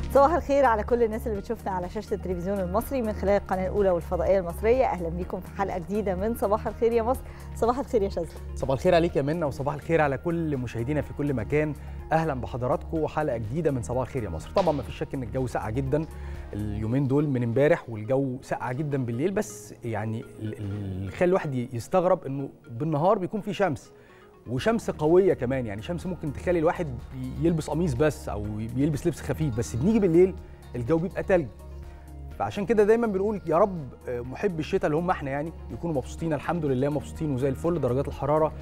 صباح الخير على كل الناس اللي بتشوفنا على شاشه التلفزيون المصري من خلال القناه الاولى والفضائيه المصريه اهلا بيكم في حلقه جديده من صباح الخير يا مصر صباح الخير يا شاذلي صباح الخير عليك يا منى وصباح الخير على كل مشاهدينا في كل مكان اهلا بحضراتكم وحلقه جديده من صباح الخير يا مصر طبعا ما فيش شك ان الجو ساقع جدا اليومين دول من امبارح والجو ساقع جدا بالليل بس يعني اللي يخلي الواحد يستغرب انه بالنهار بيكون في شمس وشمس قويه كمان يعني شمس ممكن تخلي الواحد يلبس قميص بس او يلبس لبس خفيف بس بنيجي بالليل الجو بيبقى تلج فعشان كده دايما بنقول يا رب محب الشتاء اللي هم احنا يعني يكونوا مبسوطين الحمد لله مبسوطين وزي الفل درجات الحراره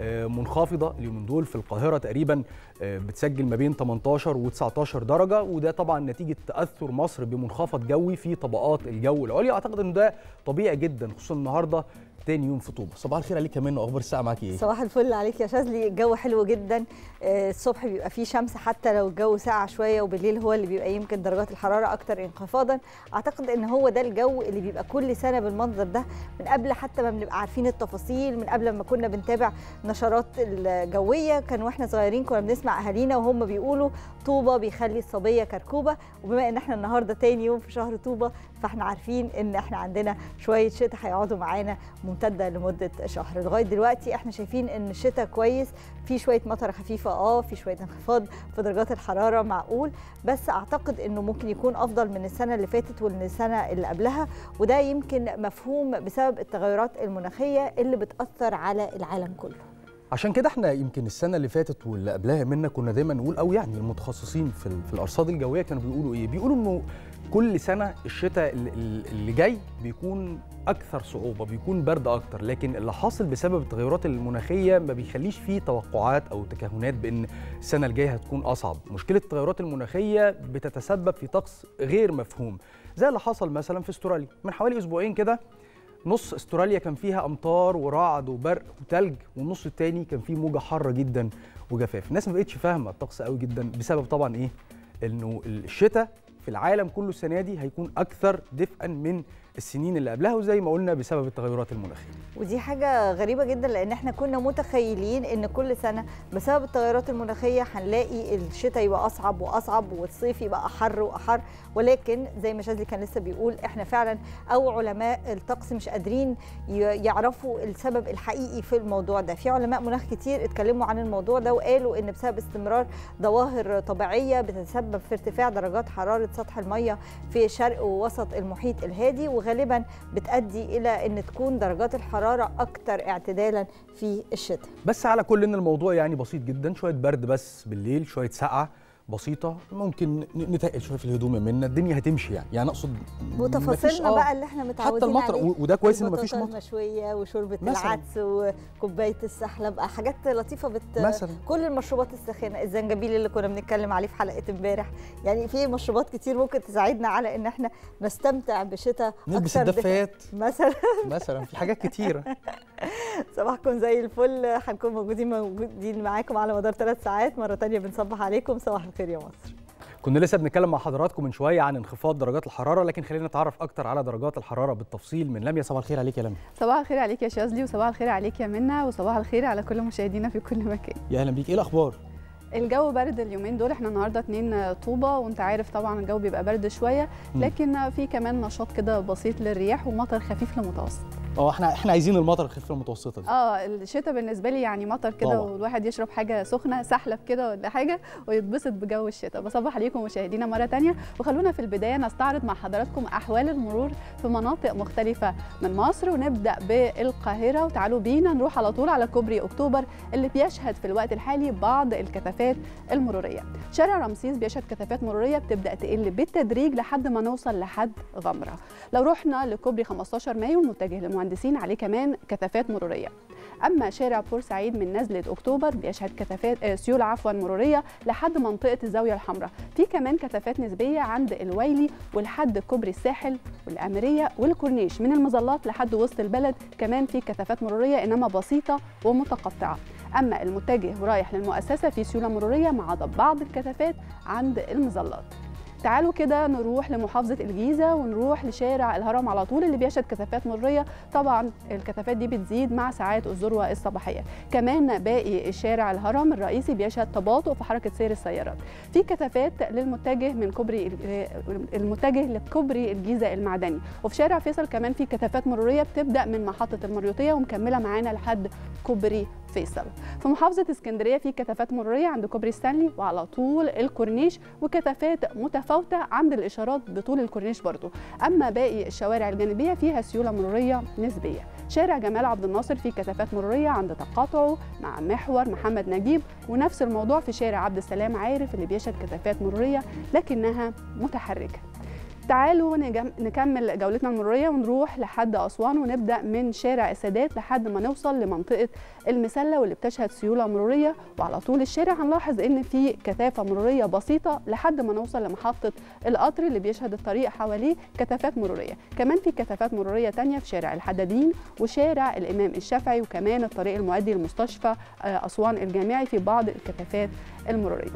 منخفضه اليومين دول في القاهره تقريبا بتسجل ما بين 18 و19 درجه وده طبعا نتيجه تاثر مصر بمنخفض جوي في طبقات الجو العليا اعتقد ان ده طبيعي جدا خصوصا النهارده تاني يوم في طوبه صباح الخير عليك كمان واخبار الساعه معاكي ايه صباح الفل عليك يا شاذلي الجو حلو جدا الصبح بيبقى فيه شمس حتى لو الجو ساقع شويه وبالليل هو اللي بيبقى يمكن درجات الحراره اكتر انخفاضا اعتقد ان هو ده الجو اللي بيبقى كل سنه بالمنظر ده من قبل حتى ما بنبقى عارفين التفاصيل من قبل ما كنا بنتابع نشرات الجويه كان واحنا صغيرين كنا بنسمع اهالينا وهم بيقولوا طوبه بيخلي الصبيه كركوبه وبما ان احنا النهارده تاني يوم في شهر طوبه فاحنا عارفين ان احنا عندنا شويه شتاء هيقعدوا معانا ممتده لمده شهر لغايه دلوقتي احنا شايفين ان الشتاء كويس في شويه مطره خفيفه اه في شويه انخفاض في درجات الحراره معقول بس اعتقد انه ممكن يكون افضل من السنه اللي فاتت ومن السنه اللي قبلها وده يمكن مفهوم بسبب التغيرات المناخيه اللي بتاثر على العالم كله عشان كده احنا يمكن السنه اللي فاتت واللي قبلها منا كنا دايما نقول او يعني المتخصصين في, في الارصاد الجويه كانوا بيقولوا ايه بيقولوا انه كل سنه الشتاء اللي جاي بيكون اكثر صعوبه بيكون برد اكتر لكن اللي حاصل بسبب التغيرات المناخيه ما بيخليش فيه توقعات او تكهنات بان السنه الجايه هتكون اصعب مشكله التغيرات المناخيه بتتسبب في طقس غير مفهوم زي اللي حصل مثلا في استراليا من حوالي اسبوعين كده نص استراليا كان فيها امطار ورعد وبرق وتلج والنص التاني كان فيه موجه حاره جدا وجفاف الناس ما بقتش فاهمه الطقس قوي جدا بسبب طبعا ايه انه الشتاء في العالم كله السنه دي هيكون اكثر دفئا من السنين اللي قبلها وزي ما قلنا بسبب التغيرات المناخيه ودي حاجه غريبه جدا لان احنا كنا متخيلين ان كل سنه بسبب التغيرات المناخيه هنلاقي الشتاء يبقى اصعب واصعب والصيف يبقى احر واحر ولكن زي ما شاذلي كان لسه بيقول احنا فعلا او علماء الطقس مش قادرين يعرفوا السبب الحقيقي في الموضوع ده في علماء مناخ كتير اتكلموا عن الموضوع ده وقالوا ان بسبب استمرار ظواهر طبيعيه بتتسبب في ارتفاع درجات حراره سطح الميه في شرق ووسط المحيط الهادي وغالبا بتؤدي الى ان تكون درجات الحراره اكثر اعتدالا في الشتاء بس على كل ان الموضوع يعني بسيط جدا شويه برد بس بالليل شويه سقعه بسيطه ممكن نتقل شويه في الهدوم منا الدنيا هتمشي يعني يعني اقصد وتفاصيلنا آه بقى اللي احنا متعودين حتى المطر عليه وده كويس ان مفيش مطر المشويه وشوربه العدس وكوبايه السحلب حاجات لطيفه بت مثلا كل المشروبات الساخنه الزنجبيل اللي كنا بنتكلم عليه في حلقه امبارح يعني في مشروبات كتير ممكن تساعدنا على ان احنا نستمتع بشتاء نلبس الدفايات مثلا مثلا في حاجات كتيره صباحكم زي الفل هنكون موجودين موجودين معاكم على مدار ثلاث ساعات مره ثانيه بنصبح عليكم صباح الخير يا مصر كنا لسه بنتكلم مع حضراتكم من شويه عن انخفاض درجات الحراره لكن خلينا نتعرف اكتر على درجات الحراره بالتفصيل من لميا صباح الخير عليك يا لميا صباح الخير عليك يا شاذلي وصباح الخير عليك يا منى وصباح الخير على كل مشاهدينا في كل مكان يا اهلا بيك ايه الاخبار الجو برد اليومين دول احنا النهارده اتنين طوبه وانت عارف طبعا الجو بيبقى برد شويه لكن في كمان نشاط كده بسيط للرياح ومطر خفيف لمتوسط اه احنا احنا عايزين المطر الخفيفه المتوسطه دي اه الشتاء بالنسبه لي يعني مطر كده والواحد يشرب حاجه سخنه سحلب كده ولا حاجه ويتبسط بجو الشتاء بصبح عليكم مشاهدينا مره ثانيه وخلونا في البدايه نستعرض مع حضراتكم احوال المرور في مناطق مختلفه من مصر ونبدا بالقاهره وتعالوا بينا نروح على طول على كوبري اكتوبر اللي بيشهد في الوقت الحالي بعض الكثافات المروريه شارع رمسيس بيشهد كثافات مروريه بتبدا تقل بالتدريج لحد ما نوصل لحد غمره لو رحنا لكوبري 15 مايو المتجه للمهندسين عليه كمان كثافات مروريه اما شارع بورسعيد من نزله اكتوبر بيشهد كثافات آه سيول عفوا مروريه لحد منطقه الزاويه الحمراء في كمان كثافات نسبيه عند الويلي ولحد كوبري الساحل والاميريه والكورنيش من المظلات لحد وسط البلد كمان في كثافات مروريه انما بسيطه ومتقطعه اما المتجه ورايح للمؤسسه في سيوله مروريه مع بعض الكثافات عند المظلات تعالوا كده نروح لمحافظه الجيزه ونروح لشارع الهرم على طول اللي بيشهد كثافات مريه طبعا الكثافات دي بتزيد مع ساعات الذروه الصباحيه كمان باقي شارع الهرم الرئيسي بيشهد تباطؤ في حركه سير السيارات في كثافات للمتجه من كوبري المتجه لكوبري الجيزه المعدني وفي شارع فيصل كمان في كثافات مروريه بتبدا من محطه المريوطيه ومكمله معانا لحد كوبري فيصل في محافظه اسكندريه في كثافات مروريه عند كوبري ستانلي وعلى طول الكورنيش وكثافات متفاوته عند الاشارات بطول الكورنيش برضو اما باقي الشوارع الجانبيه فيها سيوله مروريه نسبيه شارع جمال عبد الناصر فيه كثافات مروريه عند تقاطعه مع محور محمد نجيب ونفس الموضوع في شارع عبد السلام عارف اللي بيشهد كثافات مروريه لكنها متحركه تعالوا نكمل جولتنا المروريه ونروح لحد اسوان ونبدا من شارع السادات لحد ما نوصل لمنطقه المسله واللي بتشهد سيوله مروريه وعلى طول الشارع هنلاحظ ان في كثافه مروريه بسيطه لحد ما نوصل لمحطه القطر اللي بيشهد الطريق حواليه كثافات مروريه كمان في كثافات مروريه تانية في شارع الحدادين وشارع الامام الشافعي وكمان الطريق المؤدي لمستشفى اسوان الجامعي في بعض الكثافات المروريه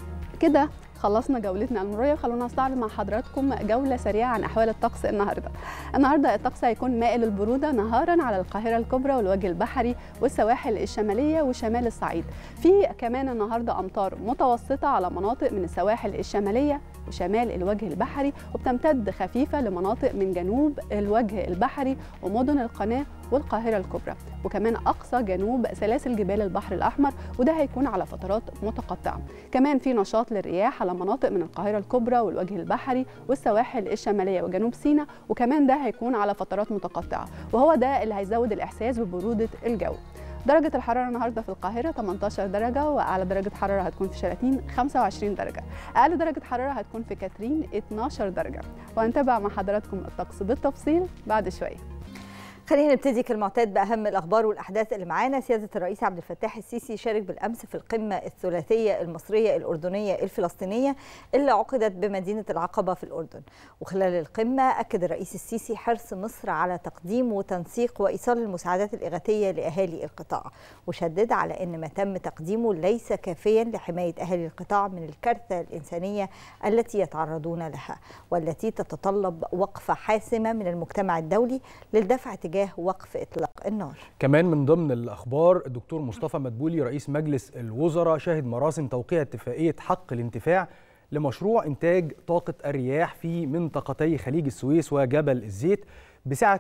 كده خلصنا جولتنا المروريه وخلونا نستعرض مع حضراتكم جوله سريعه عن احوال الطقس النهارده. النهارده الطقس هيكون مائل البروده نهارا على القاهره الكبرى والوجه البحري والسواحل الشماليه وشمال الصعيد. في كمان النهارده امطار متوسطه على مناطق من السواحل الشماليه وشمال الوجه البحري وبتمتد خفيفه لمناطق من جنوب الوجه البحري ومدن القناه والقاهره الكبرى وكمان اقصى جنوب سلاسل جبال البحر الاحمر وده هيكون على فترات متقطعه كمان في نشاط للرياح على مناطق من القاهره الكبرى والوجه البحري والسواحل الشماليه وجنوب سيناء وكمان ده هيكون على فترات متقطعه وهو ده اللي هيزود الاحساس ببروده الجو درجة الحرارة النهاردة في القاهرة 18 درجة وأعلى درجة حرارة هتكون في شلاتين 25 درجة أقل درجة حرارة هتكون في كاترين 12 درجة وهنتابع مع حضراتكم الطقس بالتفصيل بعد شوية خلينا نبتدي كالمعتاد باهم الاخبار والاحداث اللي معانا سياده الرئيس عبد الفتاح السيسي شارك بالامس في القمه الثلاثيه المصريه الاردنيه الفلسطينيه اللي عقدت بمدينه العقبه في الاردن وخلال القمه اكد الرئيس السيسي حرص مصر على تقديم وتنسيق وايصال المساعدات الاغاثيه لاهالي القطاع وشدد على ان ما تم تقديمه ليس كافيا لحمايه اهالي القطاع من الكارثه الانسانيه التي يتعرضون لها والتي تتطلب وقفه حاسمه من المجتمع الدولي للدفع تجاه وقف اطلاق النار. كمان من ضمن الاخبار الدكتور مصطفى مدبولي رئيس مجلس الوزراء شهد مراسم توقيع اتفاقيه حق الانتفاع لمشروع انتاج طاقه الرياح في منطقتي خليج السويس وجبل الزيت بسعه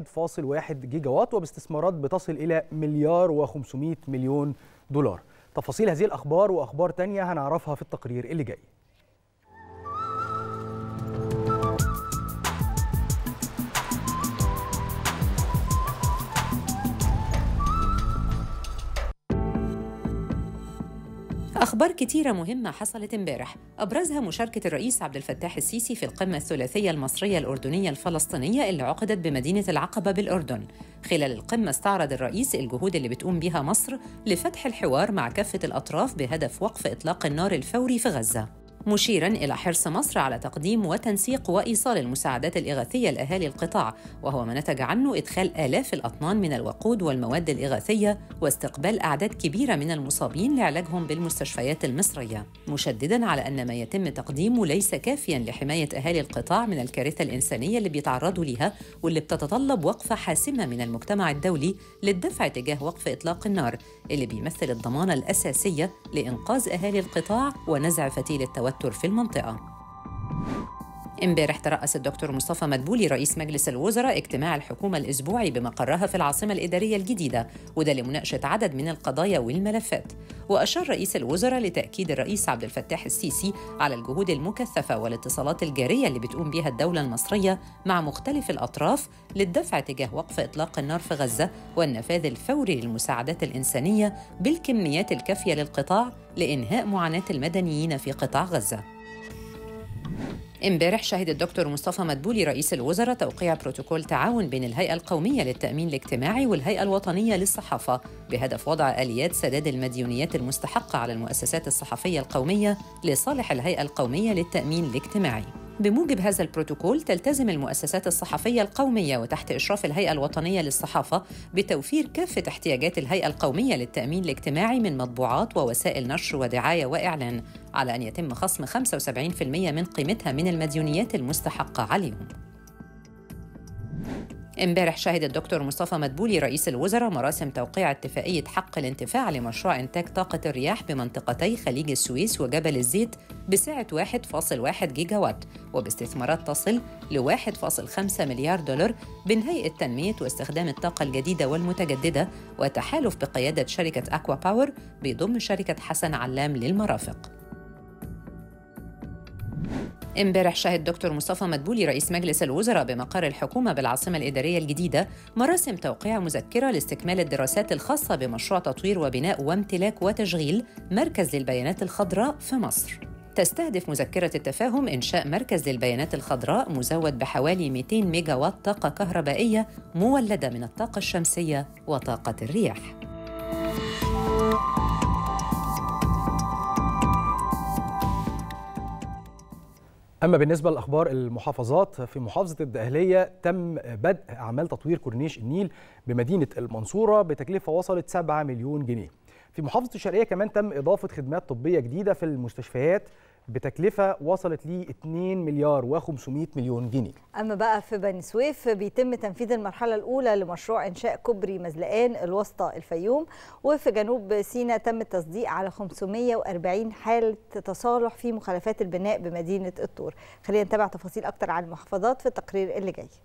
1.1 جيجا وات وباستثمارات بتصل الى مليار و500 مليون دولار. تفاصيل هذه الاخبار واخبار تانية هنعرفها في التقرير اللي جاي. أخبار كتيرة مهمة حصلت امبارح أبرزها مشاركة الرئيس عبد الفتاح السيسي في القمة الثلاثية المصرية الأردنية الفلسطينية اللي عقدت بمدينة العقبة بالأردن خلال القمة استعرض الرئيس الجهود اللي بتقوم بها مصر لفتح الحوار مع كافة الأطراف بهدف وقف إطلاق النار الفوري في غزة مشيرا الى حرص مصر على تقديم وتنسيق وايصال المساعدات الاغاثيه لاهالي القطاع وهو ما نتج عنه ادخال الاف الاطنان من الوقود والمواد الاغاثيه واستقبال اعداد كبيره من المصابين لعلاجهم بالمستشفيات المصريه مشددا على ان ما يتم تقديمه ليس كافيا لحمايه اهالي القطاع من الكارثه الانسانيه اللي بيتعرضوا ليها واللي بتتطلب وقفه حاسمه من المجتمع الدولي للدفع تجاه وقف اطلاق النار اللي بيمثل الضمانه الاساسيه لانقاذ اهالي القطاع ونزع فتيل التوتر التوتر في المنطقة. امبارح ترأس الدكتور مصطفى مدبولي رئيس مجلس الوزراء اجتماع الحكومة الأسبوعي بمقرها في العاصمة الإدارية الجديدة وده لمناقشة عدد من القضايا والملفات وأشار رئيس الوزراء لتأكيد الرئيس عبد الفتاح السيسي على الجهود المكثفة والاتصالات الجارية اللي بتقوم بها الدولة المصرية مع مختلف الأطراف للدفع تجاه وقف إطلاق النار في غزة والنفاذ الفوري للمساعدات الإنسانية بالكميات الكافية للقطاع لإنهاء معاناة المدنيين في قطاع غزة امبارح شهد الدكتور مصطفى مدبولي رئيس الوزراء توقيع بروتوكول تعاون بين الهيئة القومية للتأمين الاجتماعي والهيئة الوطنية للصحافة بهدف وضع آليات سداد المديونيات المستحقة على المؤسسات الصحفية القومية لصالح الهيئة القومية للتأمين الاجتماعي. بموجب هذا البروتوكول تلتزم المؤسسات الصحفية القومية وتحت إشراف الهيئة الوطنية للصحافة بتوفير كافة احتياجات الهيئة القومية للتأمين الاجتماعي من مطبوعات ووسائل نشر ودعاية وإعلان على أن يتم خصم 75% من قيمتها من المديونيات المستحقة عليهم امبارح شهد الدكتور مصطفى مدبولي رئيس الوزراء مراسم توقيع اتفاقية حق الانتفاع لمشروع إنتاج طاقة الرياح بمنطقتي خليج السويس وجبل الزيت بسعة 1.1 جيجا وات وباستثمارات تصل ل 1.5 مليار دولار بين هيئة تنمية واستخدام الطاقة الجديدة والمتجددة وتحالف بقيادة شركة أكوا باور بيضم شركة حسن علام للمرافق امبارح شهد دكتور مصطفى مدبولي رئيس مجلس الوزراء بمقر الحكومة بالعاصمة الإدارية الجديدة مراسم توقيع مذكرة لاستكمال الدراسات الخاصة بمشروع تطوير وبناء وامتلاك وتشغيل مركز للبيانات الخضراء في مصر. تستهدف مذكرة التفاهم إنشاء مركز للبيانات الخضراء مزود بحوالي 200 ميجا وات طاقة كهربائية مولدة من الطاقة الشمسية وطاقة الرياح. اما بالنسبه لاخبار المحافظات في محافظه الدقهليه تم بدء اعمال تطوير كورنيش النيل بمدينه المنصوره بتكلفه وصلت 7 مليون جنيه في محافظه الشرقيه كمان تم اضافه خدمات طبيه جديده في المستشفيات بتكلفه وصلت ل 2 مليار و500 مليون جنيه اما بقى في بني سويف بيتم تنفيذ المرحله الاولى لمشروع انشاء كوبري مزلقان الوسطى الفيوم وفي جنوب سيناء تم التصديق على 540 حاله تصالح في مخالفات البناء بمدينه الطور خلينا نتابع تفاصيل اكتر عن المحافظات في التقرير اللي جاي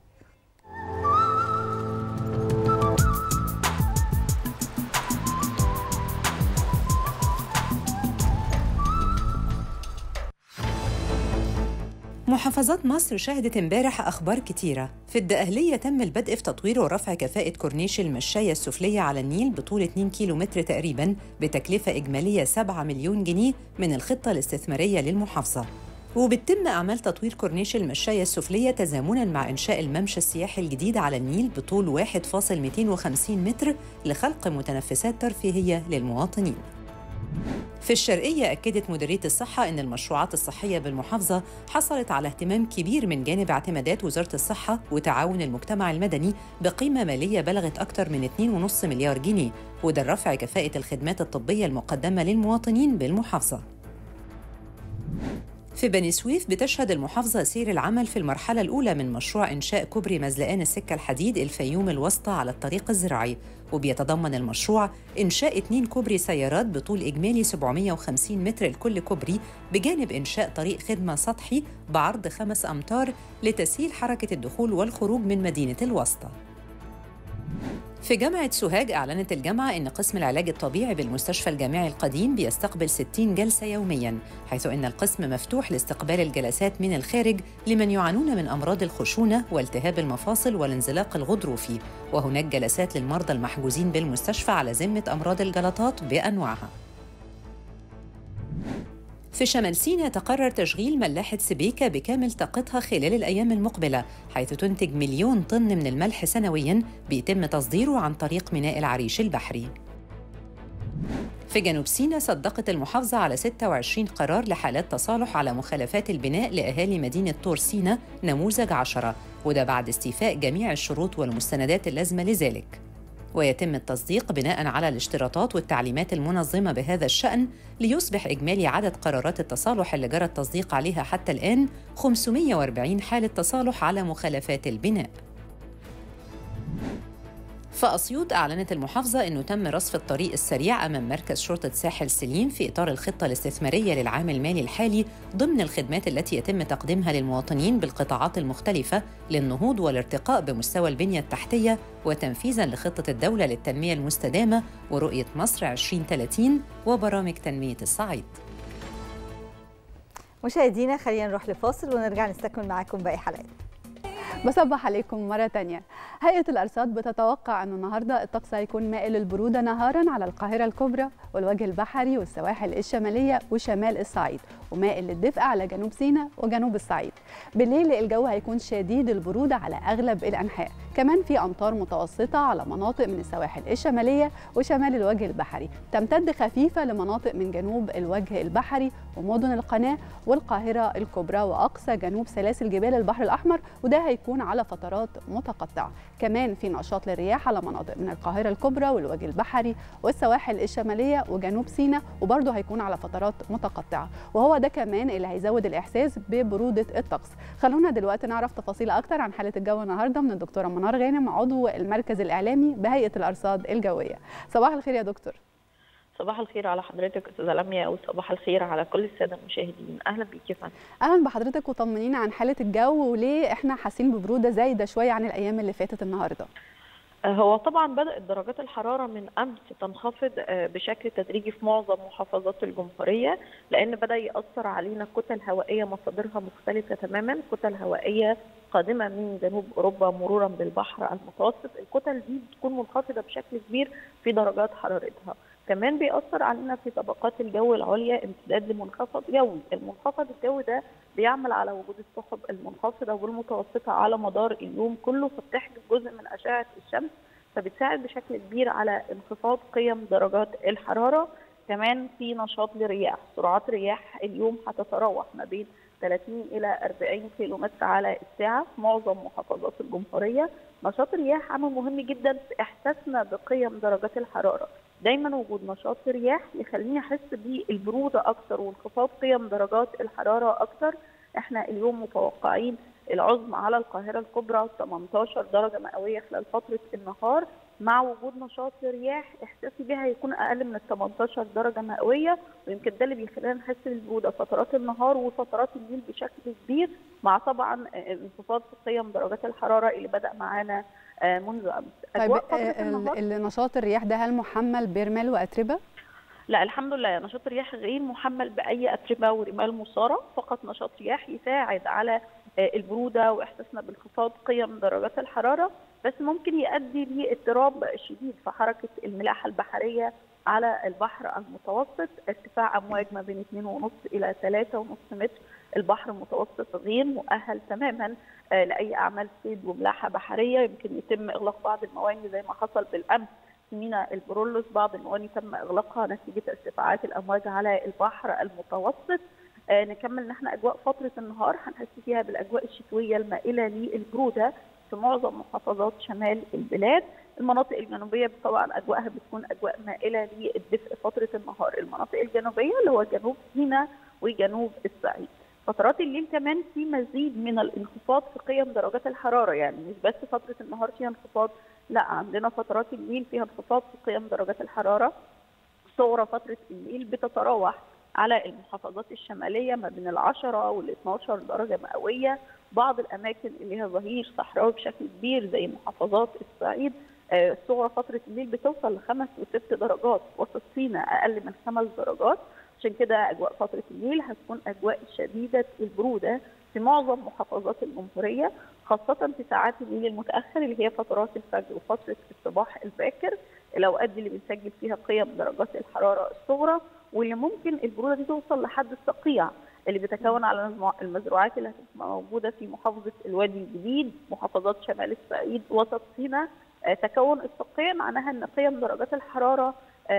محافظات مصر شهدت امبارح أخبار كتيرة في الدقهلية تم البدء في تطوير ورفع كفاءة كورنيش المشاية السفلية على النيل بطول 2 كيلو متر تقريباً بتكلفة إجمالية 7 مليون جنيه من الخطة الاستثمارية للمحافظة وبتتم أعمال تطوير كورنيش المشاية السفلية تزامناً مع إنشاء الممشى السياحي الجديد على النيل بطول 1.250 متر لخلق متنفسات ترفيهية للمواطنين في الشرقية أكدت مديرية الصحة أن المشروعات الصحية بالمحافظة حصلت على اهتمام كبير من جانب اعتمادات وزارة الصحة وتعاون المجتمع المدني بقيمة مالية بلغت أكثر من 2.5 مليار جنيه وده رفع كفاءة الخدمات الطبية المقدمة للمواطنين بالمحافظة في بني سويف بتشهد المحافظة سير العمل في المرحلة الأولى من مشروع إنشاء كوبري مزلقان السكة الحديد الفيوم الوسطى على الطريق الزراعي وبيتضمن المشروع إنشاء اثنين كوبري سيارات بطول إجمالي 750 متر لكل كوبري بجانب إنشاء طريق خدمة سطحي بعرض خمس أمتار لتسهيل حركة الدخول والخروج من مدينة الوسطى في جامعة سوهاج أعلنت الجامعة أن قسم العلاج الطبيعي بالمستشفى الجامعي القديم بيستقبل 60 جلسة يومياً حيث أن القسم مفتوح لاستقبال الجلسات من الخارج لمن يعانون من أمراض الخشونة والتهاب المفاصل والانزلاق الغضروفي وهناك جلسات للمرضى المحجوزين بالمستشفى على ذمة أمراض الجلطات بأنواعها في شمال سيناء تقرر تشغيل ملاحة سبيكة بكامل طاقتها خلال الأيام المقبلة حيث تنتج مليون طن من الملح سنوياً بيتم تصديره عن طريق ميناء العريش البحري في جنوب سيناء صدقت المحافظة على 26 قرار لحالات تصالح على مخالفات البناء لأهالي مدينة طور سيناء نموذج عشرة وده بعد استيفاء جميع الشروط والمستندات اللازمة لذلك ويتم التصديق بناء على الاشتراطات والتعليمات المنظمة بهذا الشأن ليصبح إجمالي عدد قرارات التصالح اللي جرى التصديق عليها حتى الآن 540 حالة تصالح على مخالفات البناء فأسيوط أعلنت المحافظة أنه تم رصف الطريق السريع أمام مركز شرطة ساحل سليم في إطار الخطة الاستثمارية للعام المالي الحالي ضمن الخدمات التي يتم تقديمها للمواطنين بالقطاعات المختلفة للنهوض والارتقاء بمستوى البنية التحتية وتنفيذاً لخطة الدولة للتنمية المستدامة ورؤية مصر 2030 وبرامج تنمية الصعيد. مشاهدينا خلينا نروح لفاصل ونرجع نستكمل معاكم باقي حلقات. بصبح عليكم مرة تانية هيئة الأرصاد بتتوقع أن النهاردة الطقس هيكون مائل للبرودة نهارا على القاهرة الكبرى والوجه البحري والسواحل الشمالية وشمال الصعيد ومائل للدفء على جنوب سيناء وجنوب الصعيد بالليل الجو هيكون شديد البرودة على أغلب الأنحاء كمان في أمطار متوسطة على مناطق من السواحل الشمالية وشمال الوجه البحري تمتد خفيفة لمناطق من جنوب الوجه البحري ومدن القناة والقاهرة الكبرى وأقصى جنوب سلاسل جبال البحر الأحمر وده هيكون على فترات متقطعة كمان في نشاط للرياح على مناطق من القاهرة الكبرى والوجه البحري والسواحل الشمالية وجنوب سيناء وبرضه هيكون على فترات متقطعة وهو ده كمان اللي هيزود الإحساس ببرودة الطقس خلونا دلوقتي نعرف تفاصيل أكتر عن حالة الجو النهاردة من الدكتورة منار غانم عضو المركز الإعلامي بهيئة الأرصاد الجوية صباح الخير يا دكتور صباح الخير على حضرتك استاذه لميا وصباح الخير على كل الساده المشاهدين اهلا بيك يا فندم اهلا بحضرتك وطمنينا عن حاله الجو وليه احنا حاسين ببروده زايده شويه عن الايام اللي فاتت النهارده هو طبعا بدات درجات الحراره من امس تنخفض بشكل تدريجي في معظم محافظات الجمهوريه لان بدا ياثر علينا كتل هوائيه مصادرها مختلفه تماما كتل هوائيه قادمه من جنوب اوروبا مرورا بالبحر المتوسط الكتل دي بتكون منخفضه بشكل كبير في درجات حرارتها كمان بيأثر علينا في طبقات الجو العليا امتداد لمنخفض جوي، المنخفض الجوي ده بيعمل على وجود السحب المنخفضه والمتوسطه على مدار اليوم كله فبتحجب جزء من اشعه الشمس فبتساعد بشكل كبير على انخفاض قيم درجات الحراره، كمان في نشاط لرياح، سرعات رياح اليوم هتتراوح ما بين 30 الى 40 كيلومتر على الساعه في معظم محافظات الجمهوريه، نشاط الرياح عامل مهم جدا في احساسنا بقيم درجات الحراره، دايما وجود نشاط رياح يخليني احس بالبروده اكتر وانخفاض قيم درجات الحراره اكتر احنا اليوم متوقعين العظمى على القاهره الكبرى 18 درجه مئويه خلال فتره النهار مع وجود نشاط رياح احساسي بها هيكون اقل من ال 18 درجه مئويه ويمكن ده اللي بيخلينا نحس بالبروده فترات النهار وفترات الليل بشكل كبير مع طبعا انخفاض في قيم درجات الحراره اللي بدا معانا منذ امس طيب النشاط الرياح ده هل محمل برمال واتربه؟ لا الحمد لله نشاط الرياح غير محمل باي اتربه ورمال مثاره فقط نشاط رياح يساعد على البروده واحساسنا بانخفاض قيم درجات الحراره بس ممكن يؤدي لاضطراب شديد في حركه الملاحه البحريه على البحر المتوسط ارتفاع امواج ما بين 2.5 الى 3.5 متر البحر المتوسط غير مؤهل تماما لاي اعمال صيد وملاحه بحريه يمكن يتم اغلاق بعض المواني زي ما حصل بالامس في ميناء البرولوس بعض المواني تم اغلاقها نتيجه ارتفاعات الامواج على البحر المتوسط آه نكمل ان احنا اجواء فتره النهار هنحس فيها بالاجواء الشتويه المائله للبروده في معظم محافظات شمال البلاد المناطق الجنوبيه طبعا اجواءها بتكون اجواء مائله للدفء فتره النهار المناطق الجنوبيه اللي هو جنوب سيناء وجنوب الصعيد فترات الليل كمان في مزيد من الانخفاض في قيم درجات الحراره يعني مش بس فتره النهار فيها انخفاض لا عندنا فترات الليل فيها انخفاض في قيم درجات الحراره صغرى فتره الليل بتتراوح على المحافظات الشماليه ما بين ال 10 وال 12 درجه مئويه بعض الاماكن اللي هي ظهير صحراوي بشكل كبير زي محافظات الصعيد الصغرى فتره الليل بتوصل لخمس وست درجات وسط سيناء اقل من خمس درجات عشان كده اجواء فتره الليل هتكون اجواء شديده البروده في معظم محافظات الجمهوريه خاصه في ساعات الليل المتاخر اللي هي فترات الفجر وفتره الصباح الباكر الاوقات دي اللي بنسجل فيها قيم درجات الحراره الصغرى واللي ممكن البروده دي توصل لحد الصقيع اللي بيتكون على المزروعات اللي هتبقى موجوده في محافظه الوادي الجديد محافظات شمال الصعيد وسط سيناء تكون الصقيع معناها ان قيم درجات الحراره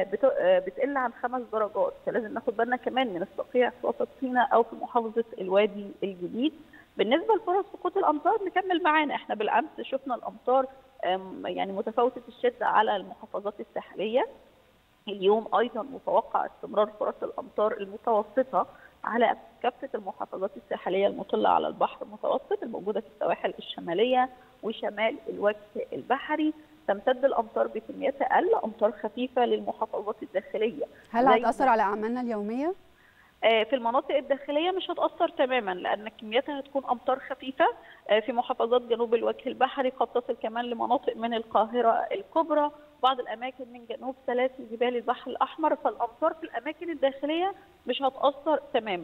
بتقل عن خمس درجات فلازم ناخد بالنا كمان من الصقيع في وسط سيناء او في محافظه الوادي الجديد بالنسبه لفرص سقوط الامطار نكمل معانا احنا بالامس شفنا الامطار يعني متفاوته الشده على المحافظات الساحليه اليوم ايضا متوقع استمرار فرص الامطار المتوسطه على كافه المحافظات الساحليه المطله على البحر المتوسط الموجوده في السواحل الشماليه وشمال الوجه البحري تمتد الامطار بكميات اقل امطار خفيفه للمحافظات الداخليه هل هتاثر على اعمالنا اليوميه في المناطق الداخليه مش هتاثر تماما لان كمياتها هتكون امطار خفيفه في محافظات جنوب الوجه البحري قد تصل كمان لمناطق من القاهره الكبرى بعض الاماكن من جنوب سلاسل جبال البحر الاحمر فالامطار في الاماكن الداخليه مش هتاثر تماما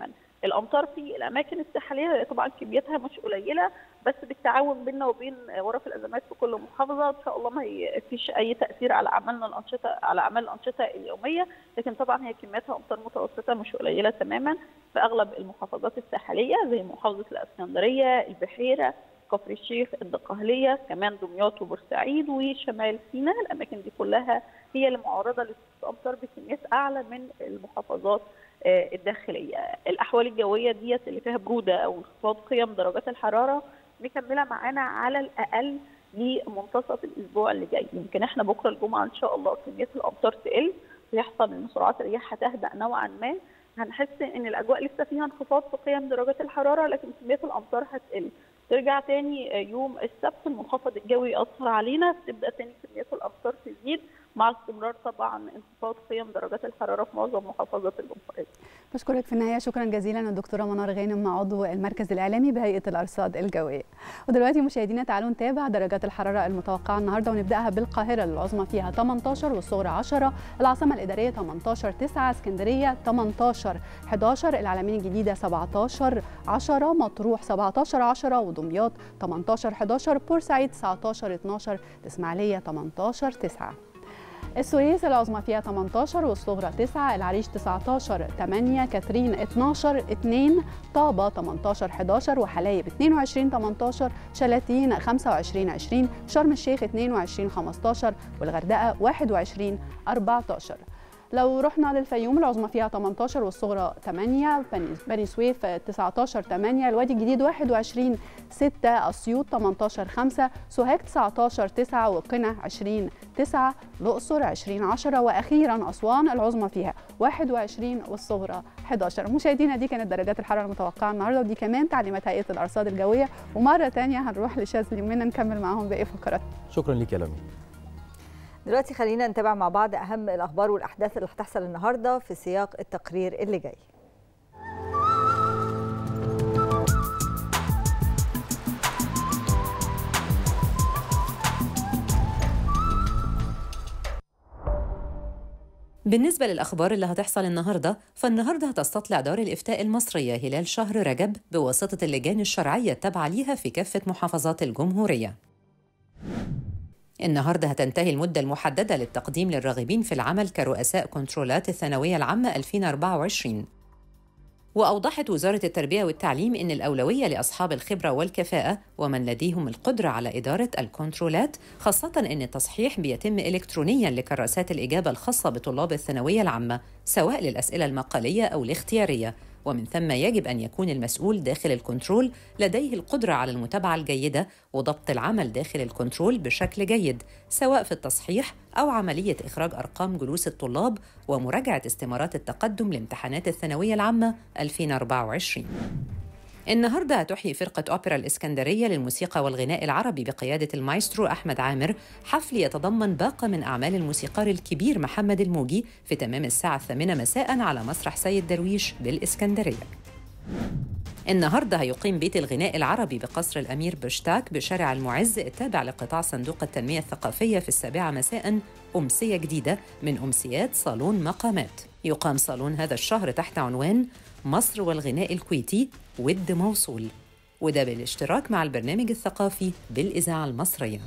الامطار في الاماكن الساحليه طبعا كميتها مش قليله بس بالتعاون بيننا وبين غرف الازمات في كل محافظه ان شاء الله ما فيش اي تاثير على اعمالنا الانشطه على اعمال الانشطه اليوميه لكن طبعا هي كمياتها امطار متوسطه مش قليله تماما في اغلب المحافظات الساحليه زي محافظه الاسكندريه البحيره كفر الشيخ الدقهليه كمان دمياط وبورسعيد وشمال سيناء الاماكن دي كلها هي اللي معرضه للامطار بكميات اعلى من المحافظات الداخليه الاحوال الجويه ديت اللي فيها بروده او انخفاض قيم درجات الحراره مكمله معانا على الاقل لمنتصف الاسبوع اللي جاي يمكن احنا بكره الجمعه ان شاء الله كميه الامطار تقل ويحصل ان سرعات الرياح هتهدأ نوعا ما هنحس ان الاجواء لسه فيها انخفاض في قيم درجات الحراره لكن كميه الامطار هتقل ترجع تاني يوم السبت المنخفض الجوي يأثر علينا تبدا تاني كميات الامطار تزيد مع استمرار طبعا انخفاض قيم درجات الحراره في معظم محافظات الجمهوريه. بشكرك في النهايه شكرا جزيلا الدكتوره منار غانم عضو المركز الاعلامي بهيئه الارصاد الجويه. ودلوقتي مشاهدينا تعالوا نتابع درجات الحراره المتوقعه النهارده ونبداها بالقاهره العظمى فيها 18 والصغرى 10 العاصمه الاداريه 18 9 اسكندريه 18 11 العلمين الجديده 17 10 مطروح 17 10 ودمياط 18 11 بورسعيد 19 12 الاسماعيليه 18 9 السويس العظمى فيها 18 والصغرى 9 العريش 19 8 كاترين 12 2 طابة 18 11 وحلايب 22 18 شلاتين 25 20 شرم الشيخ 22 15 والغردقة 21 14 لو رحنا للفيوم العظمى فيها 18 والصغرى 8 بني سويف 19 8 الوادي الجديد 21 6 اسيوط 18 5 سوهاج 19 9 وقنا 20 9 الاقصر 20 10 واخيرا اسوان العظمى فيها 21 والصغرى 11 مشاهدينا دي كانت درجات الحراره المتوقعه النهارده ودي كمان تعليمات هيئه الارصاد الجويه ومره ثانيه هنروح لشاذلي منى نكمل معاهم باقي فقرات شكرا ليك يا لمي دلوقتي خلينا نتابع مع بعض اهم الاخبار والاحداث اللي هتحصل النهارده في سياق التقرير اللي جاي بالنسبة للأخبار اللي هتحصل النهاردة فالنهاردة هتستطلع دار الإفتاء المصرية هلال شهر رجب بواسطة اللجان الشرعية التابعة ليها في كافة محافظات الجمهورية النهارده هتنتهي المدة المحددة للتقديم للراغبين في العمل كرؤساء كنترولات الثانوية العامة 2024 وأوضحت وزارة التربية والتعليم إن الأولوية لأصحاب الخبرة والكفاءة ومن لديهم القدرة على إدارة الكنترولات خاصة إن التصحيح بيتم إلكترونياً لكراسات الإجابة الخاصة بطلاب الثانوية العامة سواء للأسئلة المقالية أو الاختيارية ومن ثم يجب أن يكون المسؤول داخل الكنترول لديه القدرة على المتابعة الجيدة وضبط العمل داخل الكنترول بشكل جيد سواء في التصحيح أو عملية إخراج أرقام جلوس الطلاب ومراجعة استمارات التقدم لامتحانات الثانوية العامة 2024 النهاردة هتحيي فرقة أوبرا الإسكندرية للموسيقى والغناء العربي بقيادة المايسترو أحمد عامر حفل يتضمن باقة من أعمال الموسيقار الكبير محمد الموجي في تمام الساعة الثامنة مساء على مسرح سيد درويش بالإسكندرية النهاردة هيقيم بيت الغناء العربي بقصر الأمير بشتاك بشارع المعز التابع لقطاع صندوق التنمية الثقافية في السابعة مساء أمسية جديدة من أمسيات صالون مقامات يقام صالون هذا الشهر تحت عنوان مصر والغناء الكويتي ود موصول وده بالاشتراك مع البرنامج الثقافي بالإذاعة المصرية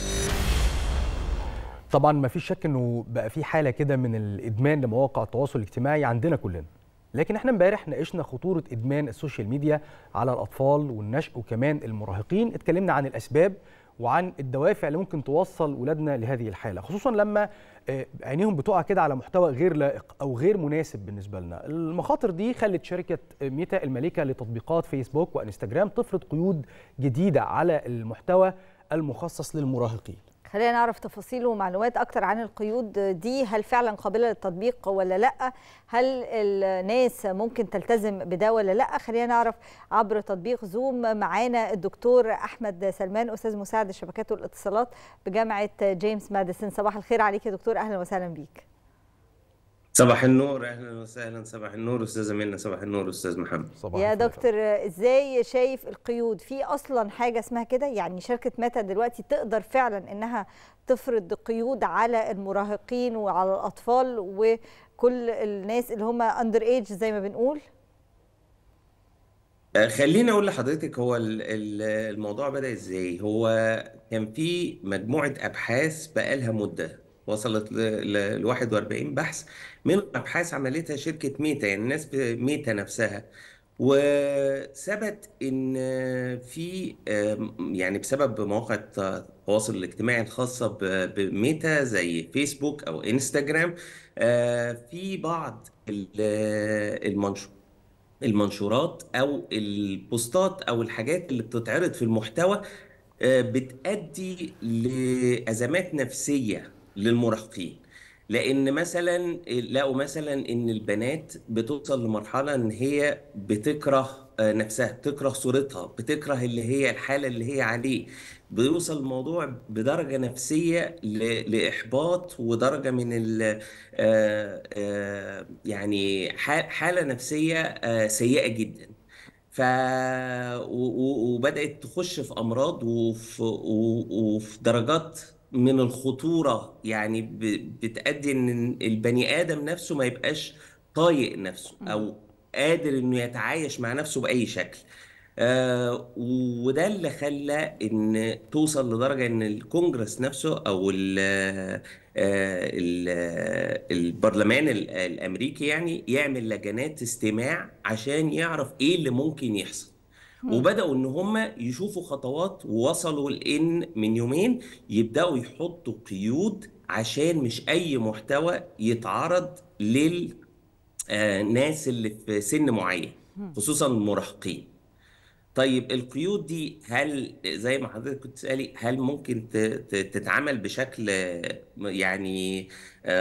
طبعا ما فيش شك انه بقى في حاله كده من الادمان لمواقع التواصل الاجتماعي عندنا كلنا لكن احنا امبارح ناقشنا خطوره ادمان السوشيال ميديا على الاطفال والنشء وكمان المراهقين اتكلمنا عن الاسباب وعن الدوافع اللي ممكن توصل ولادنا لهذه الحاله خصوصا لما عينيهم بتقع كده على محتوى غير لائق او غير مناسب بالنسبه لنا المخاطر دي خلت شركه ميتا المالكه لتطبيقات فيسبوك وانستجرام تفرض قيود جديده على المحتوى المخصص للمراهقين خلينا نعرف تفاصيل ومعلومات اكتر عن القيود دي هل فعلا قابله للتطبيق ولا لا هل الناس ممكن تلتزم بده ولا لا خلينا نعرف عبر تطبيق زوم معانا الدكتور احمد سلمان استاذ مساعد الشبكات والاتصالات بجامعه جيمس ماديسون صباح الخير عليك يا دكتور اهلا وسهلا بيك صباح النور اهلا وسهلا صباح النور استاذه منى صباح النور استاذ محمد صباح يا الخير. دكتور ازاي شايف القيود في اصلا حاجه اسمها كده يعني شركه ميتا دلوقتي تقدر فعلا انها تفرض قيود على المراهقين وعلى الاطفال وكل الناس اللي هم اندر ايج زي ما بنقول خليني اقول لحضرتك هو الموضوع بدأ ازاي هو كان في مجموعة ابحاث بقالها مدة وصلت ل 41 بحث من ابحاث عملتها شركة ميتا يعني الناس ميتا نفسها وثبت ان في يعني بسبب مواقع التواصل الاجتماعي الخاصة بميتا زي فيسبوك او انستجرام في بعض المنشور المنشورات او البوستات او الحاجات اللي بتتعرض في المحتوى بتؤدي لازمات نفسيه للمراهقين لان مثلا لقوا مثلا ان البنات بتوصل لمرحله ان هي بتكره نفسها بتكره صورتها بتكره اللي هي الحاله اللي هي عليه بيوصل الموضوع بدرجه نفسيه لاحباط ودرجه من ال يعني حاله نفسيه سيئه جدا ف وبدات تخش في امراض وفي, وفي درجات من الخطوره يعني بتؤدي ان البني ادم نفسه ما يبقاش طايق نفسه او قادر انه يتعايش مع نفسه باي شكل آه وده اللي خلى ان توصل لدرجه ان الكونجرس نفسه او ال ال البرلمان الامريكي يعني يعمل لجنات استماع عشان يعرف ايه اللي ممكن يحصل وبداوا ان هم يشوفوا خطوات ووصلوا لان من يومين يبداوا يحطوا قيود عشان مش اي محتوى يتعرض للناس اللي في سن معين خصوصا المراهقين طيب القيود دي هل زي ما حضرتك كنت تسالي هل ممكن تتعمل بشكل يعني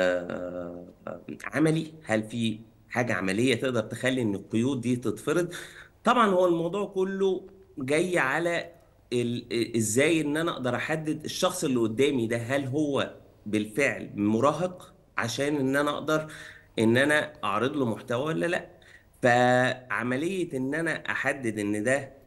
عملي هل في حاجه عمليه تقدر تخلي ان القيود دي تتفرض طبعا هو الموضوع كله جاي على ازاي ان انا اقدر احدد الشخص اللي قدامي ده هل هو بالفعل مراهق عشان ان انا اقدر ان انا اعرض له محتوى ولا لا فعمليه ان انا احدد ان ده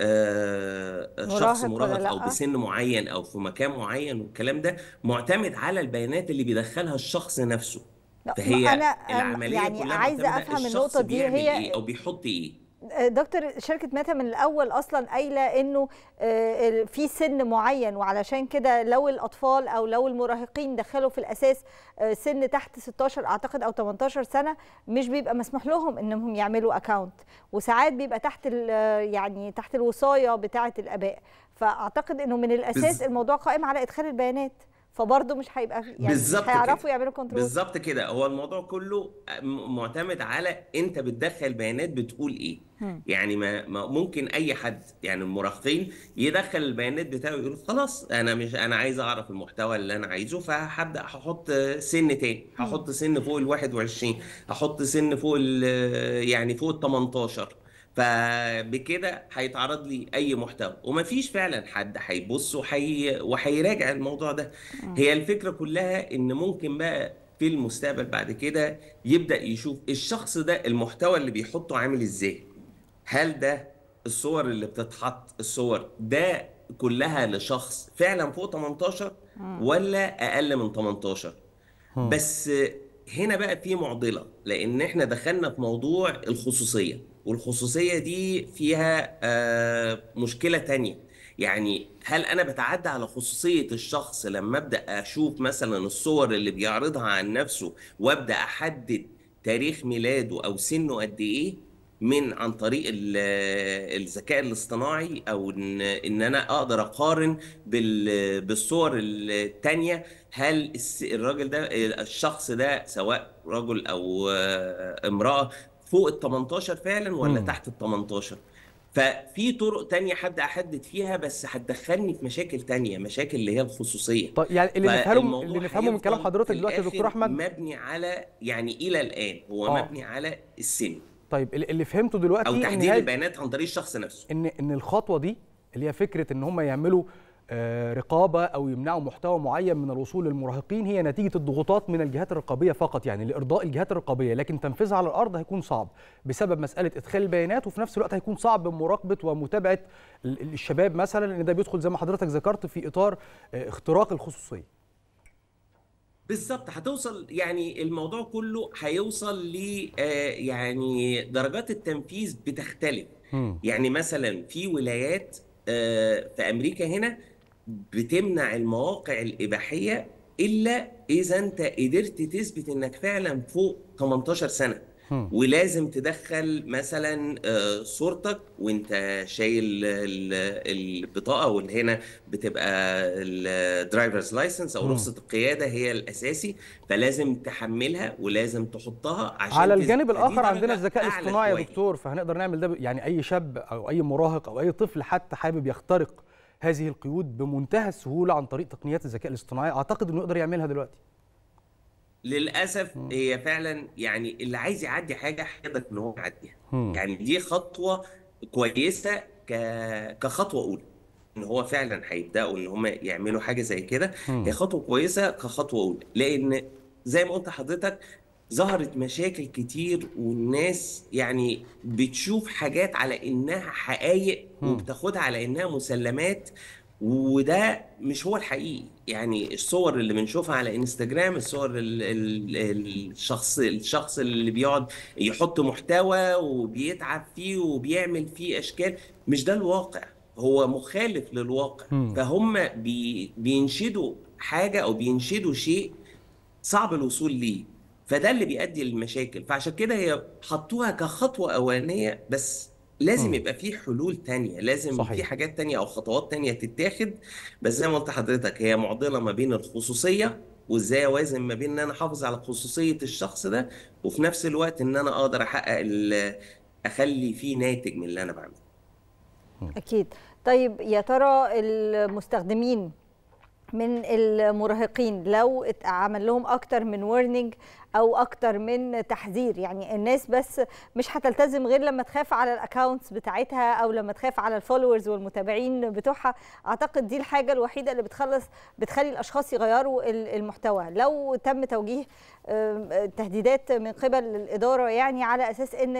شخص مراهق او بسن معين او في مكان معين والكلام ده معتمد على البيانات اللي بيدخلها الشخص نفسه فهي أنا العمليه يعني كلها عايزه افهم النقطه دي هي إيه او بيحط ايه دكتور شركة ميتا من الأول أصلا قايلة إنه في سن معين وعلشان كده لو الأطفال أو لو المراهقين دخلوا في الأساس سن تحت 16 أعتقد أو 18 سنة مش بيبقى مسموح لهم إنهم يعملوا أكاونت وساعات بيبقى تحت يعني تحت الوصاية بتاعة الآباء فأعتقد إنه من الأساس الموضوع قائم على إدخال البيانات فبرضه مش هيبقى يعني بالظبط مش هيعرفوا يعملوا كنترول بالظبط كده هو الموضوع كله معتمد على انت بتدخل بيانات بتقول ايه م. يعني ما, ما ممكن اي حد يعني المراهقين يدخل البيانات بتاعه يقول خلاص انا مش انا عايز اعرف المحتوى اللي انا عايزه فهبدا هحط سن تاني هحط سن فوق ال 21 هحط سن فوق يعني فوق ال 18 فبكده هيتعرض لي اي محتوى ومفيش فعلا حد هيبص وحي... وهيراجع الموضوع ده هي الفكره كلها ان ممكن بقى في المستقبل بعد كده يبدا يشوف الشخص ده المحتوى اللي بيحطه عامل ازاي هل ده الصور اللي بتتحط الصور ده كلها لشخص فعلا فوق 18 ولا اقل من 18 بس هنا بقى في معضله لان احنا دخلنا في موضوع الخصوصيه والخصوصيه دي فيها آه مشكله تانية يعني هل انا بتعدى على خصوصيه الشخص لما ابدا اشوف مثلا الصور اللي بيعرضها عن نفسه وابدا احدد تاريخ ميلاده او سنه قد ايه من عن طريق الذكاء الاصطناعي او ان ان انا اقدر اقارن بالصور التانية هل الراجل ده الشخص ده سواء رجل او امراه فوق ال 18 فعلا ولا م. تحت ال 18 ففي طرق تانية حد احدد فيها بس هتدخلني في مشاكل تانية مشاكل اللي هي الخصوصيه طيب يعني اللي نفهمه اللي نفهمه من كلام حضرتك دلوقتي يا دكتور احمد مبني على يعني الى الان هو أوه. مبني على السن طيب اللي فهمته دلوقتي او تحديد البيانات عن طريق الشخص نفسه ان ان الخطوه دي اللي هي فكره ان هم يعملوا رقابه او يمنعوا محتوى معين من الوصول للمراهقين هي نتيجه الضغوطات من الجهات الرقابيه فقط يعني لارضاء الجهات الرقابيه لكن تنفيذها على الارض هيكون صعب بسبب مساله ادخال البيانات وفي نفس الوقت هيكون صعب مراقبه ومتابعه الشباب مثلا لان ده بيدخل زي ما حضرتك ذكرت في اطار اختراق الخصوصيه بالظبط هتوصل يعني الموضوع كله هيوصل ل آه، يعني درجات التنفيذ بتختلف مم. يعني مثلا في ولايات آه، في امريكا هنا بتمنع المواقع الاباحيه الا اذا انت قدرت تثبت انك فعلا فوق 18 سنه مم. ولازم تدخل مثلا آه، صورتك وانت شايل ال- البطاقه واللي هنا بتبقى الدرايفرز لايسنس او مم. رخصه القياده هي الاساسي فلازم تحملها ولازم تحطها عشان على تثبت. الجانب دي الاخر عندنا درجة الذكاء أعلى الاصطناعي يا شوية. دكتور فهنقدر نعمل ده ب- يعني اي شاب او اي مراهق او اي طفل حتى حابب يخترق هذه القيود بمنتهى السهوله عن طريق تقنيات الذكاء الاصطناعي اعتقد انه يقدر يعملها دلوقتي للاسف هي فعلا يعني اللي عايز يعدي حاجه هيقدر ان هو يعديها مم. يعني دي خطوه كويسه ك... كخطوه اولى ان هو فعلا هيبداوا ان هم يعملوا حاجه زي كده مم. هي خطوه كويسه كخطوه اولى لان زي ما قلت لحضرتك ظهرت مشاكل كتير والناس يعني بتشوف حاجات على انها حقائق مم. وبتاخدها على انها مسلمات وده مش هو الحقيقي يعني الصور اللي بنشوفها على انستجرام الصور ال ال الشخص الشخص اللي بيقعد يحط محتوى وبيتعب فيه وبيعمل فيه اشكال مش ده الواقع هو مخالف للواقع مم. فهم بي بينشدوا حاجة او بينشدوا شيء صعب الوصول ليه فده اللي بيؤدي للمشاكل فعشان كده هي حطوها كخطوة أولانية بس لازم مم. يبقى في حلول تانية لازم صحيح. في حاجات تانية أو خطوات تانية تتاخد بس زي ما قلت لحضرتك هي معضلة ما بين الخصوصية وازاي اوازن ما بين ان انا احافظ على خصوصية الشخص ده وفي نفس الوقت ان انا اقدر احقق ال- اخلي فيه ناتج من اللي انا بعمله اكيد طيب يا ترى المستخدمين من المراهقين لو اتعمل لهم اكتر من وارنينج او اكتر من تحذير يعني الناس بس مش هتلتزم غير لما تخاف على الاكونتس بتاعتها او لما تخاف على الفولورز والمتابعين بتوعها اعتقد دي الحاجه الوحيده اللي بتخلص بتخلي الاشخاص يغيروا ال- المحتوى لو تم توجيه آم، تهديدات من قبل الاداره يعني على اساس ان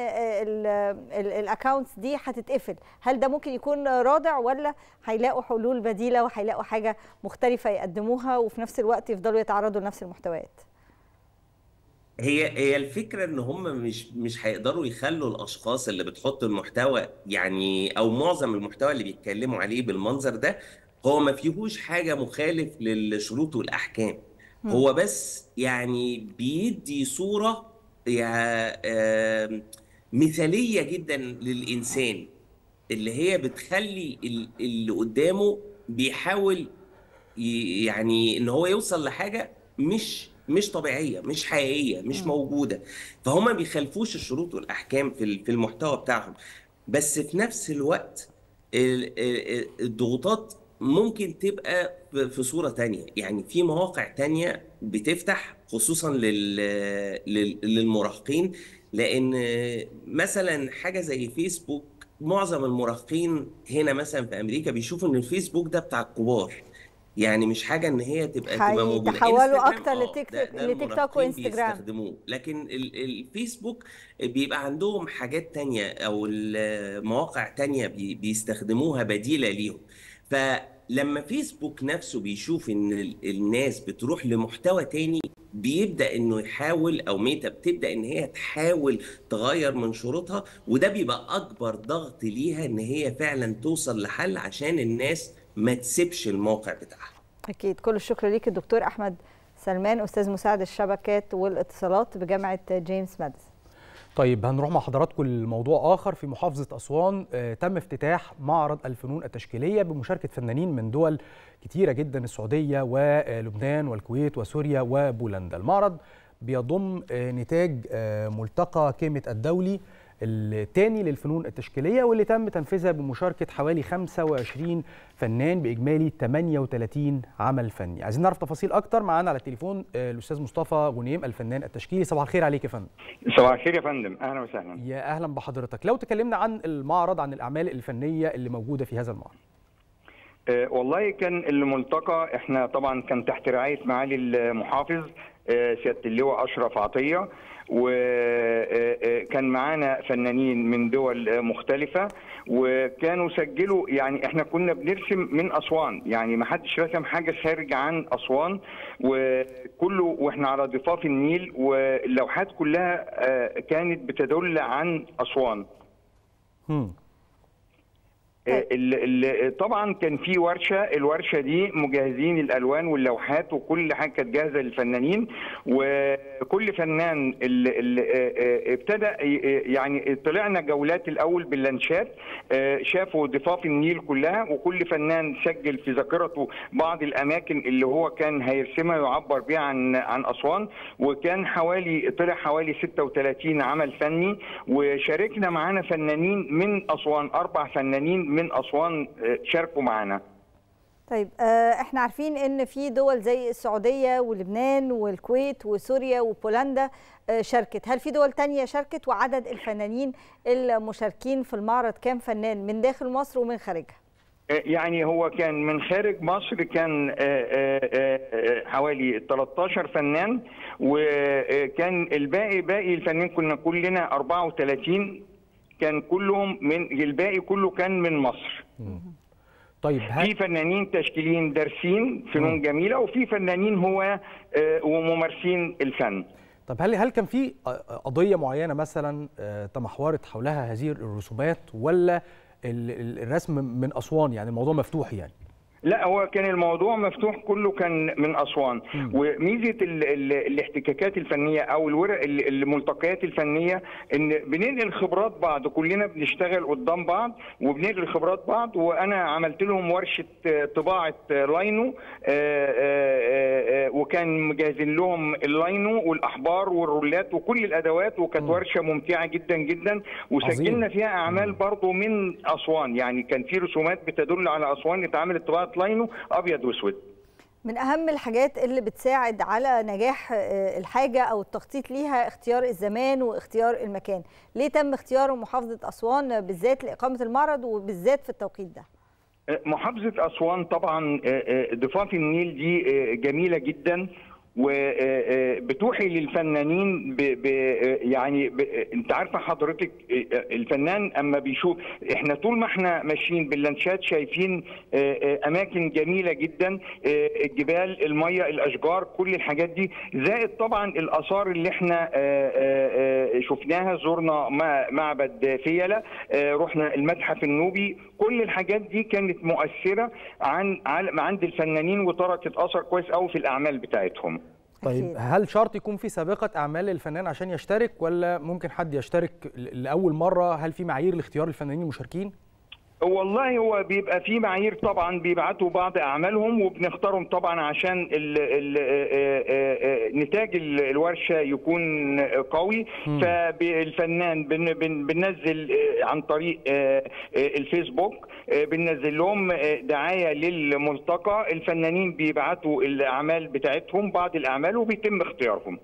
الاكونتس دي هتتقفل هل ده ممكن يكون رادع ولا هيلاقوا حلول بديله وهيلاقوا حاجه مختلفه يقدموها وفي نفس الوقت يفضلوا يتعرضوا لنفس المحتويات هي هي الفكرة ان هم مش مش هيقدروا يخلوا الاشخاص اللي بتحط المحتوى يعني او معظم المحتوى اللي بيتكلموا عليه بالمنظر ده هو ما فيهوش حاجة مخالف للشروط والاحكام مم. هو بس يعني بيدي صورة يا آم، مثالية جدا للإنسان اللي هي بتخلي ال- اللي قدامه بيحاول ي- يعني ان هو يوصل لحاجه مش مش طبيعيه مش حقيقيه مش مم. موجوده فهم ما بيخالفوش الشروط والاحكام في ال- في المحتوى بتاعهم بس في نفس الوقت ال- ال- الضغوطات ممكن تبقى في في صورة تانية يعني في مواقع تانية بتفتح خصوصا لل لل- للمراهقين لأن مثلا حاجة زي فيسبوك معظم المراهقين هنا مثلا في أمريكا بيشوفوا إن الفيسبوك ده بتاع الكبار يعني مش حاجة إن هي تبقى تبقى موجودة هيتحولوا انستجرام اكتر اه لتيك ده ده لتيك توك المراهقين وانستجرام بيستخدموه لكن ال- الفيسبوك بيبقى عندهم حاجات تانية أو ال- مواقع تانية بي- بيستخدموها بديلة ليهم فلما فيسبوك نفسه بيشوف إن ال- الناس بتروح لمحتوى تاني بيبدأ إنه يحاول أو ميتا بتبدأ إن هي تحاول تغير من شروطها وده بيبقى أكبر ضغط ليها إن هي فعلا توصل لحل عشان الناس ما تسيبش الموقع بتاعها اكيد كل الشكر ليك الدكتور احمد سلمان استاذ مساعد الشبكات والاتصالات بجامعه جيمس ماديسون طيب هنروح مع حضراتكم لموضوع اخر في محافظه اسوان آه، تم افتتاح معرض الفنون التشكيليه بمشاركه فنانين من دول كتيره جدا السعوديه ولبنان والكويت وسوريا وبولندا المعرض بيضم آه، نتاج آه، ملتقى كيمة الدولي الثاني للفنون التشكيليه واللي تم تنفيذها بمشاركه حوالي 25 فنان باجمالي 38 عمل فني عايزين نعرف تفاصيل اكتر معانا على التليفون آه، الاستاذ مصطفى غنيم الفنان التشكيلي صباح الخير عليك يا فندم صباح الخير يا فندم اهلا وسهلا يا اهلا بحضرتك لو تكلمنا عن المعرض عن الاعمال الفنيه اللي موجوده في هذا المعرض آه، والله كان الملتقى احنا طبعا كان تحت رعايه معالي المحافظ سياده اللواء اشرف عطيه وكان معانا فنانين من دول مختلفة وكانوا سجلوا يعني احنا كنا بنرسم من أسوان يعني ما حدش رسم حاجة خارج عن أسوان وكله واحنا على ضفاف النيل واللوحات كلها كانت بتدل عن أسوان هم. ال ال طبعا كان في ورشه الورشه دي مجهزين الالوان واللوحات وكل حاجه كانت جاهزه للفنانين وكل فنان اللي ابتدى يعني طلعنا جولات الاول باللانشات شافوا ضفاف النيل كلها وكل فنان سجل في ذاكرته بعض الاماكن اللي هو كان هيرسمها يعبر بيها عن عن اسوان وكان حوالي طلع حوالي 36 عمل فني وشاركنا معانا فنانين من اسوان اربع فنانين من اسوان شاركوا معانا طيب احنا عارفين ان في دول زي السعوديه ولبنان والكويت وسوريا وبولندا شاركت هل في دول تانية شاركت وعدد الفنانين المشاركين في المعرض كام فنان من داخل مصر ومن خارجها يعني هو كان من خارج مصر كان حوالي 13 فنان وكان الباقي باقي الفنانين كنا كلنا 34 كان كلهم من الباقي كله كان من مصر طيب في فنانين تشكيليين دارسين فنون جميله وفي فنانين هو وممارسين الفن طب هل هل كان في قضيه معينه مثلا تمحورت حولها هذه الرسومات ولا الرسم من اسوان يعني الموضوع مفتوح يعني لا هو كان الموضوع مفتوح كله كان من اسوان وميزه ال ال الاحتكاكات الفنيه او الورق الملتقيات الفنيه ان بننقل خبرات بعض كلنا بنشتغل قدام بعض وبننقل خبرات بعض وانا عملت لهم ورشه طباعه لاينو وكان مجهزين لهم اللاينو والاحبار والرولات وكل الادوات وكانت ورشه ممتعه جدا جدا وسجلنا فيها اعمال برضو من اسوان يعني كان في رسومات بتدل على اسوان اتعملت طباعه لاينو ابيض واسود من اهم الحاجات اللي بتساعد على نجاح الحاجه او التخطيط ليها اختيار الزمان واختيار المكان ليه تم اختيار محافظه اسوان بالذات لاقامه المعرض وبالذات في التوقيت ده محافظه اسوان طبعا ضفاف النيل دي جميله جدا وبتوحي للفنانين ب ب يعني ب انت عارفه حضرتك الفنان اما بيشوف احنا طول ما احنا ماشيين باللانشات شايفين اماكن جميله جدا الجبال الميه الاشجار كل الحاجات دي زائد طبعا الاثار اللي احنا شفناها زرنا معبد فيلة رحنا المتحف النوبي كل الحاجات دي كانت مؤثره عن عند الفنانين وتركت اثر كويس قوي في الاعمال بتاعتهم طيب أكيد. هل شرط يكون في سابقه اعمال للفنان عشان يشترك ولا ممكن حد يشترك لاول مره هل في معايير لاختيار الفنانين المشاركين والله هو بيبقى في معايير طبعا بيبعتوا بعض اعمالهم وبنختارهم طبعا عشان ال ال نتاج الورشه يكون قوي فالفنان بن بن بننزل عن طريق الفيسبوك بننزل لهم دعايه للملتقى الفنانين بيبعتوا الاعمال بتاعتهم بعض الاعمال وبيتم اختيارهم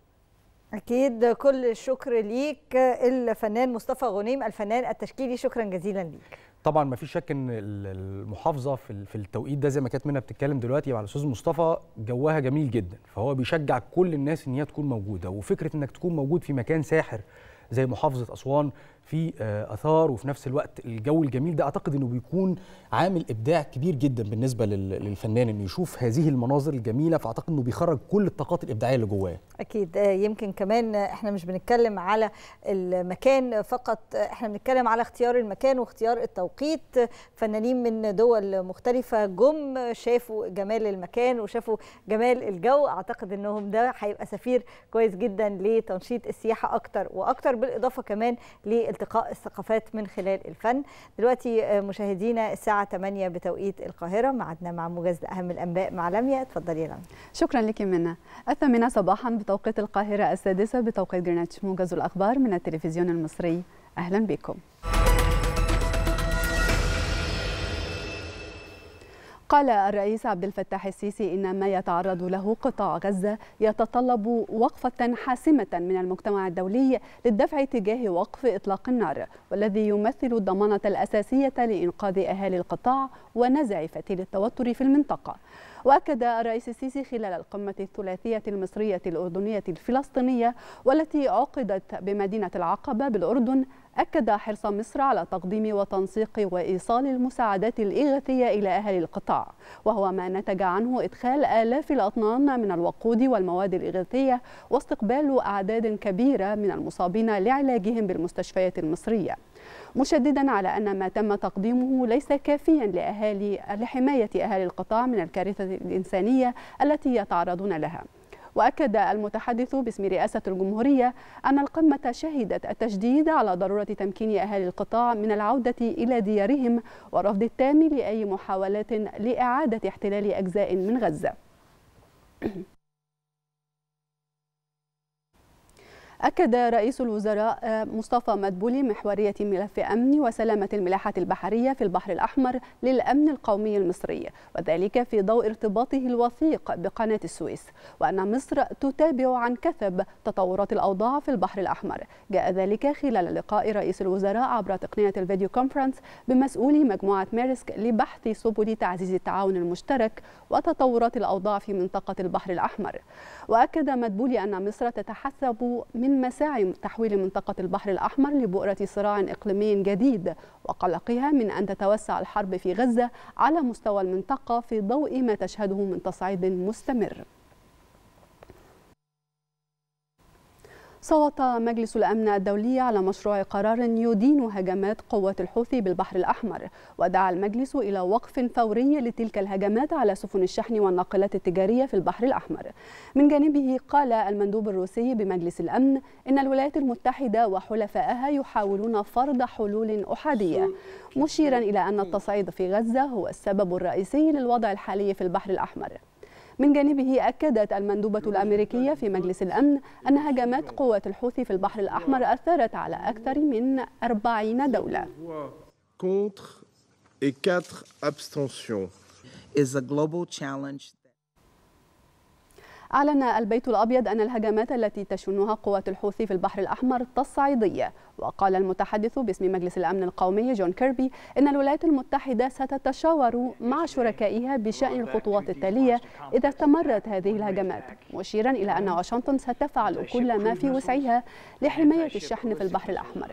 اكيد كل الشكر ليك الفنان مصطفى غنيم الفنان التشكيلي شكرا جزيلا ليك طبعا ما فيش شك ان المحافظه في التوقيت ده زي ما كانت منى بتتكلم دلوقتي مع الاستاذ مصطفى جوها جميل جدا فهو بيشجع كل الناس ان هي تكون موجوده وفكره انك تكون موجود في مكان ساحر زي محافظه اسوان في اثار وفي نفس الوقت الجو الجميل ده اعتقد انه بيكون عامل ابداع كبير جدا بالنسبه للفنان انه يشوف هذه المناظر الجميله فاعتقد انه بيخرج كل الطاقات الابداعيه اللي جواه اكيد يمكن كمان احنا مش بنتكلم على المكان فقط احنا بنتكلم على اختيار المكان واختيار التوقيت فنانين من دول مختلفه جم شافوا جمال المكان وشافوا جمال الجو اعتقد انهم ده هيبقى سفير كويس جدا لتنشيط السياحه اكتر واكتر بالاضافه كمان التقاء الثقافات من خلال الفن دلوقتي مشاهدينا الساعة 8 بتوقيت القاهرة معدنا مع موجز لأهم الأنباء مع لميا اتفضلي يا لميا شكرا لك منا الثامنة صباحا بتوقيت القاهرة السادسة بتوقيت جرينتش موجز الأخبار من التلفزيون المصري أهلا بكم قال الرئيس عبد الفتاح السيسي ان ما يتعرض له قطاع غزه يتطلب وقفه حاسمه من المجتمع الدولي للدفع تجاه وقف اطلاق النار والذي يمثل الضمانه الاساسيه لانقاذ اهالي القطاع ونزع فتيل التوتر في المنطقه وأكد الرئيس السيسي خلال القمة الثلاثية المصرية الأردنية الفلسطينية والتي عقدت بمدينة العقبة بالأردن أكد حرص مصر على تقديم وتنسيق وإيصال المساعدات الإغاثية إلى أهل القطاع وهو ما نتج عنه إدخال آلاف الأطنان من الوقود والمواد الإغاثية واستقبال أعداد كبيرة من المصابين لعلاجهم بالمستشفيات المصرية مشددا على أن ما تم تقديمه ليس كافيا لأهالي لحماية أهالي القطاع من الكارثة الإنسانية التي يتعرضون لها وأكد المتحدث باسم رئاسة الجمهورية أن القمة شهدت التشديد على ضرورة تمكين أهالي القطاع من العودة إلى ديارهم ورفض التام لأي محاولات لإعادة احتلال أجزاء من غزة أكد رئيس الوزراء مصطفى مدبولي محورية ملف أمن وسلامة الملاحة البحرية في البحر الأحمر للأمن القومي المصري وذلك في ضوء ارتباطه الوثيق بقناة السويس وأن مصر تتابع عن كثب تطورات الأوضاع في البحر الأحمر جاء ذلك خلال لقاء رئيس الوزراء عبر تقنية الفيديو كونفرنس بمسؤولي مجموعة ميرسك لبحث سبل تعزيز التعاون المشترك وتطورات الأوضاع في منطقة البحر الأحمر وأكد مدبولي أن مصر تتحسب من مساعي تحويل منطقة البحر الأحمر لبؤرة صراع إقليمي جديد وقلقها من أن تتوسع الحرب في غزة على مستوى المنطقة في ضوء ما تشهده من تصعيد مستمر صوت مجلس الأمن الدولي على مشروع قرار يدين هجمات قوات الحوثي بالبحر الأحمر ودعا المجلس إلى وقف فوري لتلك الهجمات على سفن الشحن والناقلات التجارية في البحر الأحمر من جانبه قال المندوب الروسي بمجلس الأمن إن الولايات المتحدة وحلفائها يحاولون فرض حلول أحادية مشيرا إلى أن التصعيد في غزة هو السبب الرئيسي للوضع الحالي في البحر الأحمر من جانبه أكدت المندوبة الأمريكية في مجلس الأمن أن هجمات قوات الحوثي في البحر الأحمر أثرت على أكثر من 40 دولة. Contre et quatre abstentions. Is a global challenge. أعلن البيت الأبيض أن الهجمات التي تشنها قوات الحوثي في البحر الأحمر تصعيدية وقال المتحدث باسم مجلس الأمن القومي جون كيربي أن الولايات المتحدة ستتشاور مع شركائها بشأن الخطوات التالية إذا استمرت هذه الهجمات مشيرا إلى أن واشنطن ستفعل كل ما في وسعها لحماية الشحن في البحر الأحمر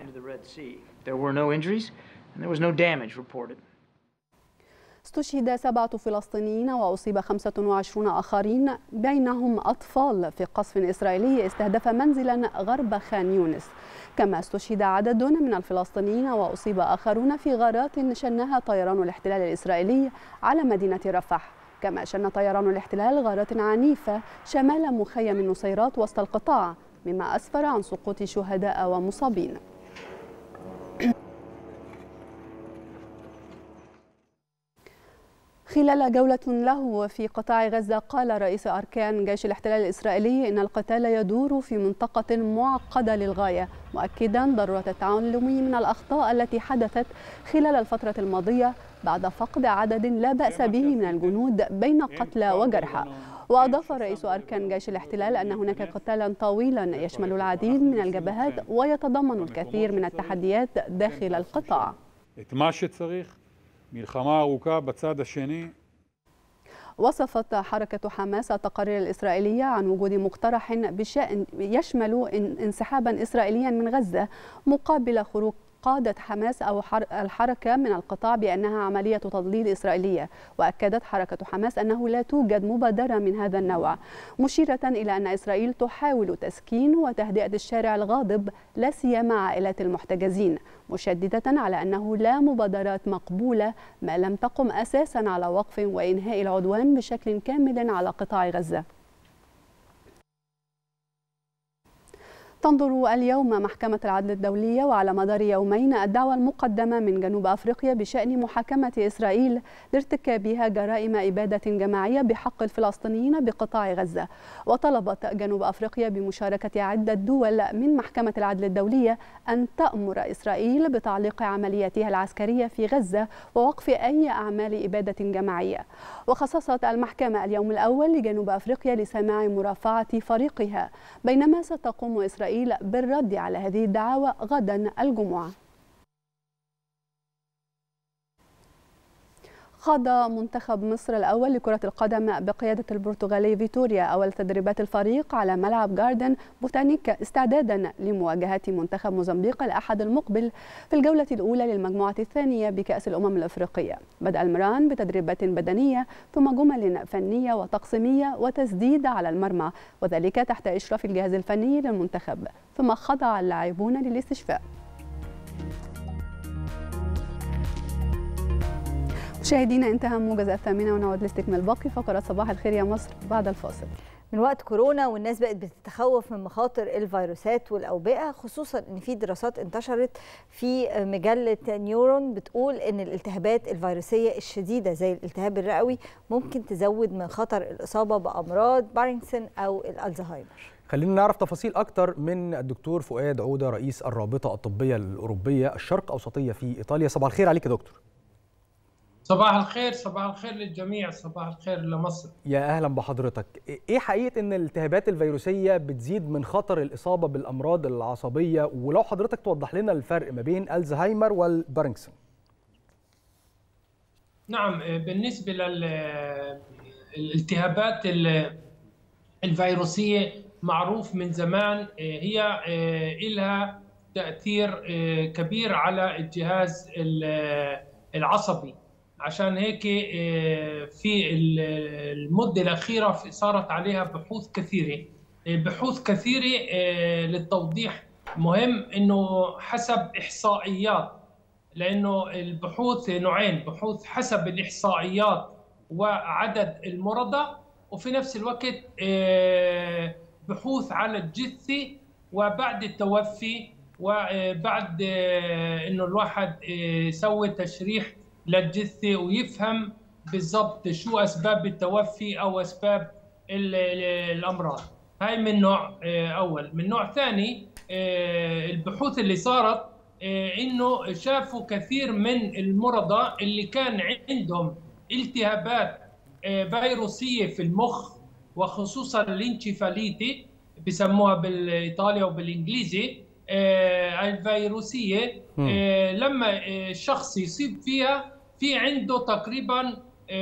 استشهد سبعة فلسطينيين وأصيب 25 آخرين بينهم أطفال في قصف إسرائيلي استهدف منزلا غرب خان يونس كما استشهد عدد من الفلسطينيين وأصيب آخرون في غارات شنها طيران الاحتلال الإسرائيلي على مدينة رفح كما شن طيران الاحتلال غارات عنيفة شمال مخيم النصيرات وسط القطاع مما أسفر عن سقوط شهداء ومصابين خلال جولة له في قطاع غزة قال رئيس أركان جيش الاحتلال الإسرائيلي إن القتال يدور في منطقة معقدة للغاية مؤكدا ضرورة التعلم من الأخطاء التي حدثت خلال الفترة الماضية بعد فقد عدد لا بأس به من الجنود بين قتلى وجرحى وأضاف رئيس أركان جيش الاحتلال أن هناك قتالا طويلا يشمل العديد من الجبهات ويتضمن الكثير من التحديات داخل القطاع מלחמה ארוכה בצד השני. وصفت حركة حماس التقارير الإسرائيلية عن وجود مقترح بشأن يشمل انسحابا إسرائيليا من غزة مقابل خروج قادة حماس أو الحركة من القطاع بأنها عملية تضليل إسرائيلية وأكدت حركة حماس أنه لا توجد مبادرة من هذا النوع مشيرة إلى أن إسرائيل تحاول تسكين وتهدئة الشارع الغاضب لا سيما عائلات المحتجزين مشددة على أنه لا مبادرات مقبولة ما لم تقم أساسا على وقف وإنهاء العدوان بشكل كامل على قطاع غزة تنظر اليوم محكمة العدل الدولية وعلى مدار يومين الدعوة المقدمة من جنوب أفريقيا بشأن محاكمة إسرائيل لارتكابها جرائم إبادة جماعية بحق الفلسطينيين بقطاع غزة وطلبت جنوب أفريقيا بمشاركة عدة دول من محكمة العدل الدولية أن تأمر إسرائيل بتعليق عملياتها العسكرية في غزة ووقف أي أعمال إبادة جماعية وخصصت المحكمة اليوم الأول لجنوب أفريقيا لسماع مرافعة فريقها بينما ستقوم إسرائيل إسرائيل بالرد على هذه الدعاوى غدا الجمعة خاض منتخب مصر الأول لكرة القدم بقيادة البرتغالي فيتوريا أول تدريبات الفريق على ملعب جاردن بوتانيك استعدادا لمواجهة منتخب موزمبيق الأحد المقبل في الجولة الأولى للمجموعة الثانية بكأس الأمم الأفريقية بدأ المران بتدريبات بدنية ثم جمل فنية وتقسيمية وتسديد على المرمى وذلك تحت إشراف الجهاز الفني للمنتخب ثم خضع اللاعبون للاستشفاء مشاهدينا انتهى موجز الثامنة ونعود لاستكمال باقي فقرات صباح الخير يا مصر بعد الفاصل من وقت كورونا والناس بقت بتتخوف من مخاطر الفيروسات والأوبئة خصوصا ان في دراسات انتشرت في مجلة نيورون بتقول ان الالتهابات الفيروسية الشديدة زي الالتهاب الرئوي ممكن تزود من خطر الإصابة بأمراض باركنسون أو الألزهايمر خلينا نعرف تفاصيل أكتر من الدكتور فؤاد عودة رئيس الرابطة الطبية الأوروبية الشرق أوسطية في إيطاليا صباح الخير عليك يا دكتور صباح الخير صباح الخير للجميع صباح الخير لمصر يا اهلا بحضرتك ايه حقيقه ان الالتهابات الفيروسيه بتزيد من خطر الاصابه بالامراض العصبيه ولو حضرتك توضح لنا الفرق ما بين الزهايمر والباركنسون نعم بالنسبه للالتهابات الفيروسيه معروف من زمان هي لها تاثير كبير على الجهاز العصبي عشان هيك في المدة الأخيرة صارت عليها بحوث كثيرة بحوث كثيرة للتوضيح مهم أنه حسب إحصائيات لأنه البحوث نوعين بحوث حسب الإحصائيات وعدد المرضى وفي نفس الوقت بحوث على الجثة وبعد التوفي وبعد انه الواحد يسوي تشريح للجثه ويفهم بالضبط شو اسباب التوفي او اسباب الامراض هاي من نوع اول من نوع ثاني البحوث اللي صارت انه شافوا كثير من المرضى اللي كان عندهم التهابات فيروسيه في المخ وخصوصا الانشيفاليتي بسموها بالايطالي وبالانجليزي الفيروسيه لما الشخص يصيب فيها في عنده تقريبا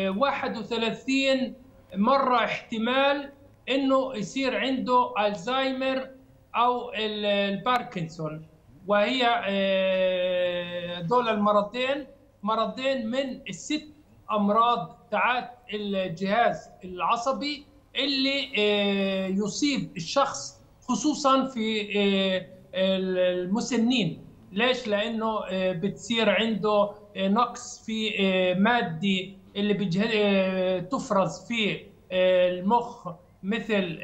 31 مره احتمال انه يصير عنده الزهايمر او الباركنسون وهي دول المرضين مرضين من الست امراض تاعت الجهاز العصبي اللي يصيب الشخص خصوصا في المسنين ليش لانه بتصير عنده نقص في ماده اللي تفرز في المخ مثل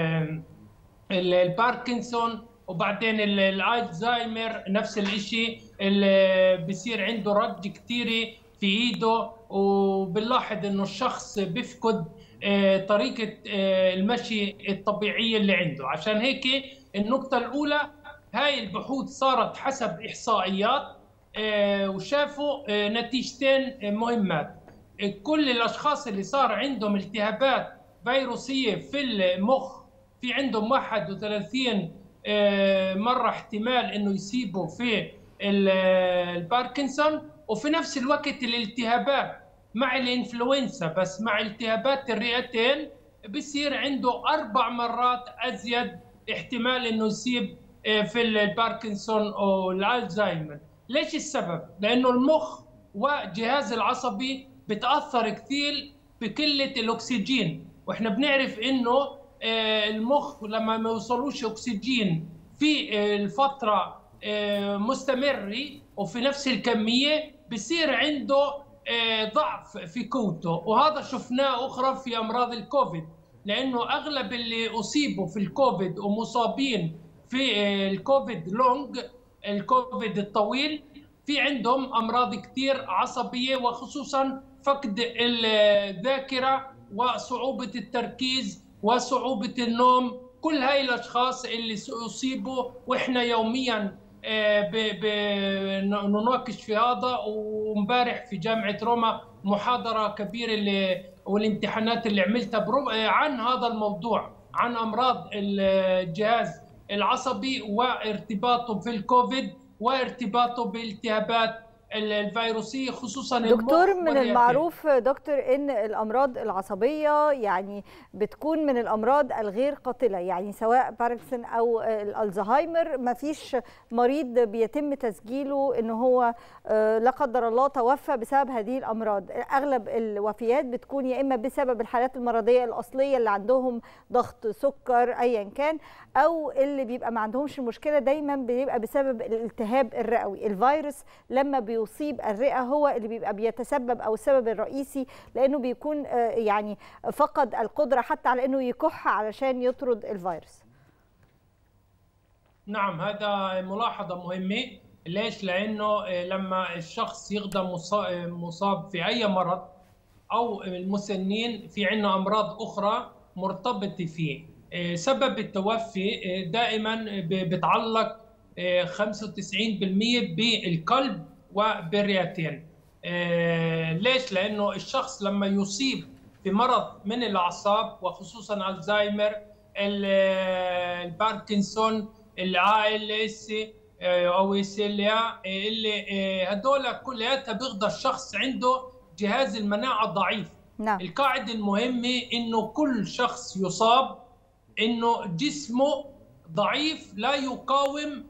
الباركنسون وبعدين الالزهايمر نفس الشيء اللي بصير عنده رج كثيره في ايده وبنلاحظ انه الشخص بيفقد طريقه المشي الطبيعيه اللي عنده عشان هيك النقطه الاولى هاي البحوث صارت حسب احصائيات وشافوا نتيجتين مهمات كل الاشخاص اللي صار عندهم التهابات فيروسيه في المخ في عندهم 31 مره احتمال انه يصيبوا في الباركنسون وفي نفس الوقت الالتهابات مع الانفلونزا بس مع التهابات الرئتين بصير عنده اربع مرات ازيد احتمال انه يصيب في الباركنسون او الالزهايمر ليش السبب لانه المخ والجهاز العصبي بتاثر كثير بقله الاكسجين واحنا بنعرف انه المخ لما ما يوصلوش اكسجين في الفتره مستمره وفي نفس الكميه بصير عنده ضعف في قوته وهذا شفناه اخرى في امراض الكوفيد لانه اغلب اللي اصيبوا في الكوفيد ومصابين في الكوفيد لونج الكوفيد الطويل في عندهم امراض كثير عصبيه وخصوصا فقد الذاكره وصعوبه التركيز وصعوبه النوم كل هاي الاشخاص اللي اصيبوا واحنا يوميا نناقش في هذا ومبارح في جامعه روما محاضره كبيره اللي والامتحانات اللي عملتها عن هذا الموضوع عن امراض الجهاز العصبي وارتباطه في الكوفيد وارتباطه بالتهابات الفيروسيه خصوصا دكتور من المعروف دكتور ان الامراض العصبيه يعني بتكون من الامراض الغير قاتله يعني سواء باركسون او الزهايمر ما فيش مريض بيتم تسجيله ان هو لا قدر الله توفى بسبب هذه الامراض اغلب الوفيات بتكون يا اما بسبب الحالات المرضيه الاصليه اللي عندهم ضغط سكر ايا كان او اللي بيبقى ما عندهمش مشكله دايما بيبقى بسبب الالتهاب الرئوي الفيروس لما بيصيب الرئه هو اللي بيبقى بيتسبب او السبب الرئيسي لانه بيكون يعني فقد القدره حتى على انه يكح علشان يطرد الفيروس نعم هذا ملاحظه مهمه ليش لانه لما الشخص يغدى مصاب في اي مرض او المسنين في عندنا امراض اخرى مرتبطه فيه سبب التوفي دائما بتعلق 95% بالقلب وبالرئتين ليش لانه الشخص لما يصيب بمرض من الاعصاب وخصوصا الزهايمر الباركنسون الاس او السيليا اللي هدول كلياتها بيغضى الشخص عنده جهاز المناعه ضعيف نعم. القاعده المهمه انه كل شخص يصاب انه جسمه ضعيف لا يقاوم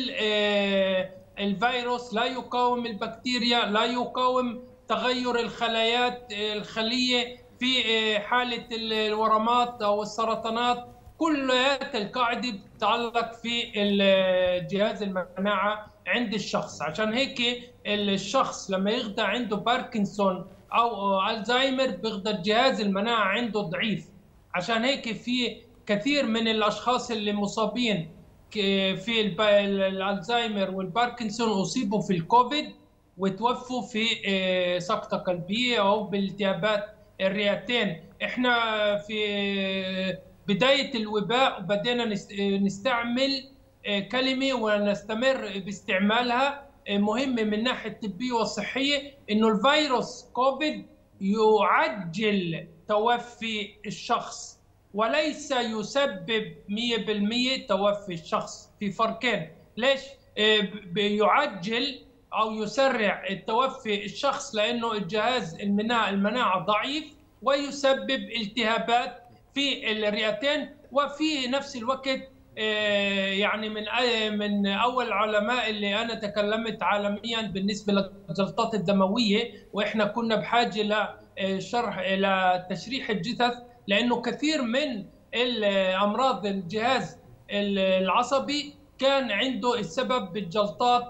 الفيروس لا يقاوم البكتيريا لا يقاوم تغير الخلايات الخليه في حاله الورمات او السرطانات كل القاعده بتتعلق في جهاز المناعه عند الشخص عشان هيك الشخص لما يغدى عنده باركنسون او الزهايمر بيغدى الجهاز المناعه عنده ضعيف عشان هيك في كثير من الاشخاص اللي مصابين في الالزهايمر والباركنسون اصيبوا في الكوفيد وتوفوا في سقطه قلبيه او بالتهابات الرئتين احنا في بدايه الوباء بدينا نستعمل كلمه ونستمر باستعمالها مهمه من الناحيه الطبيه والصحيه انه الفيروس كوفيد يعجل توفي الشخص وليس يسبب 100% توفي الشخص في فرقين ليش بيعجل او يسرع التوفي الشخص لانه الجهاز المناعه المناعه ضعيف ويسبب التهابات في الرئتين وفي نفس الوقت يعني من من اول العلماء اللي انا تكلمت عالميا بالنسبه للجلطات الدمويه واحنا كنا بحاجه لشرح الى تشريح الجثث لانه كثير من الامراض الجهاز العصبي كان عنده السبب بالجلطات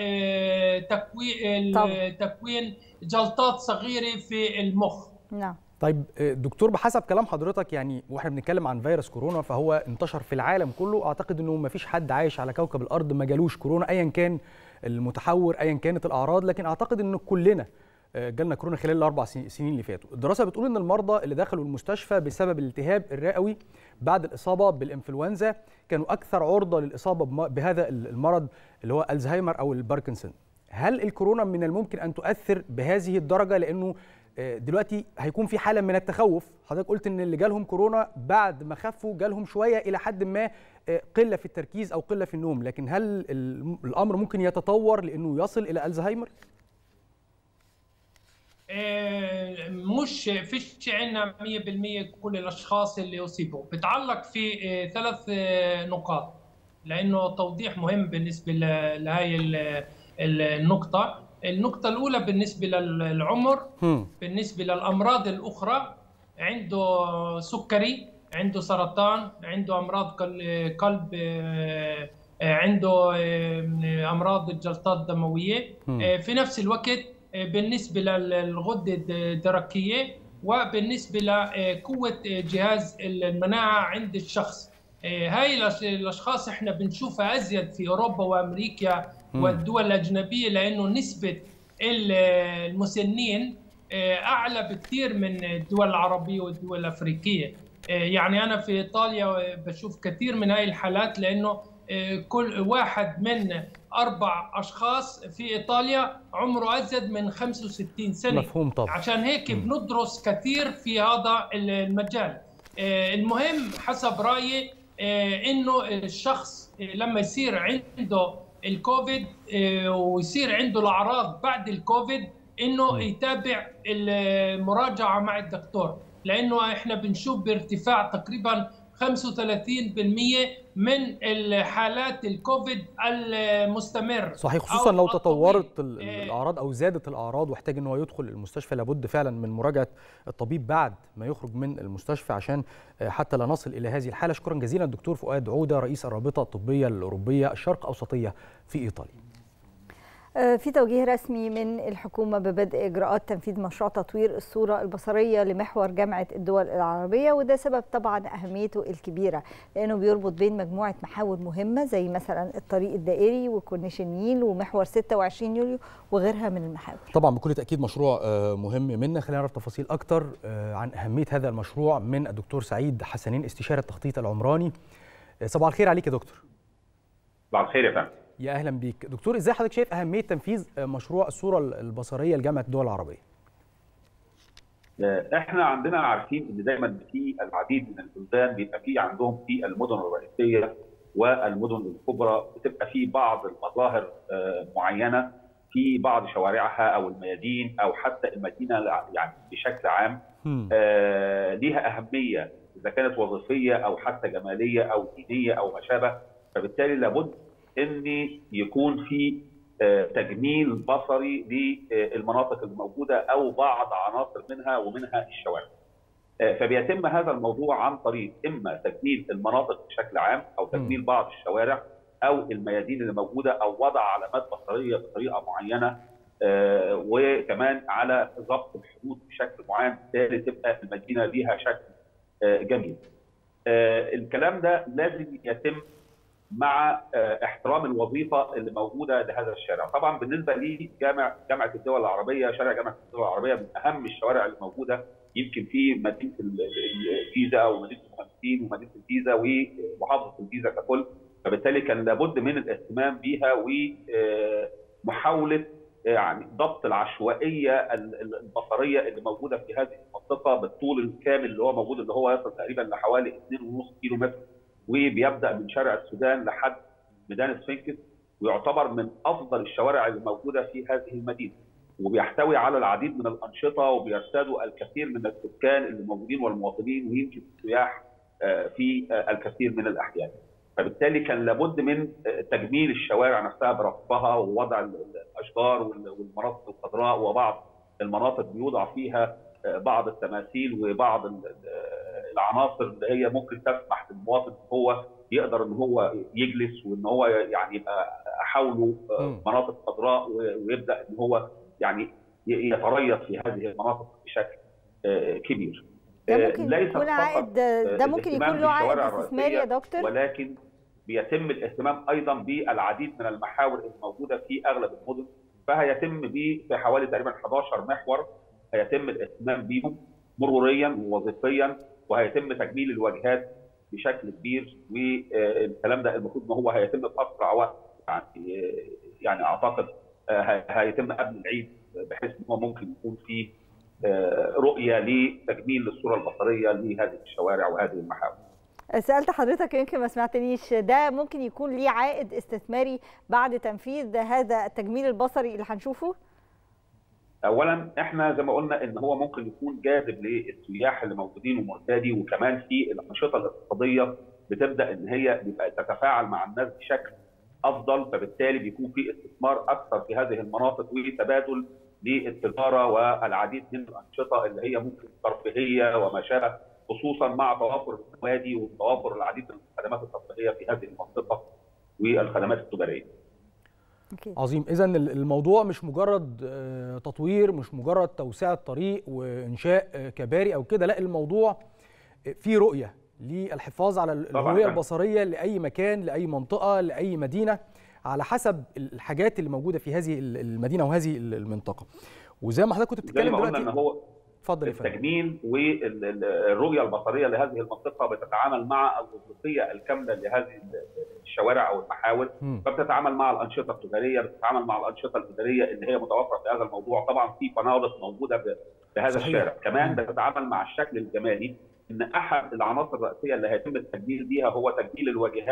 وتكوين تكوين جلطات صغيره في المخ نعم طيب دكتور بحسب كلام حضرتك يعني واحنا بنتكلم عن فيروس كورونا فهو انتشر في العالم كله اعتقد انه ما فيش حد عايش على كوكب الارض ما جالوش كورونا ايا كان المتحور ايا كانت الاعراض لكن اعتقد ان كلنا جالنا كورونا خلال الاربع سنين اللي فاتوا الدراسه بتقول ان المرضى اللي دخلوا المستشفى بسبب الالتهاب الرئوي بعد الاصابه بالانفلونزا كانوا اكثر عرضه للاصابه بهذا المرض اللي هو الزهايمر او الباركنسون هل الكورونا من الممكن ان تؤثر بهذه الدرجه لانه دلوقتي هيكون في حاله من التخوف حضرتك قلت ان اللي جالهم كورونا بعد ما خفوا جالهم شويه الى حد ما قله في التركيز او قله في النوم لكن هل الامر ممكن يتطور لانه يصل الى الزهايمر مش فيش عندنا 100% كل الاشخاص اللي اصيبوا بتعلق في ثلاث نقاط لانه توضيح مهم بالنسبه لهي النقطه النقطة الأولى بالنسبة للعمر بالنسبة للأمراض الأخرى عنده سكري عنده سرطان عنده أمراض قلب عنده أمراض الجلطات الدموية في نفس الوقت بالنسبة للغدة الدرقية وبالنسبة لقوة جهاز المناعة عند الشخص هاي الأشخاص احنا بنشوفها أزيد في أوروبا وأمريكا والدول الأجنبية لأنه نسبة المسنين أعلى بكثير من الدول العربية والدول الأفريقية يعني أنا في إيطاليا بشوف كثير من هاي الحالات لأنه كل واحد من أربع أشخاص في إيطاليا عمره أزيد من 65 سنة مفهوم طبعا عشان هيك بندرس كثير في هذا المجال المهم حسب رأيي إنه الشخص لما يصير عنده الكوفيد ويصير عنده الاعراض بعد الكوفيد انه يتابع المراجعه مع الدكتور لانه احنا بنشوف بارتفاع تقريبا 35% من الحالات الكوفيد المستمر صحيح خصوصا لو تطورت الاعراض او زادت الاعراض واحتاج ان هو يدخل المستشفى لابد فعلا من مراجعه الطبيب بعد ما يخرج من المستشفى عشان حتى لا نصل الى هذه الحاله شكرا جزيلا الدكتور فؤاد عوده رئيس الرابطه الطبيه الاوروبيه الشرق اوسطيه في ايطاليا في توجيه رسمي من الحكومة ببدء إجراءات تنفيذ مشروع تطوير الصورة البصرية لمحور جامعة الدول العربية وده سبب طبعا أهميته الكبيرة لأنه بيربط بين مجموعة محاور مهمة زي مثلا الطريق الدائري وكورنيش النيل ومحور 26 يوليو وغيرها من المحاور طبعا بكل تأكيد مشروع مهم منا خلينا نعرف تفاصيل أكتر عن أهمية هذا المشروع من الدكتور سعيد حسنين استشارة التخطيط العمراني صباح الخير عليك يا دكتور صباح الخير يا فندم يا اهلا بيك دكتور ازاي حضرتك شايف اهميه تنفيذ مشروع الصوره البصريه لجامعه الدول العربيه احنا عندنا عارفين ان دايما في العديد من البلدان بيبقى في عندهم في المدن الرئيسيه والمدن الكبرى بتبقى في بعض المظاهر معينه في بعض شوارعها او الميادين او حتى المدينه يعني بشكل عام آه ليها اهميه اذا كانت وظيفيه او حتى جماليه او دينيه او ما شابه فبالتالي لابد ان يكون في تجميل بصري للمناطق الموجوده او بعض عناصر منها ومنها الشوارع. فبيتم هذا الموضوع عن طريق اما تجميل المناطق بشكل عام او تجميل بعض الشوارع او الميادين اللي موجوده او وضع علامات بصريه بطريقه معينه وكمان على ضبط الحدود بشكل معين بالتالي تبقى المدينه ليها شكل جميل. الكلام ده لازم يتم مع احترام الوظيفه اللي موجوده لهذا الشارع، طبعا بالنسبه لي جامع جامعه الدول العربيه شارع جامعه الدول العربيه من اهم الشوارع اللي موجوده يمكن في مدينه الجيزه او مدينه المهندسين ومدينه الجيزه ومحافظه الجيزه ككل، فبالتالي كان لابد من الاهتمام بها ومحاوله يعني ضبط العشوائيه البصريه اللي موجوده في هذه المنطقه بالطول الكامل اللي هو موجود اللي هو يصل تقريبا لحوالي 2.5 كيلو متر وبيبدا من شارع السودان لحد ميدان السفنكس ويعتبر من افضل الشوارع اللي موجوده في هذه المدينه وبيحتوي على العديد من الانشطه وبيرتادوا الكثير من السكان اللي موجودين والمواطنين ويمكن السياح في الكثير من الاحيان. فبالتالي كان لابد من تجميل الشوارع نفسها برفها ووضع الاشجار والمناطق الخضراء وبعض المناطق بيوضع فيها بعض التماثيل وبعض العناصر اللي هي ممكن تسمح للمواطن ان هو يقدر ان هو يجلس وان هو يعني يبقى حوله مناطق خضراء ويبدا ان هو يعني يتريث في هذه المناطق بشكل كبير. ده ممكن يكون عائد ده ممكن يكون له عائد استثماري يا دكتور ولكن بيتم الاهتمام ايضا بالعديد من المحاور الموجوده في اغلب المدن فهيتم في حوالي تقريبا 11 محور هيتم الاهتمام بيهم مروريا ووظيفيا وهيتم تجميل الواجهات بشكل كبير والكلام ده المفروض ان هو هيتم في اسرع وقت يعني يعني اعتقد هيتم قبل العيد بحيث ان هو ممكن يكون في رؤيه لتجميل للصوره البصريه لهذه الشوارع وهذه المحاور. سالت حضرتك يمكن ما سمعتنيش ده ممكن يكون ليه عائد استثماري بعد تنفيذ هذا التجميل البصري اللي هنشوفه؟ اولا احنا زي ما قلنا ان هو ممكن يكون جاذب للسياح اللي موجودين ومعتادي وكمان في الانشطه الاقتصاديه بتبدا ان هي بيبقى تتفاعل مع الناس بشكل افضل فبالتالي بيكون في استثمار اكثر في هذه المناطق وتبادل للتجاره والعديد من الانشطه اللي هي ممكن ترفيهيه وما شابه خصوصا مع توافر النوادي وتوافر العديد من الخدمات الترفيهيه في هذه المنطقه والخدمات التجاريه. عظيم اذا الموضوع مش مجرد تطوير مش مجرد توسعه طريق وانشاء كباري او كده لا الموضوع في رؤيه للحفاظ على الهويه البصريه لاي مكان لاي منطقه لاي مدينه على حسب الحاجات اللي موجوده في هذه المدينه وهذه المنطقه وزي ما حضرتك كنت بتتكلم دلوقتي ان هو اتفضل التجميل والرؤيه البصريه لهذه المنطقه بتتعامل مع الوظيفيه الكامله لهذه الشوارع او المحاور م. فبتتعامل مع الانشطه التجاريه بتتعامل مع الانشطه الاداريه اللي هي متوفره في هذا الموضوع طبعا في فنادق موجوده بهذا صحيح. الشارع كمان بتتعامل مع الشكل الجمالي ان احد العناصر الرئيسيه اللي هيتم التجميل بيها هو تجميل الواجهات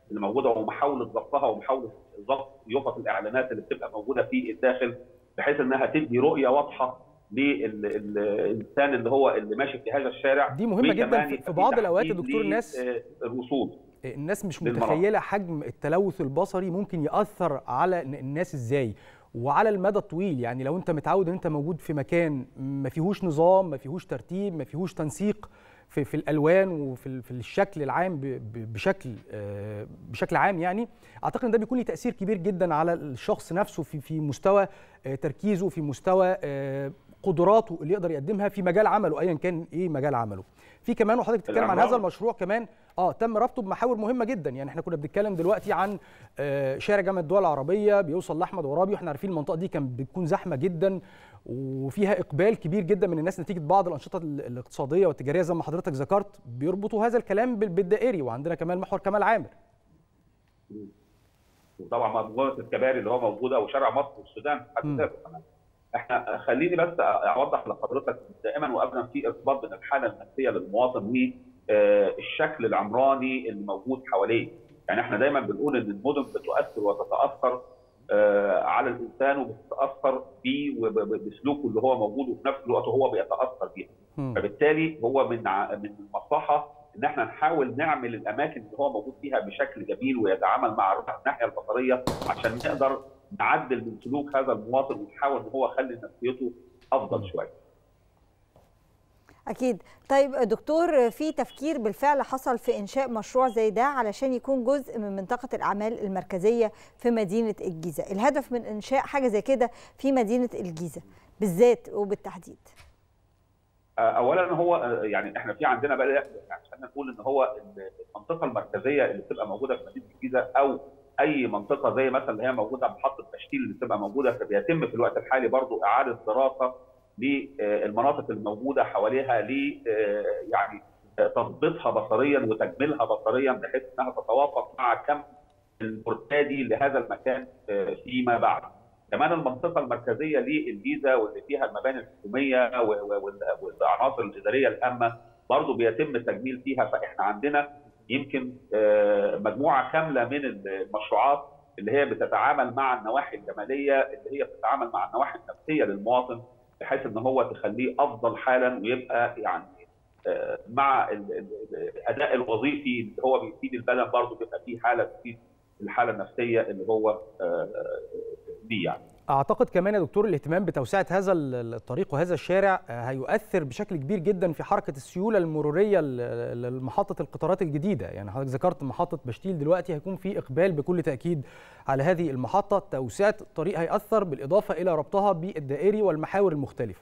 اللي موجوده ومحاوله ضبطها ومحاوله ضبط يفط الاعلانات اللي بتبقى موجوده في الداخل بحيث انها تدي رؤيه واضحه للانسان اللي هو اللي ماشي في هذا الشارع دي مهمه جدا في بعض الاوقات يا دكتور الناس الوصول الناس مش متخيله حجم التلوث البصري ممكن ياثر على الناس ازاي وعلى المدى الطويل يعني لو انت متعود ان انت موجود في مكان ما فيهوش نظام ما فيهوش ترتيب ما فيهوش تنسيق في في الالوان وفي في الشكل العام بشكل بشكل عام يعني اعتقد ان ده بيكون له تاثير كبير جدا على الشخص نفسه في في مستوى تركيزه في مستوى قدراته اللي يقدر يقدمها في مجال عمله ايا كان ايه مجال عمله في كمان وحضرتك بتتكلم عن هذا المشروع كمان اه تم ربطه بمحاور مهمه جدا يعني احنا كنا بنتكلم دلوقتي عن آه شارع جامعه الدول العربيه بيوصل لاحمد عرابي واحنا عارفين المنطقه دي كان بتكون زحمه جدا وفيها اقبال كبير جدا من الناس نتيجه بعض الانشطه الاقتصاديه والتجاريه زي ما حضرتك ذكرت بيربطوا هذا الكلام بالدائري وعندنا كمان محور كمال عامر وطبعا مجموعه الكباري اللي هو موجوده وشارع مصر والسودان حد ذاته كمان احنا خليني بس اوضح لحضرتك دائما وابدا في ارتباط بين الحاله النفسيه للمواطن والشكل العمراني اللي موجود حواليه يعني احنا دايما بنقول ان المدن بتؤثر وتتاثر على الانسان وبتتاثر بيه وبسلوكه اللي هو موجود وفي نفس الوقت هو بيتاثر بيها فبالتالي هو من من المصلحه ان احنا نحاول نعمل الاماكن اللي هو موجود فيها بشكل جميل ويتعامل مع الناحيه البصريه عشان نقدر نعدل من سلوك هذا المواطن ونحاول ان هو يخلي نفسيته افضل شويه. اكيد طيب دكتور في تفكير بالفعل حصل في انشاء مشروع زي ده علشان يكون جزء من منطقه الاعمال المركزيه في مدينه الجيزه الهدف من انشاء حاجه زي كده في مدينه الجيزه بالذات وبالتحديد اولا هو يعني احنا في عندنا بقى يعني خلينا نقول ان هو المنطقه المركزيه اللي بتبقى موجوده في مدينه الجيزه او اي منطقه زي مثلا اللي هي موجوده محطه تشكيل اللي بتبقى موجوده فبيتم في الوقت الحالي برضو اعاده دراسه للمناطق الموجوده حواليها ل يعني تظبيطها بصريا وتجميلها بصريا بحيث انها تتوافق مع كم المرتادي لهذا المكان فيما بعد. كمان المنطقه المركزيه للجيزه واللي فيها المباني الحكوميه والعناصر الاداريه الهامه برضه بيتم التجميل فيها فاحنا عندنا يمكن مجموعه كامله من المشروعات اللي هي بتتعامل مع النواحي الجماليه اللي هي بتتعامل مع النواحي النفسيه للمواطن بحيث ان هو تخليه افضل حالا ويبقى يعني مع الاداء الوظيفي اللي هو بيفيد البدن برضه بيبقى فيه حاله تفيد الحاله النفسيه اللي هو دي يعني. اعتقد كمان يا دكتور الاهتمام بتوسعه هذا الطريق وهذا الشارع هيؤثر بشكل كبير جدا في حركه السيوله المروريه لمحطه القطارات الجديده يعني حضرتك ذكرت محطه بشتيل دلوقتي هيكون في اقبال بكل تاكيد على هذه المحطه توسعه الطريق هياثر بالاضافه الى ربطها بالدائري والمحاور المختلفه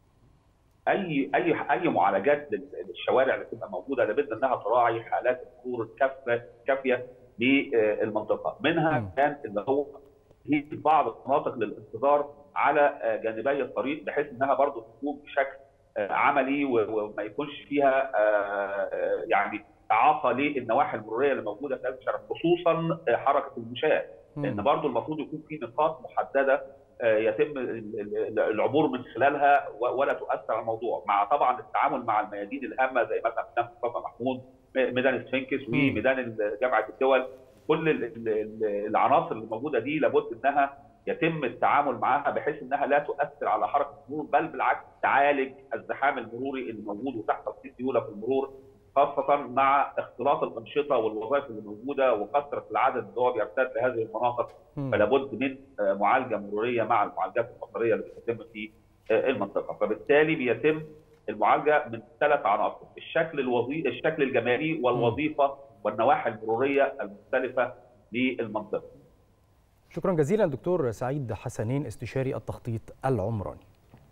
اي اي اي معالجات للشوارع اللي تبقى موجوده لابد انها تراعي حالات المرور الكافيه كافيه للمنطقه منها كان اللي هو هي بعض المناطق للانتظار على جانبي الطريق بحيث انها برضه تكون بشكل عملي وما يكونش فيها يعني اعاقه للنواحي المروريه اللي موجوده في هذا الشارع خصوصا حركه المشاة لان برضه المفروض يكون في نقاط محدده يتم العبور من خلالها ولا تؤثر على الموضوع مع طبعا التعامل مع الميادين الهامه زي مثلا ميدان مصطفى محمود ميدان سفنكس وميدان جامعه الدول كل العناصر اللي موجوده دي لابد انها يتم التعامل معها بحيث انها لا تؤثر على حركه المرور بل بالعكس تعالج الزحام المروري اللي موجود وتحصل فيه سيوله في المرور خاصه مع اختلاط الانشطه والوظائف اللي موجوده وكثره العدد اللي هو بيرتاد في هذه المناطق فلا بد من معالجه مروريه مع المعالجات البصريه اللي بتتم في المنطقه فبالتالي بيتم المعالجه من ثلاث عناصر الشكل الوظيفي الشكل الجمالي والوظيفه والنواحي المروريه المختلفه للمنطقه. شكرا جزيلا دكتور سعيد حسنين استشاري التخطيط العمراني.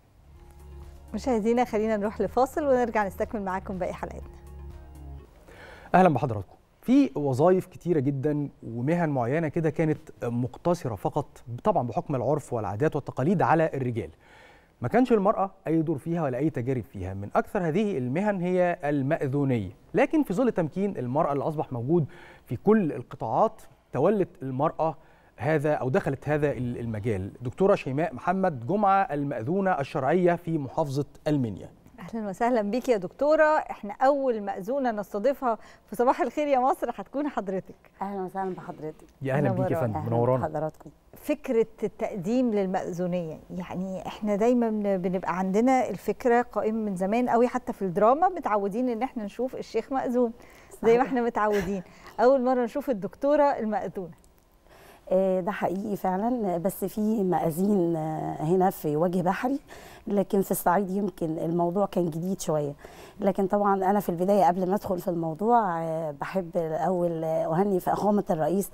مشاهدينا خلينا نروح لفاصل ونرجع نستكمل معاكم باقي حلقاتنا. اهلا بحضراتكم. في وظائف كتيره جدا ومهن معينه كده كانت مقتصره فقط طبعا بحكم العرف والعادات والتقاليد على الرجال. ما كانش المرأة أي دور فيها ولا أي تجارب فيها من أكثر هذه المهن هي المأذونية لكن في ظل تمكين المرأة اللي أصبح موجود في كل القطاعات تولت المرأة هذا أو دخلت هذا المجال دكتورة شيماء محمد جمعة المأذونة الشرعية في محافظة المنيا اهلا وسهلا بيك يا دكتوره احنا اول مأذونه نستضيفها في صباح الخير يا مصر هتكون حضرتك اهلا وسهلا بحضرتك يا اهلا بيك يا فندم منورانا حضراتكم فكره التقديم للمأذونيه يعني احنا دايما بنبقى عندنا الفكره قائمه من زمان قوي حتى في الدراما متعودين ان احنا نشوف الشيخ مأذون زي ما احنا متعودين اول مره نشوف الدكتوره المأذونه ده حقيقي فعلا بس في مأذين هنا في وجه بحري لكن في الصعيد يمكن الموضوع كان جديد شويه لكن طبعا انا في البدايه قبل ما ادخل في الموضوع بحب الاول اهني في اقامه الرئيس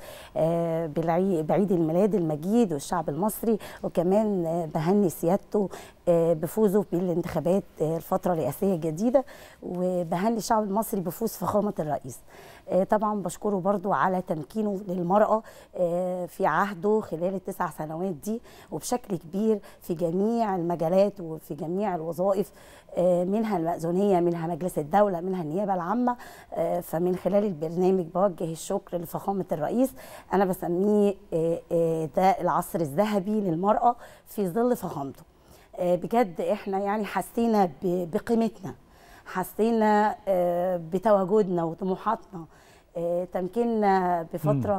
بعيد الميلاد المجيد والشعب المصري وكمان بهني سيادته بفوزه بالانتخابات الفتره الرئاسيه الجديده وبهني الشعب المصري بفوز فخامه الرئيس طبعا بشكره برضو على تمكينه للمرأة في عهده خلال التسع سنوات دي وبشكل كبير في جميع المجالات وفي جميع الوظائف منها المأذونية منها مجلس الدولة منها النيابة العامة فمن خلال البرنامج بوجه الشكر لفخامة الرئيس أنا بسميه ده العصر الذهبي للمرأة في ظل فخامته بجد احنا يعني حسينا بقيمتنا حسينا بتواجدنا وطموحاتنا تمكيننا بفتره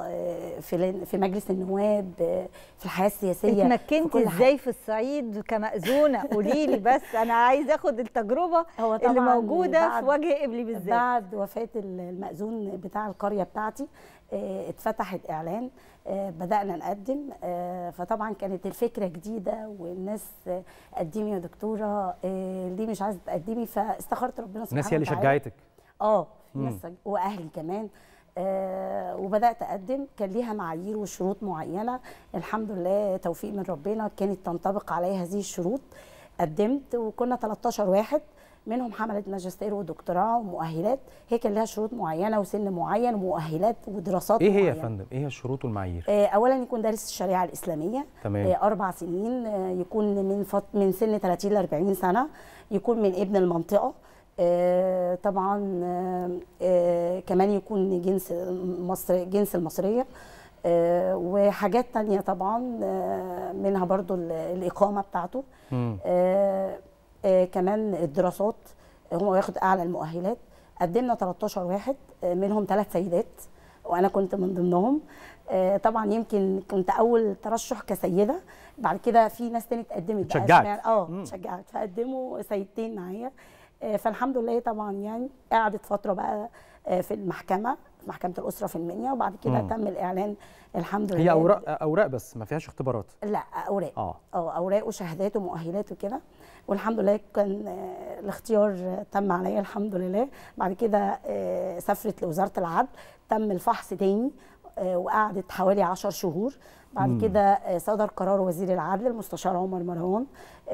في في مجلس النواب في الحياه السياسيه اتمكنتي ازاي في الصعيد كمأذونه قولي لي بس انا عايزه اخد التجربه هو اللي موجوده في وجه قبلي بالذات بعد وفاه المأذون بتاع القريه بتاعتي اتفتحت اعلان بدانا نقدم فطبعا كانت الفكره جديده والناس قدمي يا دكتوره ليه مش عايزه تقدمي فاستخرت ربنا سبحانه الناس هي اللي شجعتك اه ناس واهلي كمان آه وبدات اقدم كان ليها معايير وشروط معينه الحمد لله توفيق من ربنا كانت تنطبق عليا هذه الشروط قدمت وكنا 13 واحد منهم حمله ماجستير ودكتوراه ومؤهلات هي كان لها شروط معينه وسن معين ومؤهلات ودراسات ايه معينة. هي يا فندم ايه هي الشروط والمعايير آه اولا يكون دارس الشريعه الاسلاميه تمام. آه اربع سنين آه يكون من فط... من سن 30 ل 40 سنه يكون من ابن المنطقه آه طبعا آه آه كمان يكون جنس مصر جنس المصريه آه وحاجات تانية طبعا آه منها برضو الإقامة بتاعته آه آه كمان الدراسات هو ياخد أعلى المؤهلات قدمنا 13 واحد آه منهم ثلاث سيدات وأنا كنت من ضمنهم آه طبعا يمكن كنت أول ترشح كسيدة بعد كده في ناس تاني اتقدمت شجعت اه شجعت فقدموا سيدتين معايا فالحمد لله طبعا يعني قعدت فتره بقى في المحكمه في محكمه الاسره في المنيا وبعد كده مم. تم الاعلان الحمد لله هي اوراق اوراق بس ما فيهاش اختبارات لا اوراق اه اه اوراق وشهادات ومؤهلات وكده والحمد لله كان الاختيار تم عليا الحمد لله بعد كده سافرت لوزاره العدل تم الفحص تاني وقعدت حوالي 10 شهور بعد مم. كده صدر قرار وزير العدل المستشار عمر مروان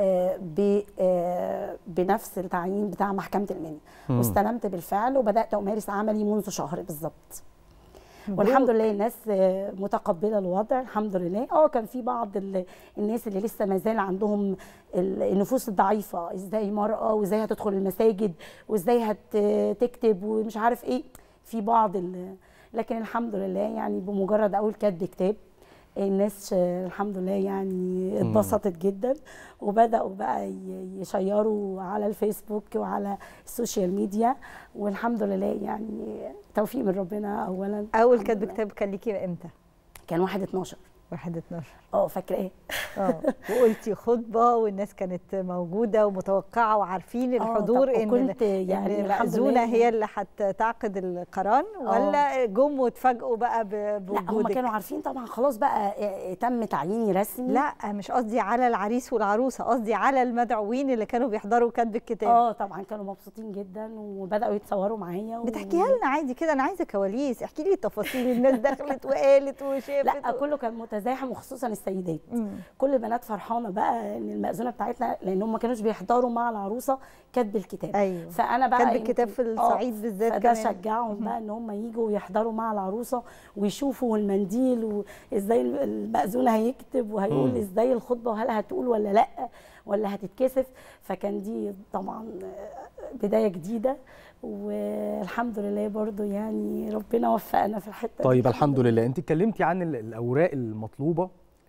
بنفس التعيين بتاع محكمه المنيا واستلمت بالفعل وبدات امارس عملي منذ شهر بالظبط والحمد لله الناس متقبله الوضع الحمد لله اه كان في بعض الناس اللي لسه ما زال عندهم النفوس الضعيفه ازاي مراه وازاي هتدخل المساجد وازاي هتكتب ومش عارف ايه في بعض لكن الحمد لله يعني بمجرد اول كتب كتاب الناس الحمد لله يعني اتبسطت جدا وبداوا بقى يشيروا على الفيسبوك وعلى السوشيال ميديا والحمد لله يعني توفيق من ربنا اولا اول كتب كتاب كان ليكي امتى كان 1 12 1 12 اه فاكراه اه وقلتي خطبه والناس كانت موجوده ومتوقعه وعارفين الحضور ان كنت يعني المأذونه هي اللي هتعقد القران ولا جم واتفاجئوا بقى بوجودك لا هم كانوا عارفين طبعا خلاص بقى تم تعييني رسمي لا مش قصدي على العريس والعروسه قصدي على المدعوين اللي كانوا بيحضروا كتب الكتاب اه طبعا كانوا مبسوطين جدا وبداوا يتصوروا معايا و... بتحكيها لنا عادي كده انا عايزه كواليس احكي لي تفاصيل الناس دخلت وقالت وشافت لا كله كان متزاحم وخصوصا السيدات مم. كل البنات فرحانه بقى ان المأذونه بتاعتنا لان هم ما كانوش بيحضروا مع العروسه كتب الكتاب ايوه فانا بقى كتب الكتاب في الصعيد بالذات كمان شجعهم بقى ان هم يجوا ويحضروا مع العروسه ويشوفوا المنديل وازاي المأذونه هيكتب وهيقول ازاي الخطبه وهل هتقول ولا لا ولا هتتكسف فكان دي طبعا بدايه جديده والحمد لله برضو يعني ربنا وفقنا في الحته طيب دي الحمد لله انت اتكلمتي عن الاوراق المطلوبه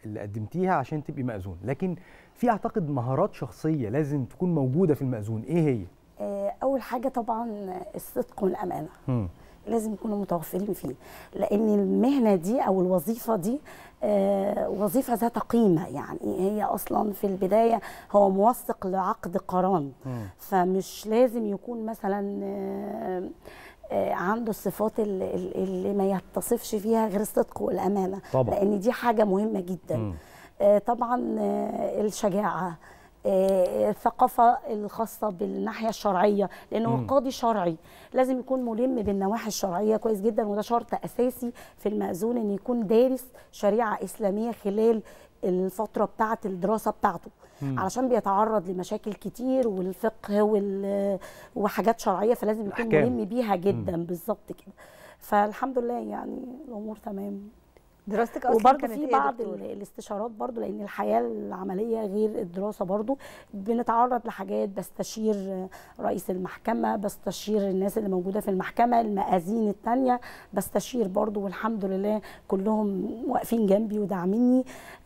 اللي قدمتيها عشان تبقي مأذون لكن في اعتقد مهارات شخصيه لازم تكون موجوده في المأذون ايه هي آه، اول حاجه طبعا الصدق والامانه مم. لازم يكونوا متوفرين فيه لان المهنه دي او الوظيفه دي آه، وظيفه ذات قيمه يعني هي اصلا في البدايه هو موثق لعقد قران فمش لازم يكون مثلا آه، آه، عنده الصفات اللي, اللي ما يتصفش فيها غير الصدق والامانه طبعاً. لان دي حاجه مهمه جدا مم. آه، طبعا آه، الشجاعه آه، الثقافة الخاصة بالناحية الشرعية لأنه مم. هو قاضي شرعي لازم يكون ملم بالنواحي الشرعية كويس جدا وده شرط أساسي في المأذون أن يكون دارس شريعة إسلامية خلال الفترة بتاعة الدراسة بتاعته مم. علشان بيتعرض لمشاكل كتير والفقه وال... وحاجات شرعية فلازم يكون الأحكام. ملم بيها جدا بالظبط كده فالحمد لله يعني الأمور تمام دراستك اصلا وبرضه كانت في إيه يا بعض دكتور؟ ال- الاستشارات برضه لان الحياه العمليه غير الدراسه برضه بنتعرض لحاجات بستشير رئيس المحكمه بستشير الناس اللي موجوده في المحكمه المآذين التانية بستشير برضه والحمد لله كلهم واقفين جنبي وداعميني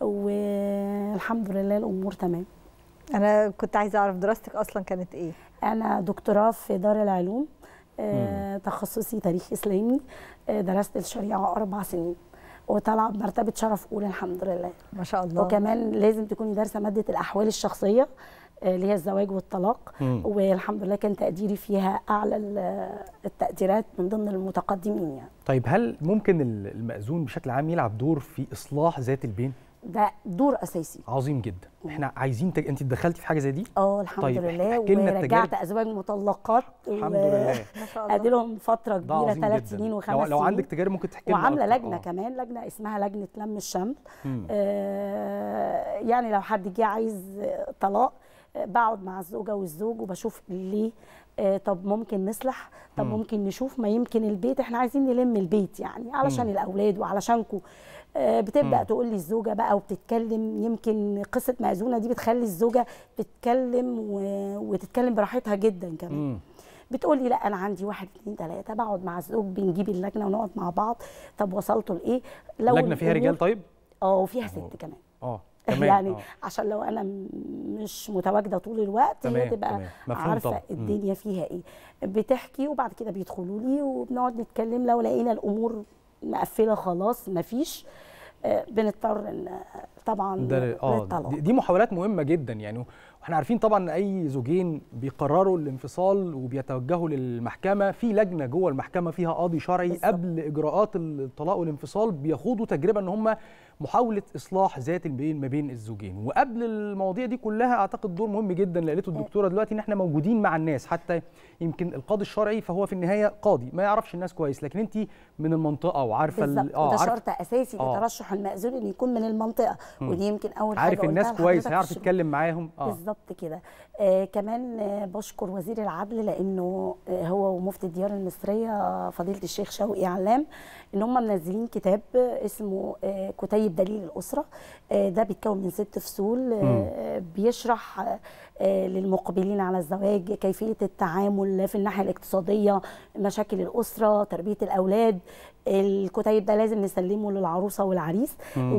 والحمد لله الامور تمام انا كنت عايزه اعرف دراستك اصلا كانت ايه انا دكتوراه في دار العلوم آه، تخصصي تاريخ اسلامي آه، درست الشريعه اربع سنين وطالعه بمرتبه شرف اولى الحمد لله ما شاء الله وكمان لازم تكوني دارسه ماده الاحوال الشخصيه آه، اللي هي الزواج والطلاق مم. والحمد لله كان تقديري فيها اعلى ال- التقديرات من ضمن المتقدمين يعني طيب هل ممكن ال- المأذون بشكل عام يلعب دور في اصلاح ذات البين ده دور اساسي عظيم جدا احنا عايزين تج... انت اتدخلتي في حاجه زي دي اه الحمد طيب لله احكي لنا ورجعت التجارب ازواج مطلقات الحمد لله. ما شاء الله ادي لهم فتره ده كبيره عظيم ثلاث جدا. سنين لو, وخمس لو سنين عندك تجارب ممكن تحكي لنا وعامله أكتر. لجنه آه. كمان لجنه اسمها لجنه لم الشمل مم. آه يعني لو حد جه عايز آه، طلاق آه، بقعد مع الزوجه والزوج وبشوف ليه آه طب ممكن نصلح طب مم. ممكن نشوف ما يمكن البيت احنا عايزين نلم البيت يعني علشان مم. الاولاد وعلشانكم آه بتبدا مم. تقول لي الزوجه بقى وبتتكلم يمكن قصه مأذونه دي بتخلي الزوجه تتكلم و... وتتكلم براحتها جدا كمان مم. بتقول لي لا انا عندي واحد اتنين تلاته بقعد مع الزوج بنجيب اللجنه ونقعد مع بعض طب وصلتوا لايه لجنه فيها الأمور- رجال طيب اه وفيها ست كمان اه كمان يعني آه. عشان لو انا م- مش متواجده طول الوقت هي تمام، تبقى تمام. مفهوم عارفه طبعاً. مم. الدنيا فيها ايه بتحكي وبعد كده بيدخلوا لي وبنقعد نتكلم لو لقينا الامور مقفله خلاص مفيش آه، بنضطر ان طبعا ده اه للطلاق. دي, دي محاولات مهمه جدا يعني واحنا عارفين طبعا ان اي زوجين بيقرروا الانفصال وبيتوجهوا للمحكمه في لجنه جوه المحكمه فيها قاضي شرعي بالزبط. قبل اجراءات الطلاق والانفصال بيخوضوا تجربه ان هم محاوله اصلاح ذات البين ما بين الزوجين وقبل المواضيع دي كلها اعتقد دور مهم جدا اللي قالته الدكتوره دلوقتي ان احنا موجودين مع الناس حتى يمكن القاضي الشرعي فهو في النهايه قاضي ما يعرفش الناس كويس لكن انت من المنطقه وعارفه ال- بالظبط وده عارفة- شرط اساسي آه. لترشح المأذون ان يكون من المنطقه مم. ودي يمكن اول عارف حاجه الناس قلتها كويس لحضرتك هيعرف في الشروط. يتكلم معاهم اه بالظبط كده آه كمان آه بشكر وزير العدل لانه آه هو ومفتي الديار المصريه فضيله الشيخ شوقي علام ان هم منزلين كتاب آه اسمه آه كتيب دليل الاسره آه ده بيتكون من ست فصول آه بيشرح آه آه للمقبلين على الزواج كيفيه التعامل في الناحيه الاقتصاديه مشاكل الاسره تربيه الاولاد الكتيب ده لازم نسلمه للعروسه والعريس مم.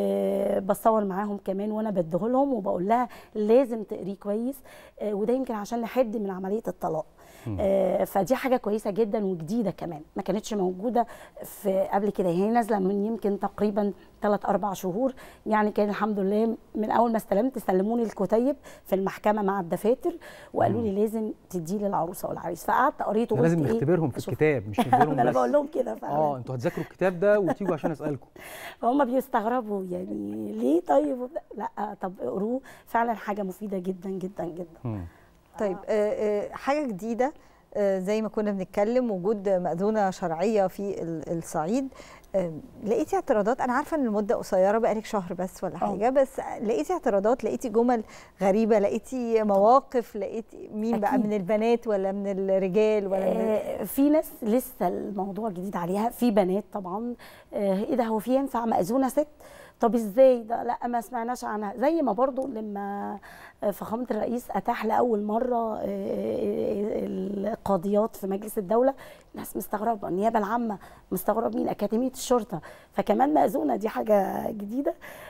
وبصور معاهم كمان وانا بديه لهم وبقول لها لازم تقريه كويس آه، وده يمكن عشان نحد من عمليه الطلاق مم. آه، فدي حاجه كويسه جدا وجديده كمان ما كانتش موجوده في قبل كده هي نازله من يمكن تقريبا 3 4 شهور يعني كان الحمد لله من اول ما استلمت سلموني الكتيب في المحكمه مع الدفاتر وقالوا لي لازم تديه للعروسه والعريس فقعدت قريته إحنا لازم وقلت إيه؟ نختبرهم في أشوف. الكتاب مش نديلهم انا بس بقول لهم كده فعلا اه انتوا هتذاكروا الكتاب ده وتيجوا عشان اسالكم هم بيستغربوا يعني ليه طيب وبتاع؟ لا طب اقروه فعلا حاجه مفيده جدا جدا جدا طيب آه، آه، حاجه جديده آه، زي ما كنا بنتكلم وجود مأذونة شرعية في ال- الصعيد آه، لقيتي اعتراضات انا عارفه ان المده قصيره بقالك شهر بس ولا حاجه بس لقيتي اعتراضات لقيتي جمل غريبه لقيتي مواقف لقيتي مين بقى أكيد. من البنات ولا من الرجال ولا من آه، في ناس لسه الموضوع جديد عليها في بنات طبعا آه، ايه ده هو في ينفع مأذونه ست طب ازاي ده لا ما سمعناش عنها زي ما برضو لما آه، فخامه الرئيس اتاح لاول مره آه، القاضيات في مجلس الدوله الناس مستغربه النيابه العامه مستغربين اكاديميه الشرطه فكمان مأذونه دي حاجه جديده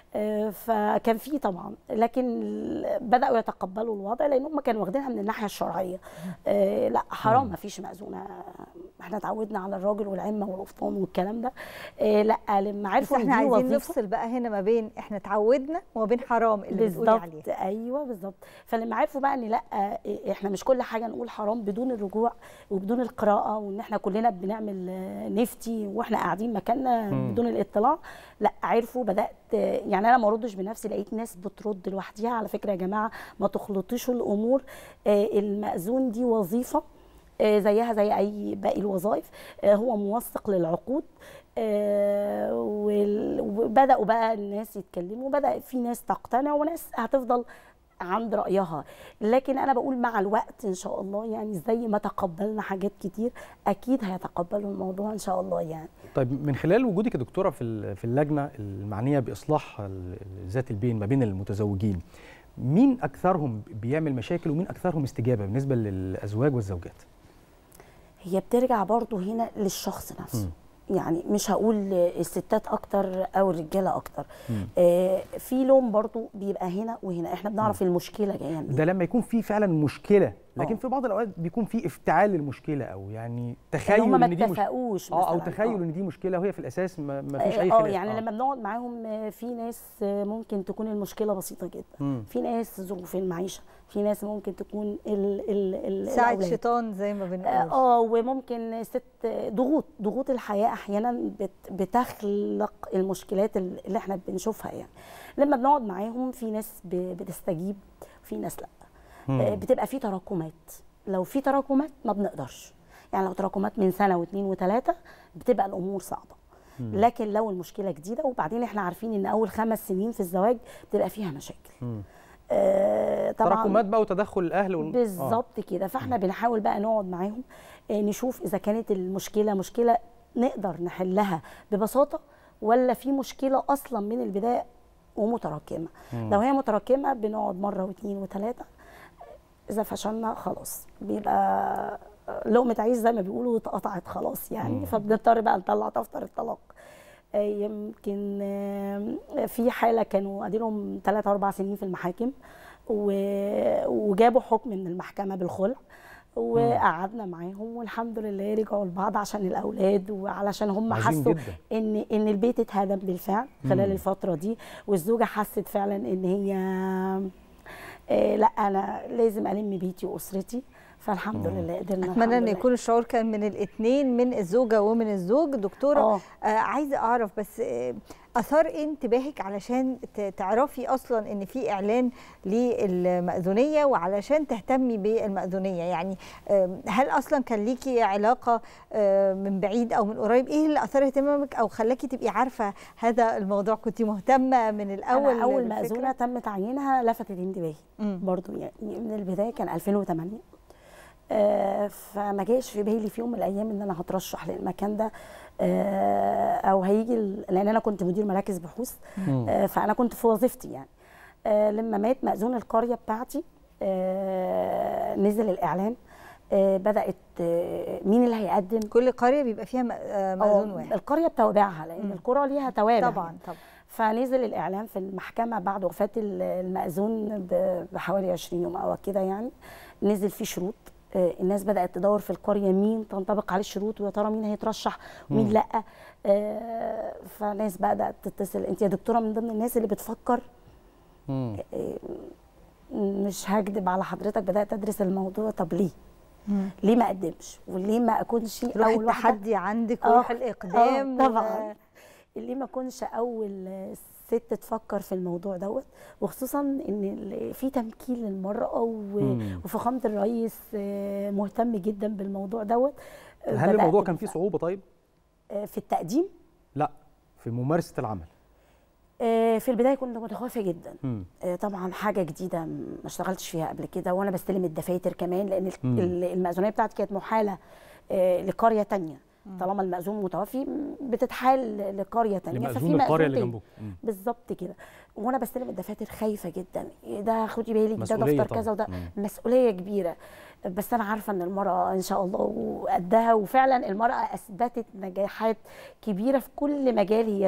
آه، فكان في طبعا لكن بداوا يتقبلوا الوضع لان هم كانوا واخدينها من الناحيه الشرعيه آه، لا حرام ما فيش مأذونه احنا اتعودنا على الراجل والعمه والقفطان والكلام ده آه، لا لما بس عرفوا احنا إن دي عايزين وظيفة- نفصل بقى هنا ما بين احنا اتعودنا وما بين حرام اللي بتقولي عليه بالظبط ايوه بالظبط فلما عرفوا بقى ان لا احنا مش كل حاجه نقول حرام بدون الرجوع وبدون القراءه وان احنا كلنا بنعمل آه، نفتي واحنا قاعدين مكاننا مم. بدون الاطلاع لا عرفوا بدات آه، يعني انا ما ردش بنفسي لقيت ناس بترد لوحديها على فكره يا جماعه ما تخلطيش الامور آه، المأذون دي وظيفه آه، زيها زي اي باقي الوظائف آه، هو موثق للعقود آه، وال- وبداوا بقى الناس يتكلموا بدا في ناس تقتنع وناس هتفضل عند رايها لكن انا بقول مع الوقت ان شاء الله يعني زي ما تقبلنا حاجات كتير اكيد هيتقبلوا الموضوع ان شاء الله يعني طيب من خلال وجودك يا دكتوره في ال- في اللجنه المعنيه باصلاح ال- ذات البين ما بين المتزوجين مين اكثرهم بيعمل مشاكل ومين اكثرهم استجابه بالنسبه للازواج والزوجات هي بترجع برضو هنا للشخص نفسه يعني مش هقول الستات اكتر او الرجاله اكتر آه في لون برضو بيبقى هنا وهنا احنا بنعرف المشكله جايه منين ده لما يكون في فعلا مشكله لكن آه. في بعض الاوقات بيكون في افتعال للمشكله او يعني تخيل هم ما ان دي مش- اتفقوش اه او مثلاً، تخيل آه. ان دي مشكله وهي في الاساس ما, ما فيش اي اه خلاف يعني لما بنقعد معاهم آه، في ناس آه، ممكن تكون المشكله بسيطه جدا مم. في ناس ظروف المعيشه في ناس ممكن تكون ال ال ال ساعة الأولاد. شيطان زي ما بنقول اه وممكن ست ضغوط ضغوط الحياه احيانا بت بتخلق المشكلات اللي احنا بنشوفها يعني لما بنقعد معاهم في ناس ب- بتستجيب وفي ناس لا مم. آه، بتبقى في تراكمات لو في تراكمات ما بنقدرش يعني لو تراكمات من سنه واثنين وثلاثه بتبقى الامور صعبه مم. لكن لو المشكله جديده وبعدين احنا عارفين ان اول خمس سنين في الزواج بتبقى فيها مشاكل مم. آه، طبعا تراكمات بقى وتدخل الاهل وال... بالظبط كده فاحنا بنحاول بقى نقعد معاهم آه، نشوف اذا كانت المشكله مشكله نقدر نحلها ببساطه ولا في مشكله اصلا من البدايه ومتراكمه مم. لو هي متراكمه بنقعد مره واثنين وثلاثه اذا فشلنا خلاص بيبقى لقمه عيش زي ما بيقولوا اتقطعت خلاص يعني مم. فبنضطر بقى نطلع دفتر الطلاق آه، يمكن آه، في حاله كانوا اديلهم 3 4 سنين في المحاكم و- وجابوا حكم من المحكمه بالخلع وقعدنا معاهم والحمد لله رجعوا لبعض عشان الاولاد وعلشان هم عظيم حسوا جدا. ان ان البيت اتهدم بالفعل خلال مم. الفتره دي والزوجه حست فعلا ان هي آه، لا انا لازم الم بيتي واسرتي فالحمد لله قدرنا اتمنى الحمد ان لله. يكون الشعور كان من الاثنين من الزوجه ومن الزوج دكتوره آه. آه عايزه اعرف بس آه اثار ايه انتباهك علشان ت- تعرفي اصلا ان في اعلان للمأذونيه وعلشان تهتمي بالمأذونيه يعني آه هل اصلا كان ليكي علاقه آه من بعيد او من قريب ايه اللي اثار اهتمامك او خلاكي تبقي عارفه هذا الموضوع كنت مهتمه من الاول أنا اول بالفكرة؟ مأذونه تم تعيينها لفتت انتباهي برضو يعني من البدايه كان 2008 آه، فما جاش في بالي في يوم من الايام ان انا هترشح للمكان ده آه، او هيجي ال- لان انا كنت مدير مراكز بحوث مم. آه، فانا كنت في وظيفتي يعني آه، لما مات مأذون القريه بتاعتي آه، نزل الاعلان آه، بدات آه، مين اللي هيقدم كل قريه بيبقى فيها م- آه، مأذون آه، واحد القريه بتوابعها لان القرى ليها توابع طبعا يعني. طبعا فنزل الاعلان في المحكمه بعد وفاه ال- المأذون ب- بحوالي 20 يوم او كده يعني نزل فيه شروط آه، الناس بدات تدور في القريه مين تنطبق عليه الشروط ويا ترى مين هيترشح ومين مم. لا آه، فناس بدات تتصل انت يا دكتوره من ضمن الناس اللي بتفكر مم. آه، مش هكدب على حضرتك بدات ادرس الموضوع طب ليه مم. ليه ما اقدمش وليه ما اكونش روح اول واحدة- التحدي عندك آه، وروح الاقدام آه و- طبعا ليه ما اكونش اول ست تفكر في الموضوع دوت وخصوصا ان ال- في تمكين للمراه و- مم. وفخامه الرئيس آه، مهتم جدا بالموضوع دوت آه، هل بدأت الموضوع كان فيه صعوبه طيب آه، في التقديم لا في ممارسه العمل آه، في البدايه كنت متخوفه جدا مم. آه، طبعا حاجه جديده م- ما اشتغلتش فيها قبل كده وانا بستلم الدفاتر كمان لان ال- مم. ال- المأذونيه بتاعتي كانت محاله آه، لقريه تانية طالما المأذون متوفي م- بتتحال لقريه تانية لمأذون القرية اللي تاني. جنبك. مم. بالظبط كده وانا بستلم الدفاتر خايفه جدا إيه ده خدي بالك ده مسؤولية دفتر كذا طبعاً. وده مم. مسؤوليه كبيره بس انا عارفه ان المراه ان شاء الله وقدها وفعلا المراه اثبتت نجاحات كبيره في كل مجال هي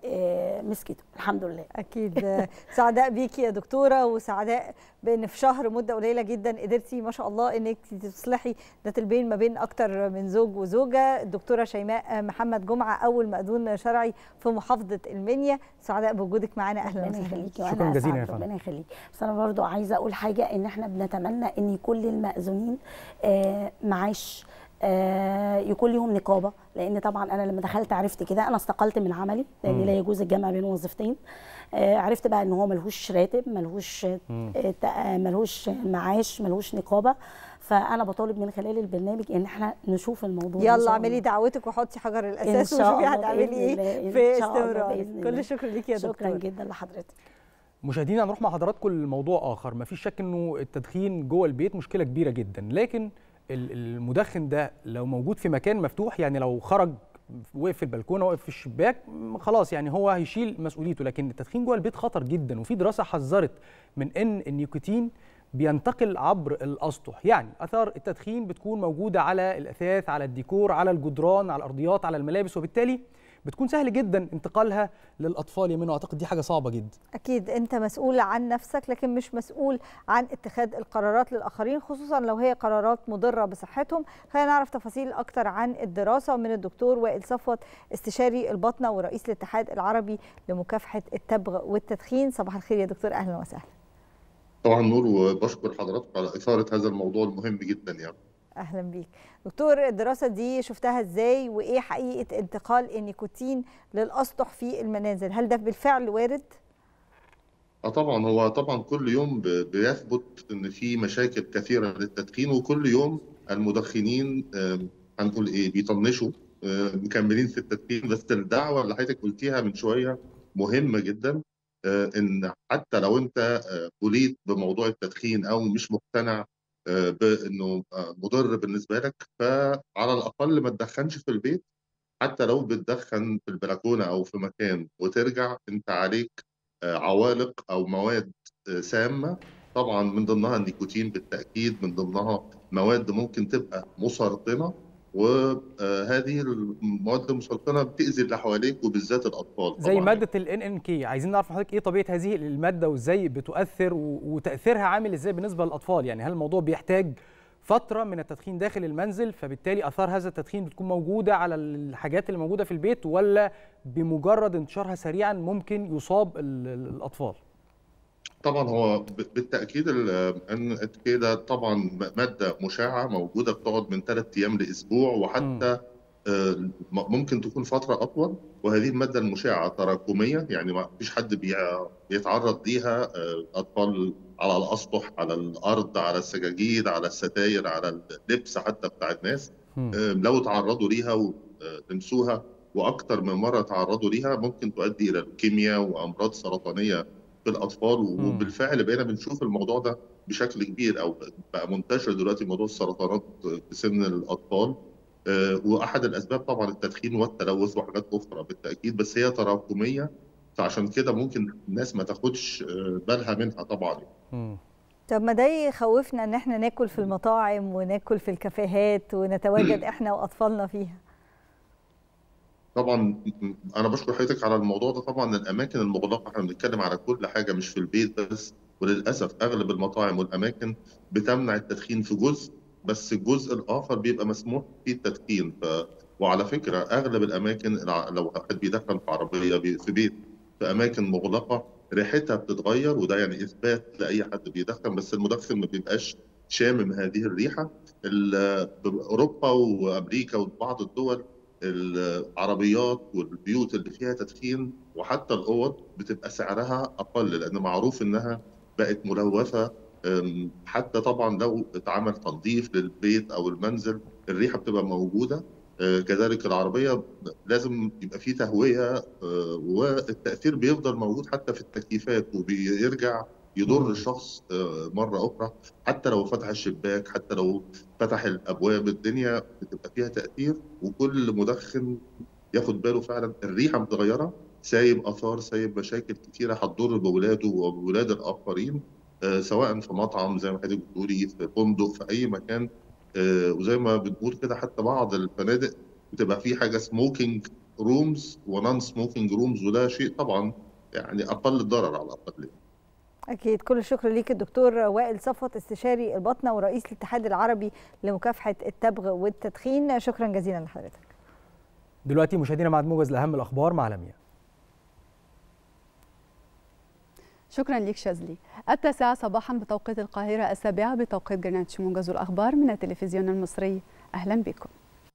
مسكته الحمد لله اكيد سعداء بيكي يا دكتوره وسعداء بان في شهر مده قليله جدا قدرتي ما شاء الله انك تصلحي ذات البين ما بين اكتر من زوج وزوجه الدكتوره شيماء محمد جمعه اول مأذون شرعي في محافظه المنيا سعداء بوجودك معانا اهلا وسهلا شكرا جزيلا يا ربنا يخليك بس انا برضو عايزه اقول حاجه ان احنا بنتمنى ان كل المأذونين آه معاش آه يكون لهم نقابه لان طبعا انا لما دخلت عرفت كده انا استقلت من عملي لان لا يجوز الجمع بين وظيفتين آه عرفت بقى ان هو ملهوش راتب ملهوش آه ملهوش معاش ملهوش نقابه فانا بطالب من خلال البرنامج ان احنا نشوف الموضوع يلا اعملي دعوتك وحطي حجر الاساس وشوفي هتعملي ايه في استمرار كل الشكر ليكي يا دكتور شكرا جدا لحضرتك مشاهدينا هنروح مع حضراتكم لموضوع اخر مفيش شك انه التدخين جوه البيت مشكله كبيره جدا لكن المدخن ده لو موجود في مكان مفتوح يعني لو خرج وقف في البلكونه وقف في الشباك خلاص يعني هو هيشيل مسؤوليته لكن التدخين جوه البيت خطر جدا وفي دراسه حذرت من ان النيكوتين بينتقل عبر الاسطح يعني اثار التدخين بتكون موجوده على الاثاث على الديكور على الجدران على الارضيات على الملابس وبالتالي بتكون سهل جدا انتقالها للاطفال يا منى اعتقد دي حاجه صعبه جدا اكيد انت مسؤول عن نفسك لكن مش مسؤول عن اتخاذ القرارات للاخرين خصوصا لو هي قرارات مضره بصحتهم خلينا نعرف تفاصيل اكتر عن الدراسه من الدكتور وائل صفوت استشاري البطنه ورئيس الاتحاد العربي لمكافحه التبغ والتدخين صباح الخير يا دكتور اهلا وسهلا طبعا نور وبشكر حضرتك على اثاره هذا الموضوع المهم جدا يعني اهلا بيك دكتور الدراسه دي شفتها ازاي وايه حقيقه انتقال النيكوتين للاسطح في المنازل هل ده بالفعل وارد اه طبعا هو طبعا كل يوم بيثبت ان في مشاكل كثيره للتدخين وكل يوم المدخنين هنقول ايه بيطنشوا مكملين في التدخين بس الدعوه اللي حضرتك قلتيها من شويه مهمه جدا ان حتى لو انت وليت بموضوع التدخين او مش مقتنع بانه مضر بالنسبه لك فعلى الاقل ما تدخنش في البيت حتى لو بتدخن في البلكونه او في مكان وترجع انت عليك عوالق او مواد سامه طبعا من ضمنها النيكوتين بالتاكيد من ضمنها مواد ممكن تبقى مسرطنه وهذه المواد المسرطنه بتاذي اللي حواليك وبالذات الاطفال زي ماده الان ان كي عايزين نعرف من حضرتك ايه طبيعه هذه الماده وازاي بتؤثر وتاثيرها عامل ازاي بالنسبه للاطفال يعني هل الموضوع بيحتاج فتره من التدخين داخل المنزل فبالتالي اثار هذا التدخين بتكون موجوده على الحاجات اللي موجوده في البيت ولا بمجرد انتشارها سريعا ممكن يصاب الاطفال طبعا هو بالتاكيد ان كده طبعا ماده مشعه موجوده بتقعد من ثلاث ايام لاسبوع وحتى ممكن تكون فتره اطول وهذه الماده المشعه تراكميه يعني ما فيش حد بيتعرض ليها اطفال على الاسطح على الارض على السجاجيد على الستاير على اللبس حتى بتاع الناس لو تعرضوا ليها ولمسوها واكثر من مره تعرضوا ليها ممكن تؤدي الى لوكيميا وامراض سرطانيه في الاطفال وبالفعل بقينا بنشوف الموضوع ده بشكل كبير او بقى منتشر دلوقتي موضوع السرطانات في سن الاطفال واحد الاسباب طبعا التدخين والتلوث وحاجات اخرى بالتاكيد بس هي تراكميه فعشان كده ممكن الناس ما تاخدش بالها منها طبعا طب ما ده يخوفنا ان احنا ناكل في المطاعم وناكل في الكافيهات ونتواجد احنا واطفالنا فيها طبعا انا بشكر حضرتك على الموضوع ده طبعا الاماكن المغلقه احنا بنتكلم على كل حاجه مش في البيت بس وللاسف اغلب المطاعم والاماكن بتمنع التدخين في جزء بس الجزء الاخر بيبقى مسموح فيه التدخين ف... وعلى فكره اغلب الاماكن لو واحد بيدخن في عربيه في بيت في اماكن مغلقه ريحتها بتتغير وده يعني اثبات لاي حد بيدخن بس المدخن ما بيبقاش شامم هذه الريحه اوروبا وامريكا وبعض الدول العربيات والبيوت اللي فيها تدخين وحتى الاوض بتبقى سعرها اقل لان معروف انها بقت ملوثه حتى طبعا لو اتعمل تنظيف للبيت او المنزل الريحه بتبقى موجوده كذلك العربيه لازم يبقى فيه تهويه والتاثير بيفضل موجود حتى في التكييفات وبيرجع يضر الشخص مره اخرى حتى لو فتح الشباك حتى لو فتح الابواب الدنيا بتبقى فيها تاثير وكل مدخن ياخد باله فعلا الريحه متغيره سايب اثار سايب مشاكل كتيره هتضر باولاده وبولاد الاخرين سواء في مطعم زي ما حضرتك بتقولي في فندق في اي مكان وزي ما بنقول كده حتى بعض الفنادق بتبقى في حاجه سموكينج رومز ونون سموكينج رومز وده شيء طبعا يعني اقل الضرر على الاقل اكيد كل الشكر ليك الدكتور وائل صفوت استشاري البطنه ورئيس الاتحاد العربي لمكافحه التبغ والتدخين شكرا جزيلا لحضرتك دلوقتي مشاهدينا مع موجز لاهم الاخبار مع لميا شكرا لك شاذلي التاسعة صباحا بتوقيت القاهرة السابعة بتوقيت جرينتش موجز الأخبار من التلفزيون المصري أهلا بكم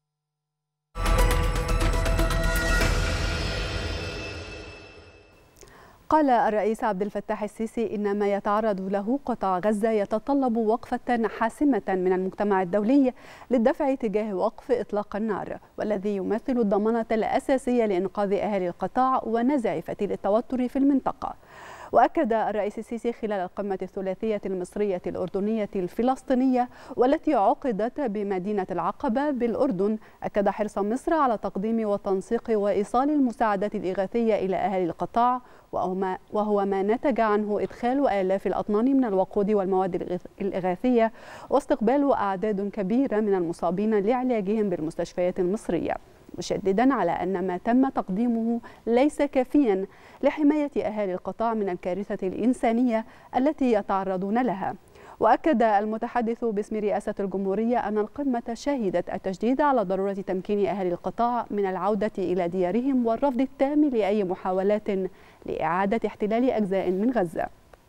قال الرئيس عبد الفتاح السيسي إن ما يتعرض له قطاع غزة يتطلب وقفة حاسمة من المجتمع الدولي للدفع تجاه وقف إطلاق النار والذي يمثل الضمانة الأساسية لإنقاذ أهالي القطاع ونزع فتيل التوتر في المنطقة وأكد الرئيس السيسي خلال القمة الثلاثية المصرية الأردنية الفلسطينية والتي عقدت بمدينة العقبة بالأردن أكد حرص مصر على تقديم وتنسيق وإيصال المساعدات الإغاثية إلى أهالي القطاع وهو ما نتج عنه إدخال آلاف الأطنان من الوقود والمواد الإغاثية واستقبال أعداد كبيرة من المصابين لعلاجهم بالمستشفيات المصرية مشددا على ان ما تم تقديمه ليس كافيا لحمايه اهالي القطاع من الكارثه الانسانيه التي يتعرضون لها واكد المتحدث باسم رئاسه الجمهوريه ان القمه شهدت التشديد على ضروره تمكين اهالي القطاع من العوده الى ديارهم والرفض التام لاي محاولات لاعاده احتلال اجزاء من غزه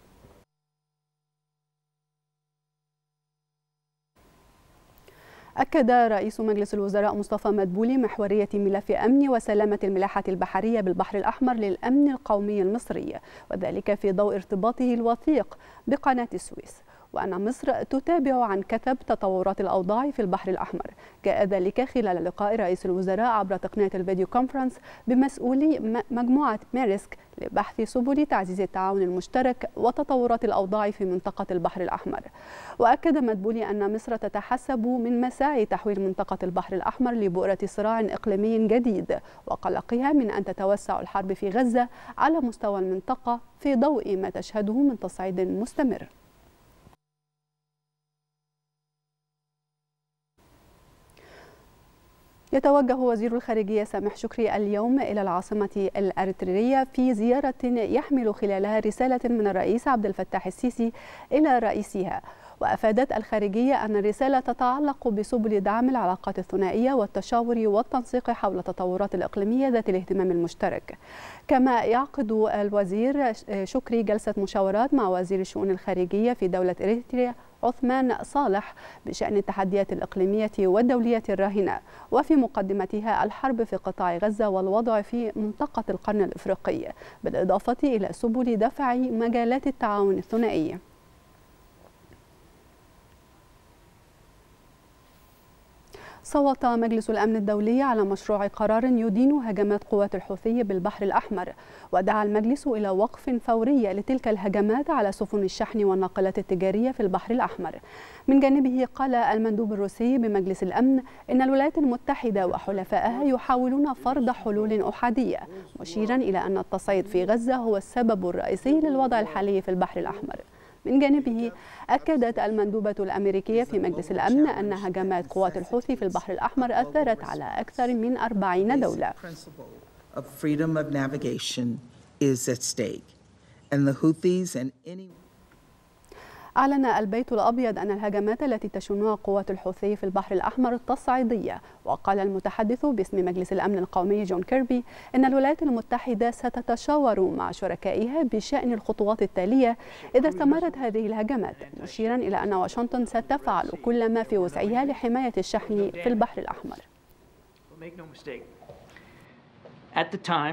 أكد رئيس مجلس الوزراء مصطفى مدبولي محورية ملف أمن وسلامة الملاحة البحرية بالبحر الأحمر للأمن القومي المصري وذلك في ضوء ارتباطه الوثيق بقناة السويس وأن مصر تتابع عن كثب تطورات الأوضاع في البحر الأحمر جاء ذلك خلال لقاء رئيس الوزراء عبر تقنية الفيديو كونفرنس بمسؤولي مجموعة ميرسك لبحث سبل تعزيز التعاون المشترك وتطورات الأوضاع في منطقة البحر الأحمر وأكد مدبولي أن مصر تتحسب من مساعي تحويل منطقة البحر الأحمر لبؤرة صراع إقليمي جديد وقلقها من أن تتوسع الحرب في غزة على مستوى المنطقة في ضوء ما تشهده من تصعيد مستمر يتوجه وزير الخارجية سامح شكري اليوم إلى العاصمة الأريترية في زيارة يحمل خلالها رسالة من الرئيس عبد الفتاح السيسي إلى رئيسها وأفادت الخارجية أن الرسالة تتعلق بسبل دعم العلاقات الثنائية والتشاور والتنسيق حول التطورات الإقليمية ذات الاهتمام المشترك كما يعقد الوزير شكري جلسة مشاورات مع وزير الشؤون الخارجية في دولة إريتريا عثمان صالح بشأن التحديات الإقليمية والدولية الراهنة وفي مقدمتها الحرب في قطاع غزة والوضع في منطقة القرن الإفريقي بالإضافة إلى سبل دفع مجالات التعاون الثنائي صوت مجلس الأمن الدولي على مشروع قرار يدين هجمات قوات الحوثي بالبحر الأحمر ودعا المجلس إلى وقف فوري لتلك الهجمات على سفن الشحن والناقلات التجارية في البحر الأحمر من جانبه قال المندوب الروسي بمجلس الأمن إن الولايات المتحدة وحلفائها يحاولون فرض حلول أحادية مشيرا إلى أن التصعيد في غزة هو السبب الرئيسي للوضع الحالي في البحر الأحمر من جانبه أكدت المندوبة الأمريكية في مجلس الأمن أن هجمات قوات الحوثي في البحر الأحمر أثرت على أكثر من 40 دولة of freedom of navigation is at stake. And the Houthis and any أعلن البيت الأبيض أن الهجمات التي تشنها قوات الحوثي في البحر الأحمر تصعيدية وقال المتحدث باسم مجلس الأمن القومي جون كيربي أن الولايات المتحدة ستتشاور مع شركائها بشأن الخطوات التالية إذا استمرت هذه الهجمات مشيرا إلى أن واشنطن ستفعل كل ما في وسعها لحماية الشحن في البحر الأحمر At the time,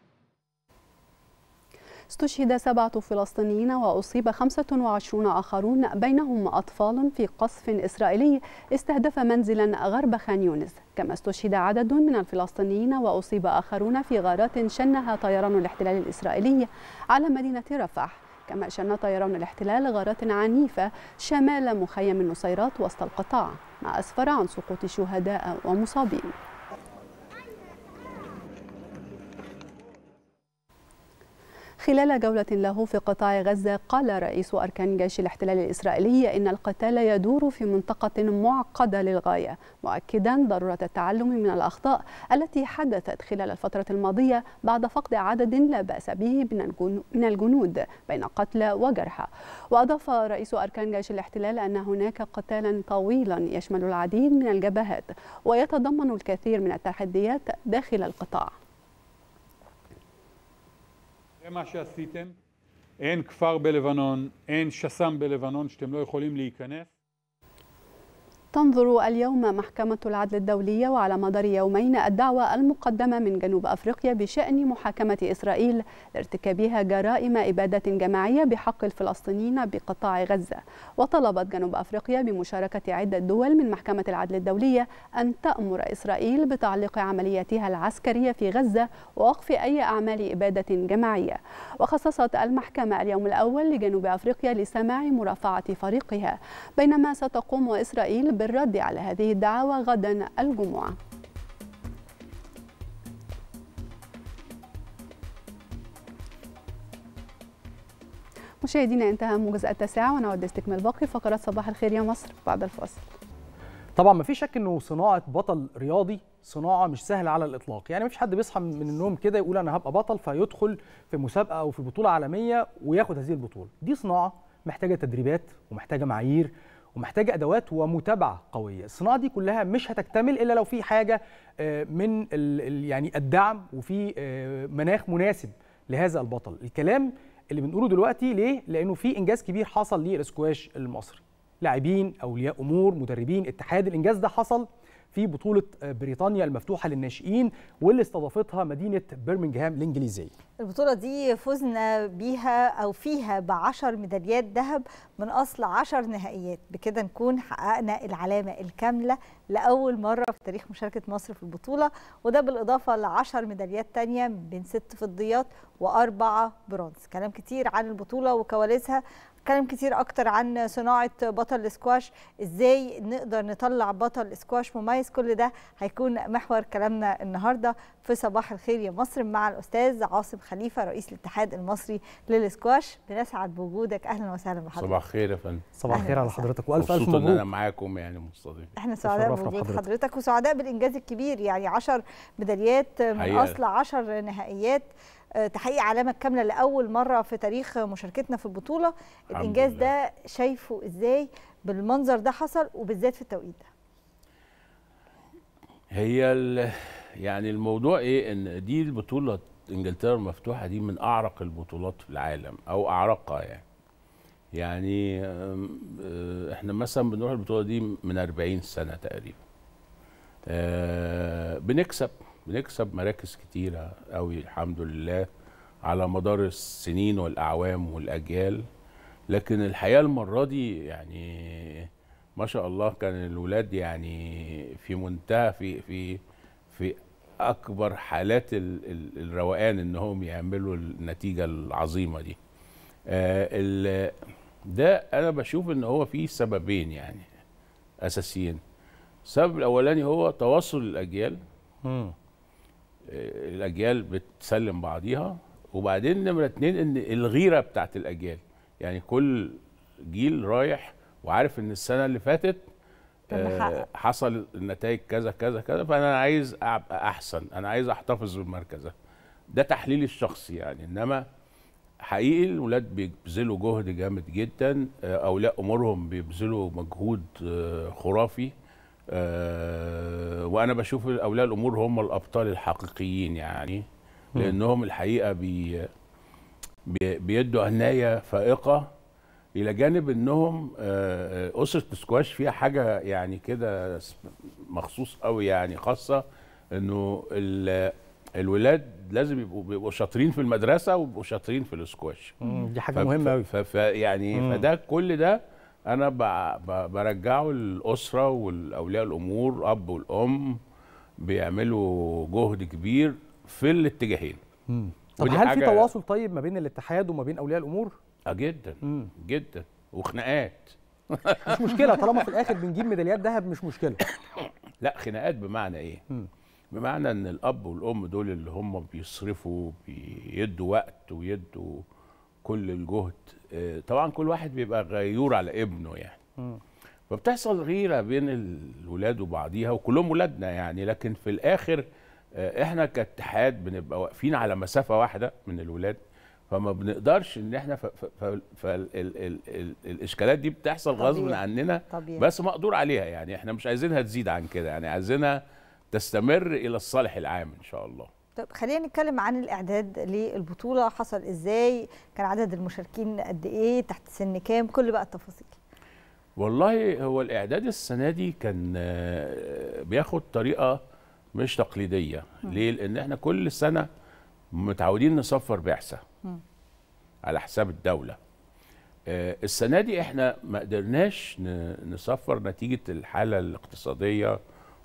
استشهد سبعة فلسطينيين وأصيب 25 آخرون بينهم أطفال في قصف إسرائيلي استهدف منزلا غرب خان يونس كما استشهد عدد من الفلسطينيين وأصيب آخرون في غارات شنها طيران الاحتلال الإسرائيلي على مدينة رفح كما شن طيران الاحتلال غارات عنيفة شمال مخيم النصيرات وسط القطاع ما أسفر عن سقوط شهداء ومصابين خلال جولة له في قطاع غزة قال رئيس أركان جيش الاحتلال الإسرائيلي إن القتال يدور في منطقة معقدة للغاية مؤكدا ضرورة التعلم من الأخطاء التي حدثت خلال الفترة الماضية بعد فقد عدد لا بأس به من الجنود بين قتلى وجرحى وأضاف رئيس أركان جيش الاحتلال أن هناك قتالا طويلا يشمل العديد من الجبهات ويتضمن الكثير من التحديات داخل القطاع זה מה שעשיתם. אין כפר בלבנון, אין שס"ם בלבנון שאתם לא יכולים להיכנס. تنظر اليوم محكمة العدل الدولية وعلى مدار يومين الدعوة المقدمة من جنوب أفريقيا بشأن محاكمة إسرائيل لارتكابها جرائم إبادة جماعية بحق الفلسطينيين بقطاع غزة وطلبت جنوب أفريقيا بمشاركة عدة دول من محكمة العدل الدولية أن تأمر إسرائيل بتعليق عملياتها العسكرية في غزة ووقف أي أعمال إبادة جماعية وخصصت المحكمة اليوم الأول لجنوب أفريقيا لسماع مرافعة فريقها بينما ستقوم إسرائيل بالرد على هذه الدعاوى غدا الجمعة مشاهدينا انتهى موجز التاسعة ونعود لاستكمال باقي فقرات صباح الخير يا مصر بعد الفاصل طبعا ما فيش شك انه صناعه بطل رياضي صناعه مش سهله على الاطلاق يعني ما فيش حد بيصحى من النوم كده يقول انا هبقى بطل فيدخل في مسابقه او في بطوله عالميه وياخد هذه البطوله دي صناعه محتاجه تدريبات ومحتاجه معايير ومحتاجه ادوات ومتابعه قويه الصناعه دي كلها مش هتكتمل الا لو في حاجه من يعني الدعم وفي مناخ مناسب لهذا البطل الكلام اللي بنقوله دلوقتي ليه لانه في انجاز كبير حصل للاسكواش المصري لاعبين اولياء امور مدربين اتحاد الانجاز ده حصل في بطولة بريطانيا المفتوحة للناشئين واللي استضافتها مدينة برمنجهام الإنجليزية البطولة دي فزنا بيها أو فيها بعشر ميداليات ذهب من أصل عشر نهائيات بكده نكون حققنا العلامة الكاملة لأول مرة في تاريخ مشاركة مصر في البطولة وده بالإضافة لعشر ميداليات تانية بين ست فضيات وأربعة برونز كلام كتير عن البطولة وكواليسها كلام كتير اكتر عن صناعه بطل الاسكواش ازاي نقدر نطلع بطل اسكواش مميز كل ده هيكون محور كلامنا النهارده في صباح الخير يا مصر مع الاستاذ عاصم خليفه رئيس الاتحاد المصري للاسكواش بنسعد بوجودك اهلا وسهلا بحضرتك صباح الخير يا فندم صباح الخير على حضرتك والف الف مبروك مبروك انا معاكم يعني مستضيف احنا سعداء بوجود حضرتك. حضرتك وسعداء بالانجاز الكبير يعني 10 ميداليات من حقيقة. اصل 10 نهائيات تحقيق علامه كامله لاول مره في تاريخ مشاركتنا في البطوله الانجاز لله. ده شايفه ازاي بالمنظر ده حصل وبالذات في التوقيت ده هي يعني الموضوع ايه ان دي البطوله انجلترا المفتوحه دي من اعرق البطولات في العالم او اعرقها يعني يعني احنا مثلا بنروح البطوله دي من 40 سنه تقريبا بنكسب بنكسب مراكز كتيرة قوي الحمد لله على مدار السنين والأعوام والأجيال لكن الحقيقة المرة دي يعني ما شاء الله كان الولاد يعني في منتهى في في في أكبر حالات ال ال الروقان إنهم يعملوا النتيجة العظيمة دي آه ده أنا بشوف إن هو فيه سببين يعني أساسيين السبب الأولاني هو تواصل الأجيال م. الاجيال بتسلم بعضيها وبعدين نمره اتنين ان الغيره بتاعت الاجيال يعني كل جيل رايح وعارف ان السنه اللي فاتت آه حصل النتائج كذا كذا كذا فانا عايز ابقى احسن انا عايز احتفظ بالمركز ده ده تحليلي الشخصي يعني انما حقيقي الولاد بيبذلوا جهد جامد جدا اولياء امورهم بيبذلوا مجهود خرافي أه وانا بشوف اولياء الامور هم الابطال الحقيقيين يعني لانهم الحقيقه بي بي بيدوا عنايه فائقه الى جانب انهم أه اسره السكواش فيها حاجه يعني كده مخصوص قوي يعني خاصه انه الولاد لازم يبقوا بيبقوا شاطرين في المدرسه ويبقوا شاطرين في السكواش دي حاجه مهمه قوي فيعني مم. فده كل ده انا برجعه للاسره والاولياء الامور اب والام بيعملوا جهد كبير في الاتجاهين طب هل في تواصل طيب ما بين الاتحاد وما بين اولياء الامور اه جدا مم. جدا وخناقات مش مشكله طالما في الاخر بنجيب ميداليات ذهب مش مشكله لا خناقات بمعنى ايه مم. بمعنى ان الاب والام دول اللي هم بيصرفوا بيدوا وقت ويدوا كل الجهد آه، طبعا كل واحد بيبقى غيور على ابنه يعني فبتحصل غيره بين الولاد وبعضيها وكلهم ولادنا يعني لكن في الاخر آه، احنا كاتحاد بنبقى واقفين على مسافه واحده من الولاد فما بنقدرش ان احنا فالاشكالات دي بتحصل غصب طبيعي. عننا طبيعي. بس مقدور عليها يعني احنا مش عايزينها تزيد عن كده يعني عايزينها تستمر الى الصالح العام ان شاء الله طب خلينا نتكلم عن الاعداد للبطوله حصل ازاي كان عدد المشاركين قد ايه تحت سن كام كل بقى التفاصيل والله هو الاعداد السنه دي كان آه، بياخد طريقه مش تقليديه ليه لان احنا كل سنه متعودين نصفر بعثه مم. على حساب الدوله آه، السنه دي احنا ما قدرناش ن- نصفر نتيجه الحاله الاقتصاديه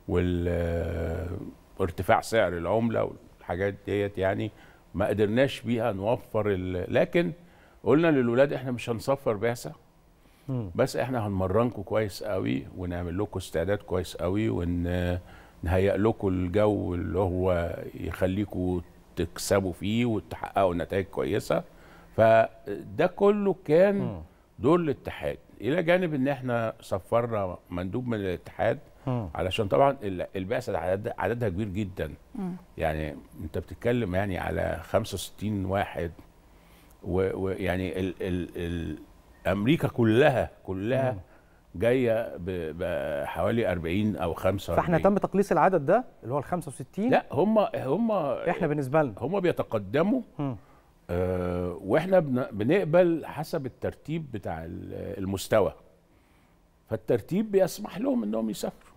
وارتفاع سعر العمله والحاجات ديت يعني ما قدرناش بيها نوفر ال- لكن قلنا للولاد احنا مش هنصفر بعثه بس احنا هنمرنكم كويس قوي ونعمل لكم استعداد كويس قوي ونهيئ لكم الجو اللي هو يخليكم تكسبوا فيه وتحققوا نتائج كويسه فده كله كان دور الاتحاد الى جانب ان احنا سفرنا مندوب من الاتحاد مم. علشان طبعا ال- البعثه عدد- عددها كبير جدا مم. يعني انت بتتكلم يعني على 65 واحد و- ويعني ال ال ال امريكا كلها كلها جايه ب- بحوالي 40 او 45 فاحنا تم تقليص العدد ده اللي هو ال 65 لا هم هم احنا بالنسبه لنا هم بيتقدموا مم. آه واحنا بن- بنقبل حسب الترتيب بتاع ال- المستوى فالترتيب بيسمح لهم انهم يسافروا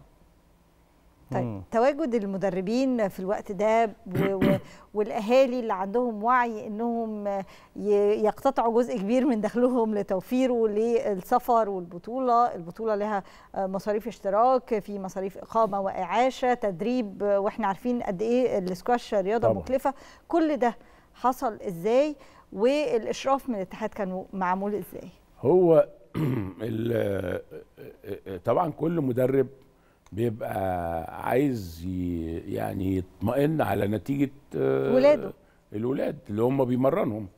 طيب تواجد المدربين في الوقت ده و- و- والاهالي اللي عندهم وعي انهم ي- يقتطعوا جزء كبير من دخلهم لتوفيره للسفر والبطوله، البطوله لها مصاريف اشتراك، في مصاريف اقامه واعاشه، تدريب واحنا عارفين قد ايه السكواش رياضه طبعاً. مكلفه، كل ده حصل ازاي والاشراف من الاتحاد كان معمول ازاي؟ هو ال- طبعا كل مدرب بيبقى عايز ي- يعني يطمئن على نتيجه آه، ولاده. الولاد اللي هم بيمرنهم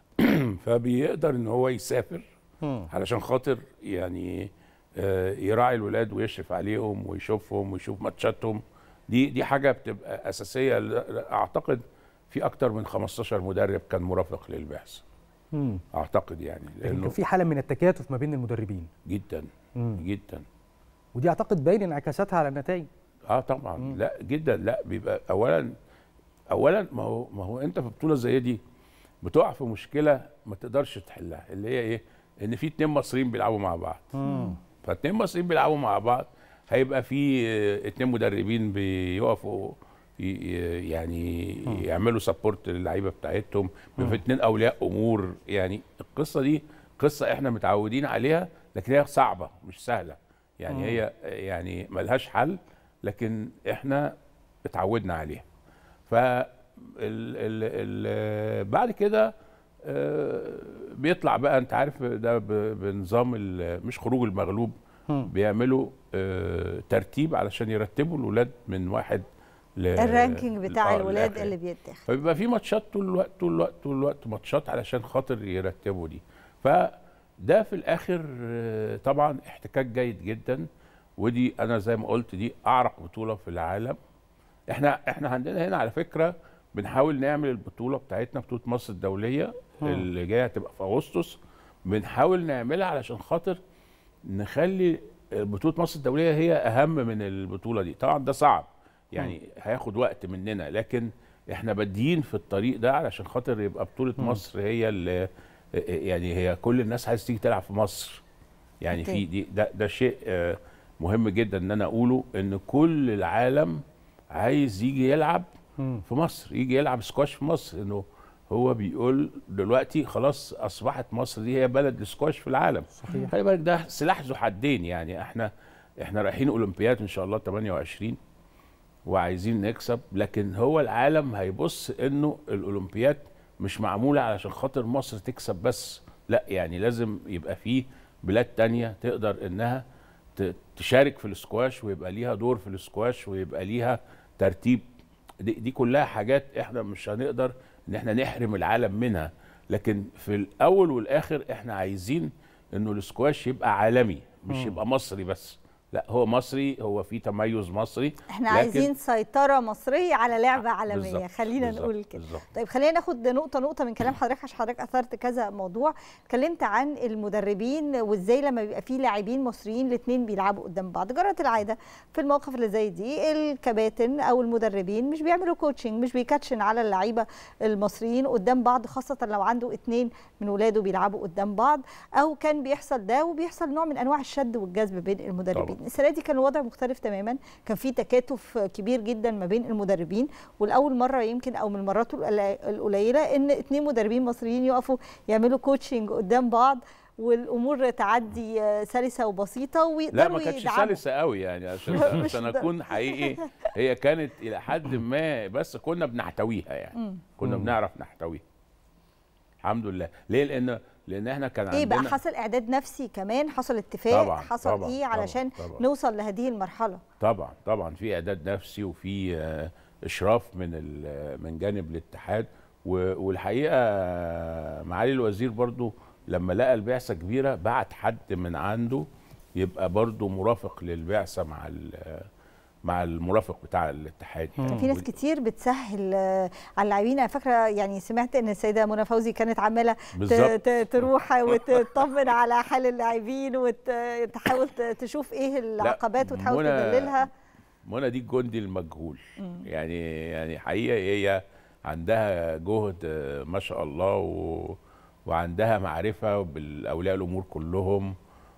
فبيقدر ان هو يسافر مم. علشان خاطر يعني آه، يراعي الولاد ويشرف عليهم ويشوفهم ويشوف ماتشاتهم دي دي حاجه بتبقى اساسيه ل- اعتقد في اكتر من 15 مدرب كان مرافق للبعثه مم. اعتقد يعني لكن كان في حاله من التكاتف ما بين المدربين جدا مم. جدا ودي اعتقد باين انعكاساتها على النتائج اه طبعا لا جدا لا بيبقى اولا اولا ما هو ما هو انت في بطوله زي دي بتقع في مشكله ما تقدرش تحلها اللي هي ايه ان في اتنين مصريين بيلعبوا مع بعض مم. فاتنين مصريين بيلعبوا مع بعض هيبقى في آه، اتنين مدربين بيقفوا ي- ي- يعني يعملوا سبورت للعيبه بتاعتهم بيبقى في اتنين اولياء امور يعني القصه دي قصه احنا متعودين عليها لكن هي صعبه مش سهله يعني مم. هي يعني ملهاش حل لكن احنا اتعودنا عليها ف ال ال ال بعد كده آه، بيطلع بقى انت عارف ده ب- بنظام ال- مش خروج المغلوب مم. بيعملوا آه، ترتيب علشان يرتبوا الولاد من واحد ل الرانكينج بتاع آه، الولاد لآخر. اللي بيتاخد فبيبقى في ماتشات طول الوقت طول الوقت طول الوقت ماتشات علشان خاطر يرتبوا دي فده في الاخر آه، طبعا احتكاك جيد جدا ودي انا زي ما قلت دي اعرق بطوله في العالم احنا احنا عندنا هنا على فكره بنحاول نعمل البطوله بتاعتنا بطوله مصر الدوليه مم. اللي جايه هتبقى في اغسطس بنحاول نعملها علشان خاطر نخلي بطوله مصر الدوليه هي اهم من البطوله دي طبعا ده صعب يعني هياخد وقت مننا لكن احنا بادئين في الطريق ده علشان خاطر يبقى بطوله مم. مصر هي اللي يعني هي كل الناس عايز تيجي تلعب في مصر يعني أوكي. في دي ده ده شيء آه، مهم جدا ان انا اقوله ان كل العالم عايز يجي يلعب مم. في مصر يجي يلعب سكواش في مصر انه هو بيقول دلوقتي خلاص اصبحت مصر دي هي بلد السكواش في العالم صحيح. خلي بالك ده سلاح ذو حدين يعني احنا احنا رايحين اولمبياد ان شاء الله 28 وعايزين نكسب لكن هو العالم هيبص انه الاولمبياد مش معموله علشان خاطر مصر تكسب بس لا يعني لازم يبقى فيه بلاد تانية تقدر انها ت- تشارك في السكواش ويبقى ليها دور في السكواش ويبقى ليها ترتيب دي, دي كلها حاجات احنا مش هنقدر ان احنا نحرم العالم منها لكن في الاول والاخر احنا عايزين انه الاسكواش يبقى عالمي مش مم. يبقى مصري بس لا هو مصري هو في تميز مصري احنا لكن- عايزين سيطره مصريه على لعبه عالميه بالظبط، خلينا بالظبط، نقول كده بالظبط. طيب خلينا ناخد نقطه نقطه من كلام حضرتك عشان حضرتك اثرت كذا موضوع اتكلمت عن المدربين وازاي لما بيبقى في لاعبين مصريين الاثنين بيلعبوا قدام بعض جرت العاده في المواقف اللي زي دي الكباتن او المدربين مش بيعملوا كوتشنج مش بيكاتشن على اللعيبه المصريين قدام بعض خاصه لو عنده اثنين من ولاده بيلعبوا قدام بعض او كان بيحصل ده وبيحصل نوع من انواع الشد والجذب بين المدربين طبعاً. السنه دي كان الوضع مختلف تماما كان في تكاتف كبير جدا ما بين المدربين والاول مره يمكن او من المرات القلي- القليله ان اثنين مدربين مصريين يقفوا يعملوا كوتشنج قدام بعض والامور تعدي آه، سلسه وبسيطه ويقدروا لا ما كانتش يدعموا. سلسه قوي يعني عشان مش عشان ده. اكون حقيقي هي كانت الى حد ما بس كنا بنحتويها يعني مم. كنا مم. بنعرف نحتويها الحمد لله ليه لان لان احنا كان ايه عندنا بقى حصل اعداد نفسي كمان حصل اتفاق طبعاً، حصل طبعاً، ايه طبعاً، علشان طبعاً. نوصل لهذه المرحله طبعا طبعا في اعداد نفسي وفي آه، اشراف من ال- من جانب الاتحاد و- والحقيقه آه، معالي الوزير برضو لما لقى البعثه كبيره بعت حد من عنده يبقى برضو مرافق للبعثه مع ال- مع المرافق بتاع الاتحاد كان في ناس كتير بتسهل آه، على اللاعبين انا فاكره يعني سمعت ان السيده منى فوزي كانت عماله ت- بالظبط. ت- تروح وتطمن على حال اللاعبين وتحاول تشوف ايه العقبات وتحاول منى- تدللها منى دي الجندي المجهول مم. يعني يعني حقيقه هي عندها جهد آه، ما شاء الله و... وعندها معرفه بالاولياء الامور كلهم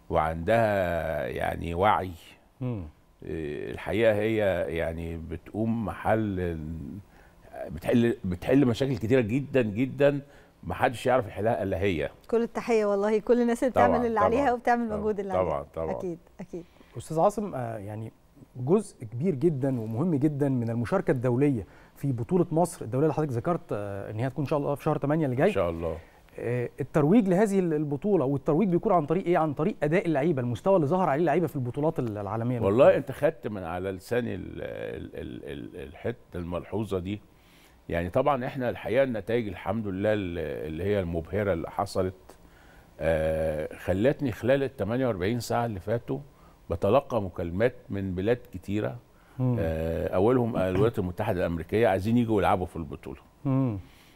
وعندها يعني وعي مم. آه، الحقيقه هي يعني بتقوم محل بتحل بتحل مشاكل كتيره جدا جدا ما حدش يعرف يحلها الا هي كل التحيه والله كل الناس اللي طبعاً، بتعمل اللي طبعاً، عليها وبتعمل طبعاً، المجهود اللي طبعاً، عليها طبعاً. اكيد اكيد استاذ عاصم آه، يعني جزء كبير جدا ومهم جدا من المشاركه الدوليه في بطوله مصر الدوليه اللي حضرتك ذكرت آه، ان هي هتكون ان شاء الله في شهر 8 اللي جاي ان شاء الله آه، الترويج لهذه البطوله والترويج بيكون عن طريق ايه عن طريق اداء اللعيبه المستوى اللي ظهر عليه اللعيبه في البطولات العالميه والله انت خدت من على لساني ال- ال- ال- ال- الحته الملحوظه دي يعني طبعا احنا الحقيقه النتائج الحمد لله ال- اللي هي المبهره اللي حصلت آه خلتني خلال ال 48 ساعه اللي فاتوا بتلقى مكالمات من بلاد كتيره مم. آه اولهم الولايات المتحده الامريكيه عايزين يجوا يلعبوا في البطوله مم.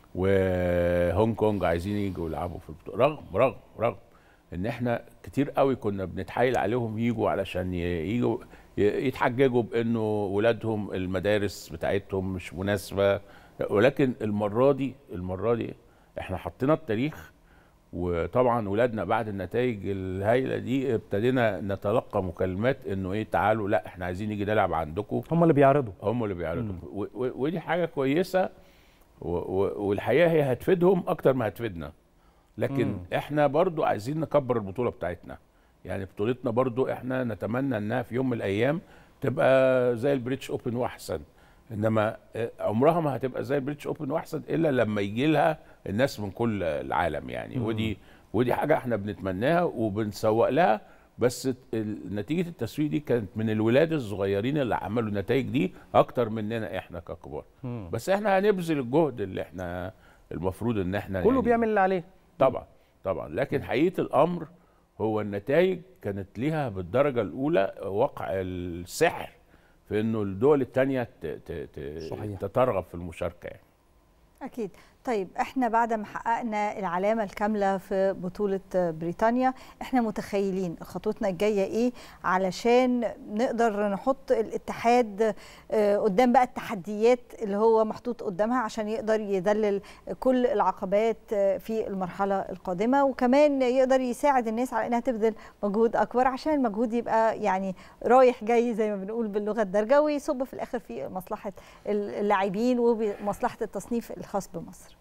وهونج كونج عايزين يجوا يلعبوا في البطوله رغم رغم رغم ان احنا كتير قوي كنا بنتحايل عليهم يجوا علشان ي- يجوا ي- يتحججوا بانه ولادهم المدارس بتاعتهم مش مناسبه ولكن المره دي المره دي احنا حطينا التاريخ وطبعا ولادنا بعد النتائج الهائله دي ابتدينا نتلقى مكالمات انه ايه تعالوا لا احنا عايزين نيجي نلعب عندكم هم اللي بيعرضوا هم اللي بيعرضوا و- و- ودي حاجه كويسه و- و- والحقيقه هي هتفيدهم اكتر ما هتفيدنا لكن مم. احنا برضو عايزين نكبر البطوله بتاعتنا يعني بطولتنا برضو احنا نتمنى انها في يوم من الايام تبقى زي البريتش اوبن واحسن انما آه، عمرها ما هتبقى زي البريتش اوبن واحسن الا لما يجي لها الناس من كل العالم يعني مم. ودي ودي حاجه احنا بنتمناها وبنسوق لها بس ال- نتيجه التسويق دي كانت من الولاد الصغيرين اللي عملوا النتائج دي اكتر مننا احنا ككبار مم. بس احنا هنبذل الجهد اللي احنا المفروض ان احنا كله يعني بيعمل اللي عليه طبعا طبعا لكن حقيقه الامر هو النتائج كانت ليها بالدرجه الاولى وقع السحر في انه الدول الثانيه صحيح. تترغب في المشاركه يعني أكيد طيب احنا بعد ما حققنا العلامة الكاملة في بطولة بريطانيا احنا متخيلين خطوتنا الجاية ايه علشان نقدر نحط الاتحاد آه، قدام بقى التحديات اللي هو محطوط قدامها عشان يقدر يذلل كل العقبات آه، في المرحلة القادمة وكمان يقدر يساعد الناس على انها تبذل مجهود اكبر عشان المجهود يبقى يعني رايح جاي زي ما بنقول باللغة الدارجة ويصب في الاخر في مصلحة اللاعبين ومصلحة التصنيف الخاص بمصر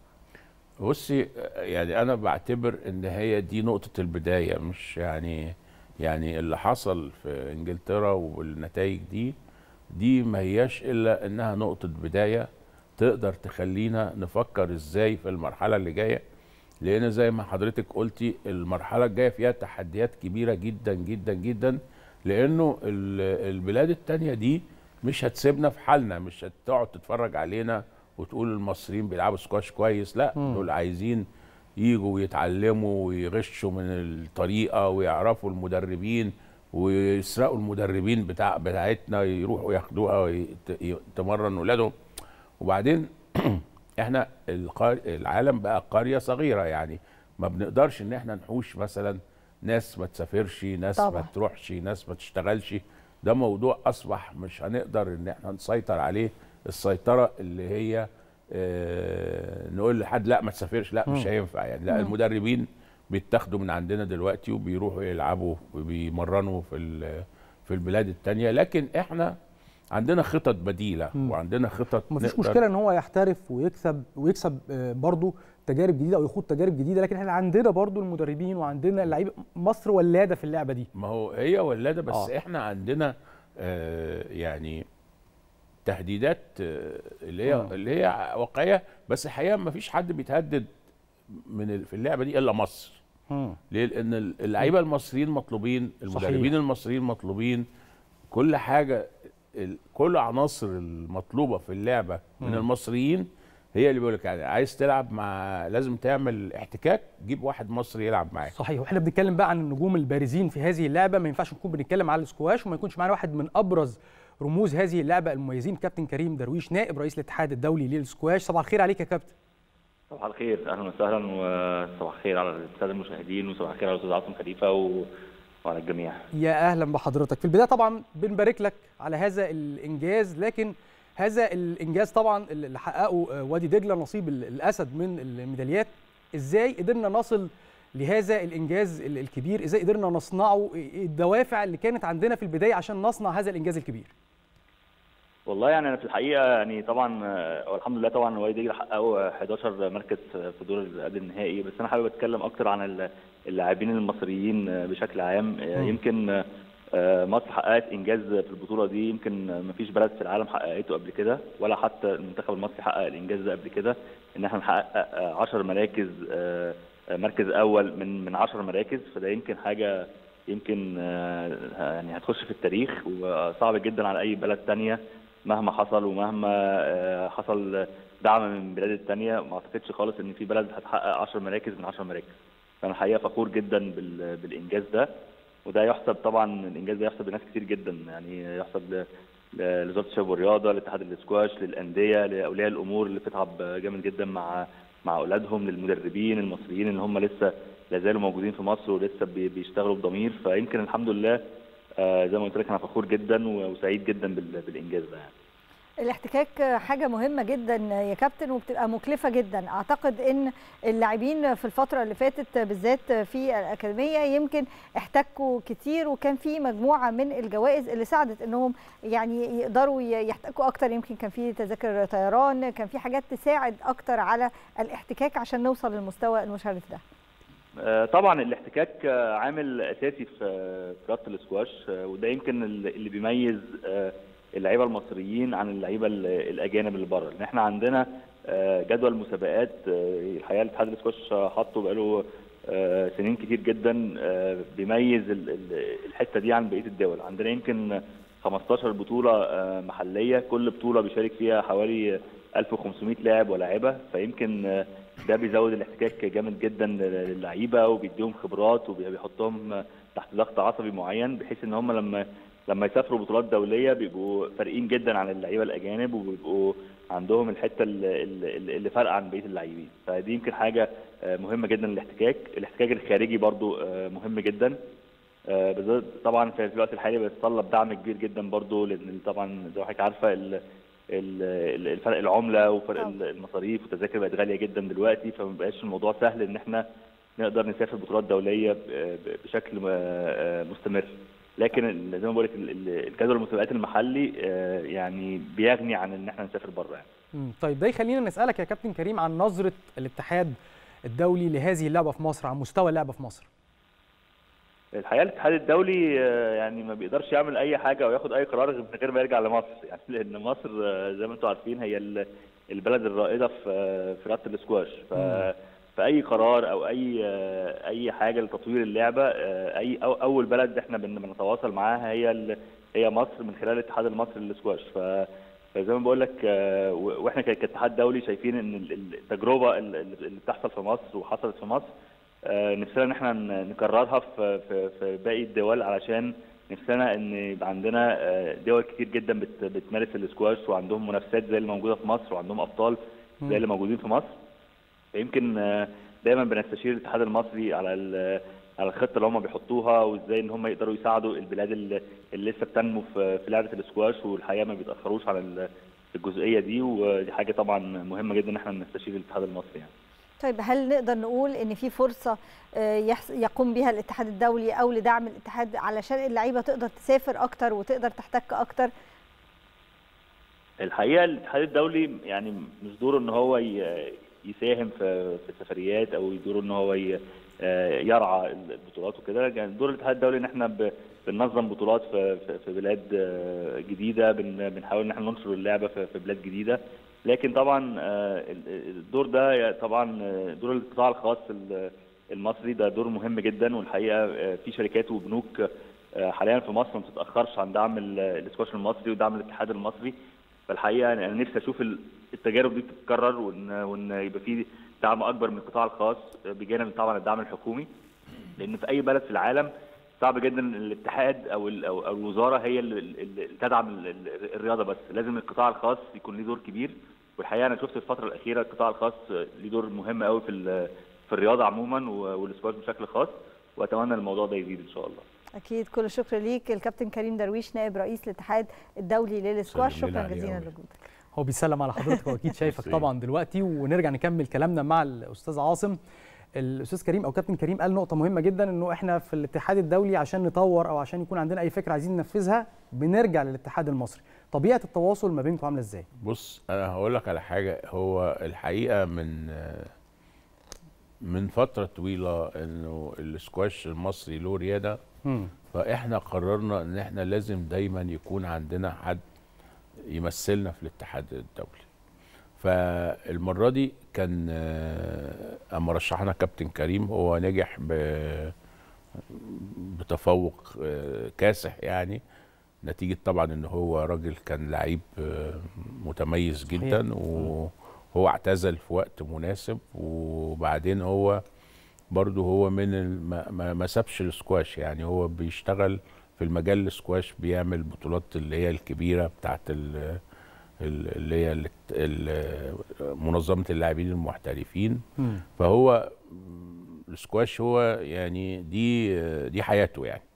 بصي يعني انا بعتبر ان هي دي نقطه البدايه مش يعني يعني اللي حصل في انجلترا والنتائج دي دي ما هياش الا انها نقطه بدايه تقدر تخلينا نفكر ازاي في المرحله اللي جايه لان زي ما حضرتك قلتي المرحله الجايه فيها تحديات كبيره جدا جدا جدا لانه ال- البلاد التانية دي مش هتسيبنا في حالنا مش هتقعد تتفرج علينا وتقول المصريين بيلعبوا سكواش كويس لا مم. دول عايزين يجوا ويتعلموا ويغشوا من الطريقه ويعرفوا المدربين ويسرقوا المدربين بتاع بتاعتنا يروحوا ياخدوها ويتمرنوا ولادهم وبعدين احنا القار... العالم بقى قريه صغيره يعني ما بنقدرش ان احنا نحوش مثلا ناس ما تسافرش ناس طبعاً. ما تروحش ناس ما تشتغلش ده موضوع اصبح مش هنقدر ان احنا نسيطر عليه السيطره اللي هي اه نقول لحد لا ما تسافرش لا مش مم. هينفع يعني لا مم. المدربين بيتاخدوا من عندنا دلوقتي وبيروحوا يلعبوا وبيمرنوا في ال- في البلاد التانية لكن احنا عندنا خطط بديله مم. وعندنا خطط مفيش نقدر- مشكله ان هو يحترف ويكسب ويكسب آه، برضه تجارب جديده او يخوض تجارب جديده لكن احنا عندنا برضه المدربين وعندنا اللعيبه مصر ولاده في اللعبه دي ما هو هي ولاده بس آه. آه. احنا عندنا آه يعني تهديدات آه اللي هي مم. اللي هي واقعيه بس الحقيقه ما فيش حد بيتهدد من ال- في اللعبه دي الا مصر مم. ليه؟ لان ال- اللعيبه المصريين مطلوبين المدربين صحيح. المصريين مطلوبين كل حاجه ال- كل عناصر المطلوبه في اللعبه من مم. المصريين هي اللي بيقول لك يعني عايز تلعب مع لازم تعمل احتكاك جيب واحد مصري يلعب معاك صحيح واحنا بنتكلم بقى عن النجوم البارزين في هذه اللعبه ما ينفعش نكون بنتكلم على السكواش وما يكونش معانا واحد من ابرز رموز هذه اللعبه المميزين كابتن كريم درويش نائب رئيس الاتحاد الدولي للسكواش صباح الخير عليك يا كابتن صباح الخير اهلا وسهلا وصباح الخير على الساده المشاهدين وصباح الخير على الاستاذ عاصم خليفه و... وعلى الجميع يا اهلا بحضرتك في البدايه طبعا بنبارك لك على هذا الانجاز لكن هذا الانجاز طبعا اللي حققه آه، وادي دجله نصيب ال- الاسد من الميداليات ازاي قدرنا نصل لهذا الانجاز ال- الكبير ازاي قدرنا نصنعه إيه الدوافع اللي كانت عندنا في البدايه عشان نصنع هذا الانجاز الكبير والله يعني انا في الحقيقه يعني طبعا آه، والحمد لله طبعا وادي دجله حققوا 11 مركز في دور قبل النهائي بس انا حابب اتكلم اكتر عن ال- اللاعبين المصريين آه، بشكل عام آه، مم. يمكن آه، مصر حققت انجاز في البطوله دي يمكن ما فيش بلد في العالم حققته قبل كده ولا حتى المنتخب المصري حقق الانجاز ده قبل كده ان احنا نحقق 10 مراكز آه، آه، مركز اول من من 10 مراكز فده يمكن حاجه يمكن آه، يعني هتخش في التاريخ وصعب جدا على اي بلد تانية مهما حصل ومهما آه، حصل دعم من البلاد التانية ما اعتقدش خالص ان في بلد هتحقق 10 مراكز من 10 مراكز فانا الحقيقه فخور جدا بال- بالانجاز ده وده يحسب طبعا الانجاز ده يحسب لناس كتير جدا يعني يحسب ل- ل- لوزاره الشباب والرياضه لاتحاد الاسكواش للانديه لاولياء الامور اللي بتتعب جامد جدا مع مع اولادهم للمدربين المصريين اللي هم لسه لا زالوا موجودين في مصر ولسه بي- بيشتغلوا بضمير فيمكن الحمد لله آه، زي ما قلت لك انا فخور جدا و- وسعيد جدا بال- بالانجاز ده يعني. الاحتكاك حاجة مهمة جدا يا كابتن وبتبقى مكلفة جدا أعتقد أن اللاعبين في الفترة اللي فاتت بالذات في الأكاديمية يمكن احتكوا كتير وكان في مجموعة من الجوائز اللي ساعدت أنهم يعني يقدروا ي- يحتكوا أكتر يمكن كان في تذاكر طيران كان في حاجات تساعد أكتر على الاحتكاك عشان نوصل للمستوى المشرف ده آه، طبعا الاحتكاك آه، عامل اساسي في في رياضه الاسكواش آه، وده يمكن ال- اللي بيميز آه، اللعيبه المصريين عن اللعيبه ال- الاجانب اللي بره لان احنا عندنا آه، جدول مسابقات آه، الحقيقه الاتحاد الاسكواش حاطه بقاله آه، سنين كتير جدا آه، بيميز ال- ال- الحته دي عن بقيه الدول عندنا يمكن 15 بطوله آه، محليه كل بطوله بيشارك فيها حوالي 1500 لاعب ولاعبه فيمكن آه، ده بيزود الاحتكاك جامد جدا للعيبه وبيديهم خبرات وبيحطهم تحت ضغط عصبي معين بحيث ان هم لما لما يسافروا بطولات دوليه بيبقوا فارقين جدا عن اللعيبه الاجانب وبيبقوا عندهم الحته اللي, اللي اللي فارقه عن بقيه اللاعبين فدي يمكن حاجه آه، مهمه جدا الاحتكاك الاحتكاك الخارجي برضو آه، مهم جدا آه، بالذات طبعا في الوقت الحالي بيتطلب دعم كبير جدا برضو لان طبعا زي ما حضرتك عارفه ال- ال- ال- الفرق العمله وفرق ال- المصاريف والتذاكر بقت غاليه جدا دلوقتي فما بقاش الموضوع سهل ان احنا نقدر نسافر بطولات دوليه ب- ب- بشكل م- آه، مستمر لكن ال- زي ما بقول لك ال- ال- الجدول المسابقات المحلي آه، يعني بيغني عن ان احنا نسافر بره يعني مم. طيب ده يخلينا نسالك يا كابتن كريم عن نظره الاتحاد الدولي لهذه اللعبه في مصر عن مستوى اللعبه في مصر الحقيقه الاتحاد الدولي آه، يعني ما بيقدرش يعمل اي حاجه او ياخد اي قرار غير من غير ما يرجع لمصر يعني لان مصر آه، زي ما انتم عارفين هي ال- البلد الرائده في آه، في رياضه الاسكواش ف فاي قرار او اي آه، اي حاجه لتطوير اللعبه آه، اي أو اول بلد احنا بن- بنتواصل معاها هي ال- هي مصر من خلال الاتحاد المصري للسكواش ف فزي ما بقول لك آه، و- واحنا ك- كاتحاد دولي شايفين ان ال- ال- التجربه ال- ال- اللي بتحصل في مصر وحصلت في مصر آه، نفسنا ان احنا ن- نكررها في في في باقي الدول علشان نفسنا ان يبقى عندنا آه، دول كتير جدا بت- بتمارس السكواش وعندهم منافسات زي اللي موجوده في مصر وعندهم ابطال مم. زي اللي موجودين في مصر فيمكن آه، دايما بنستشير الاتحاد المصري على ال- على الخطه اللي هم بيحطوها وازاي ان هم يقدروا يساعدوا البلاد اللي اللي لسه بتنمو في في لعبه الاسكواش والحقيقه ما بيتاخروش على ال- الجزئيه دي ودي حاجه طبعا مهمه جدا ان احنا نستشير الاتحاد المصري يعني. طيب هل نقدر نقول ان في فرصه آه، يحس- يقوم بها الاتحاد الدولي او لدعم الاتحاد علشان اللعيبه تقدر تسافر اكتر وتقدر تحتك اكتر الحقيقه الاتحاد الدولي يعني مش دوره ان هو ي- يساهم في في السفريات او دوره ان هو ي- آه، يرعى البطولات وكده يعني دور الاتحاد الدولي ان احنا ب- بننظم بطولات في في- في بلاد آه، جديده بن- بنحاول ان احنا ننشر اللعبه في في بلاد جديده لكن طبعا آه، ال- الدور ده طبعا آه، دور القطاع الخاص ال- المصري ده دور مهم جدا والحقيقه آه، في شركات وبنوك آه، حاليا في مصر ما بتتاخرش عن دعم ال- الاسكواش المصري ودعم الاتحاد المصري فالحقيقه انا نفسي اشوف ال- التجارب دي تتكرر وان وان يبقى في دعم اكبر من القطاع الخاص بجانب طبعا الدعم الحكومي لان في اي بلد في العالم صعب جدا ان الاتحاد او ال- او أو الوزاره هي اللي اللي تدعم ال- ال- الرياضه بس لازم القطاع الخاص يكون ليه دور كبير والحقيقه انا شفت في الفتره الاخيره القطاع الخاص ليه دور مهم قوي في ال- في الرياضه عموما و- والسبورت بشكل خاص واتمنى الموضوع ده يزيد ان شاء الله اكيد كل الشكر ليك الكابتن كريم درويش نائب رئيس الاتحاد الدولي للسكواش سلم لنا شكرا عليه جزيلا أوي. لوجودك هو بيسلم على حضرتك واكيد شايفك طبعا دلوقتي ونرجع نكمل كلامنا مع الاستاذ عاصم الاستاذ كريم او كابتن كريم قال نقطه مهمه جدا انه احنا في الاتحاد الدولي عشان نطور او عشان يكون عندنا اي فكره عايزين ننفذها بنرجع للاتحاد المصري طبيعه التواصل ما بينكم عامله ازاي بص انا هقول لك على حاجه هو الحقيقه من من فتره طويله انه السكواش المصري له رياده مم. فاحنا قررنا ان احنا لازم دايما يكون عندنا حد يمثلنا في الاتحاد الدولي فالمره دي كان آه، اما رشحنا كابتن كريم هو نجح ب بتفوق آه، كاسح يعني نتيجه طبعا ان هو راجل كان لعيب آه، متميز جدا صحيح. وهو اعتزل في وقت مناسب وبعدين هو برضه هو من ال- ما, ما, ما سابش السكواش يعني هو بيشتغل في المجال السكواش بيعمل بطولات اللي هي الكبيره بتاعت ال- ال- اللي هي ال- ال- منظمه اللاعبين المحترفين مم. فهو السكواش هو يعني دي دي حياته يعني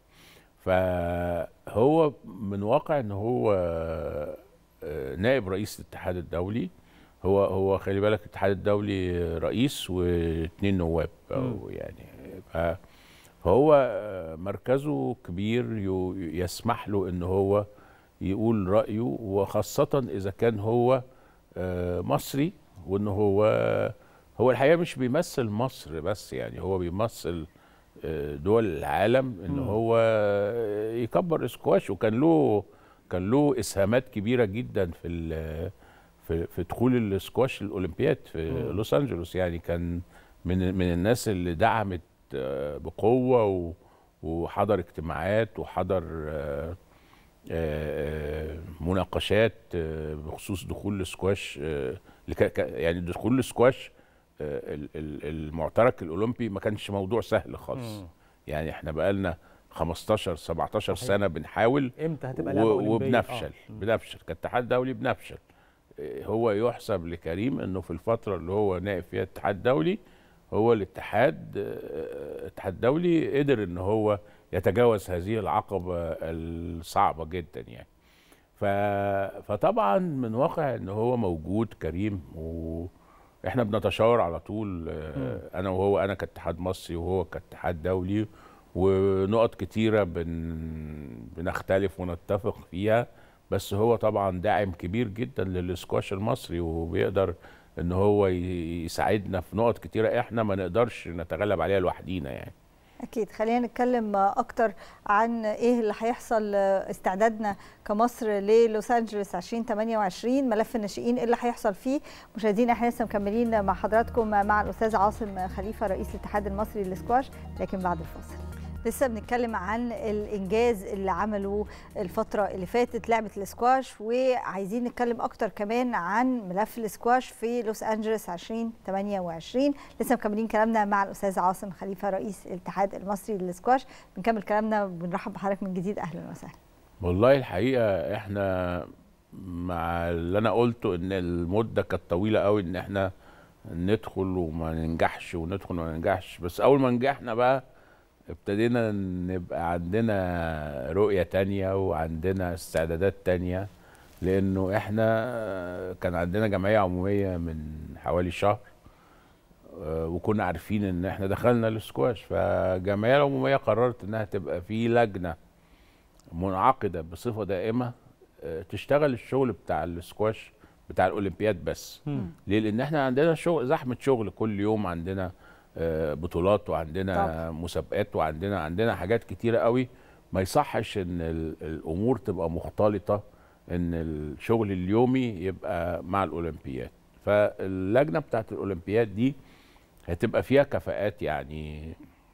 فهو من واقع ان هو آه، نائب رئيس الاتحاد الدولي هو هو خلي بالك الاتحاد الدولي رئيس واثنين نواب او يعني ف- فهو آه، مركزه كبير يو- يسمح له ان هو يقول رايه وخاصه اذا كان هو آه، مصري وان هو هو الحقيقه مش بيمثل مصر بس يعني هو بيمثل آه، دول العالم ان مم. هو يكبر اسكواش وكان له كان له اسهامات كبيره جدا في ال- في في دخول الاسكواش الاولمبياد في مم. لوس انجلوس يعني كان من من الناس اللي دعمت آه، بقوه و- وحضر اجتماعات وحضر آه، آه، مناقشات آه، بخصوص دخول السكواش آه، لك- ك- يعني دخول السكواش آه، ال- ال- المعترك الاولمبي ما كانش موضوع سهل خالص مم. يعني احنا بقالنا 15 17 صحيح. سنه بنحاول امتى هتبقى و- لعبة أولمبية؟ وبنفشل آه. بنفشل كاتحاد دولي بنفشل آه، هو يحسب لكريم انه في الفتره اللي هو نائب فيها اتحاد دولي هو الاتحاد آه، الاتحاد الدولي قدر ان هو يتجاوز هذه العقبه الصعبه جدا يعني ف... فطبعا من واقع ان هو موجود كريم واحنا بنتشاور على طول آه، انا وهو انا كاتحاد مصري وهو كاتحاد دولي ونقط كتيره بن... بنختلف ونتفق فيها بس هو طبعا داعم كبير جدا للسكواش المصري وبيقدر ان هو ي- يساعدنا في نقط كتيره احنا ما نقدرش نتغلب عليها لوحدينا يعني اكيد خلينا نتكلم اكتر عن ايه اللي هيحصل استعدادنا كمصر للوس انجلوس 2028 ملف الناشئين ايه اللي هيحصل فيه مشاهدينا احنا لسه مكملين مع حضراتكم مع الاستاذ عاصم خليفه رئيس الاتحاد المصري للسكواش لكن بعد الفاصل لسه بنتكلم عن الانجاز اللي عمله الفتره اللي فاتت لعبه الاسكواش وعايزين نتكلم اكتر كمان عن ملف الاسكواش في لوس انجلوس 2028 لسه مكملين كلامنا مع الاستاذ عاصم خليفه رئيس الاتحاد المصري للاسكواش بنكمل كلامنا بنرحب بحضرتك من جديد اهلا وسهلا والله الحقيقه احنا مع اللي انا قلته ان المده كانت طويله قوي ان احنا ندخل وما ننجحش وندخل وما ننجحش بس اول ما نجحنا بقى ابتدينا نبقى عندنا رؤية تانية وعندنا استعدادات تانية لأنه إحنا كان عندنا جمعية عمومية من حوالي شهر وكنا عارفين إن إحنا دخلنا الاسكواش فالجمعية العمومية قررت إنها تبقى في لجنة منعقدة بصفة دائمة تشتغل الشغل بتاع الاسكواش بتاع الأولمبياد بس ليه؟ لأن إحنا عندنا شغل زحمة شغل كل يوم عندنا بطولات وعندنا طبعا. مسابقات وعندنا عندنا حاجات كتيره قوي ما يصحش ان الامور تبقى مختلطه ان الشغل اليومي يبقى مع الاولمبياد فاللجنه بتاعت الاولمبياد دي هتبقى فيها كفاءات يعني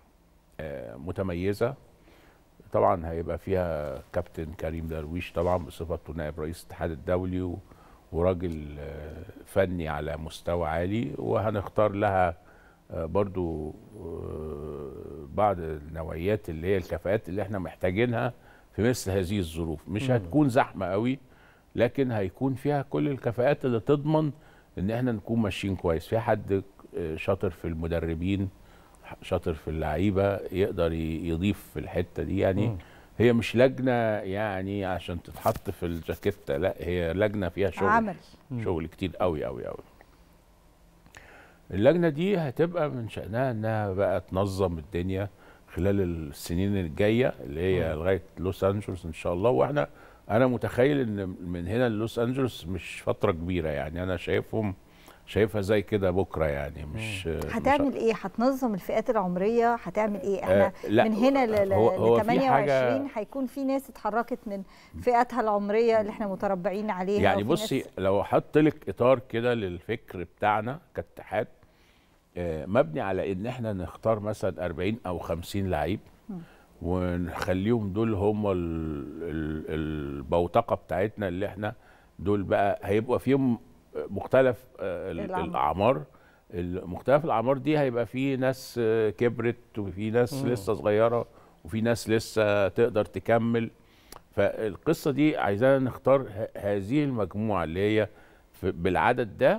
متميزه طبعا هيبقى فيها كابتن كريم درويش طبعا بصفته نائب رئيس الاتحاد الدولي وراجل فني على مستوى عالي وهنختار لها برضو بعض النوعيات اللي هي الكفاءات اللي احنا محتاجينها في مثل هذه الظروف مش هتكون زحمة قوي لكن هيكون فيها كل الكفاءات اللي تضمن ان احنا نكون ماشيين كويس في حد شاطر في المدربين شاطر في اللعيبة يقدر يضيف في الحتة دي يعني مم. هي مش لجنة يعني عشان تتحط في الجاكيتة لا هي لجنة فيها شغل عمل شغل كتير قوي قوي قوي اللجنه دي هتبقى من شانها انها بقى تنظم الدنيا خلال السنين الجايه اللي هي لغايه لوس انجلوس ان شاء الله واحنا انا متخيل ان من هنا للوس انجلوس مش فتره كبيره يعني انا شايفهم شايفها زي كده بكره يعني مش هتعمل مش ايه هتنظم الفئات العمريه هتعمل ايه احنا آه لا من هنا ل هو هو 28 هيكون في ناس اتحركت من فئاتها العمريه اللي احنا متربعين عليها يعني بصي ناس... لو احط لك اطار كده للفكر بتاعنا كاتحاد آه مبني على ان احنا نختار مثلا 40 او 50 لعيب ونخليهم دول هم البوتقه بتاعتنا اللي احنا دول بقى هيبقى فيهم مختلف الأعمار. الاعمار مختلف الاعمار دي هيبقى في ناس كبرت وفي ناس مم. لسه صغيره وفي ناس لسه تقدر تكمل فالقصه دي عايزانا نختار هذه المجموعه اللي هي بالعدد ده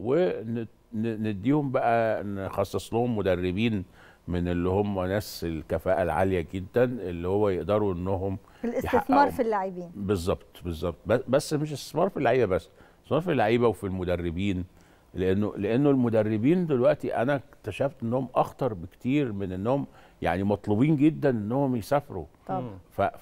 ونديهم بقى نخصص لهم مدربين من اللي هم ناس الكفاءه العاليه جدا اللي هو يقدروا انهم الاستثمار في اللاعبين بالظبط بالظبط بس مش استثمار في اللعيبه بس استثمار في اللعيبه وفي المدربين لانه لانه المدربين دلوقتي انا اكتشفت انهم اخطر بكتير من انهم يعني مطلوبين جدا انهم يسافروا طبعا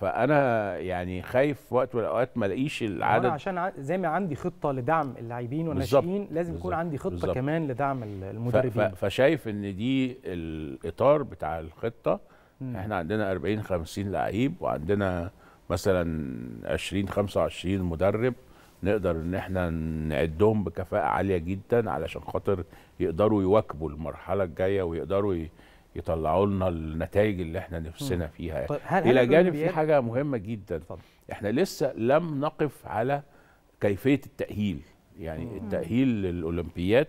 فانا يعني خايف في وقت من الاوقات ما الاقيش العدد أنا عشان زي ما عندي خطه لدعم اللاعبين والناشئين لازم يكون عندي خطه بالزبط. كمان لدعم المدربين فشايف ان دي الاطار بتاع الخطه مم. احنا عندنا 40 50 لعيب وعندنا مثلا 20 25 مدرب نقدر ان احنا نعدهم بكفاءه عاليه جدا علشان خاطر يقدروا يواكبوا المرحله الجايه ويقدروا يطلعوا لنا النتائج اللي احنا نفسنا فيها طيب هل الى جانب في حاجه مهمه جدا فضل. احنا لسه لم نقف على كيفيه التاهيل يعني مم. التاهيل للاولمبياد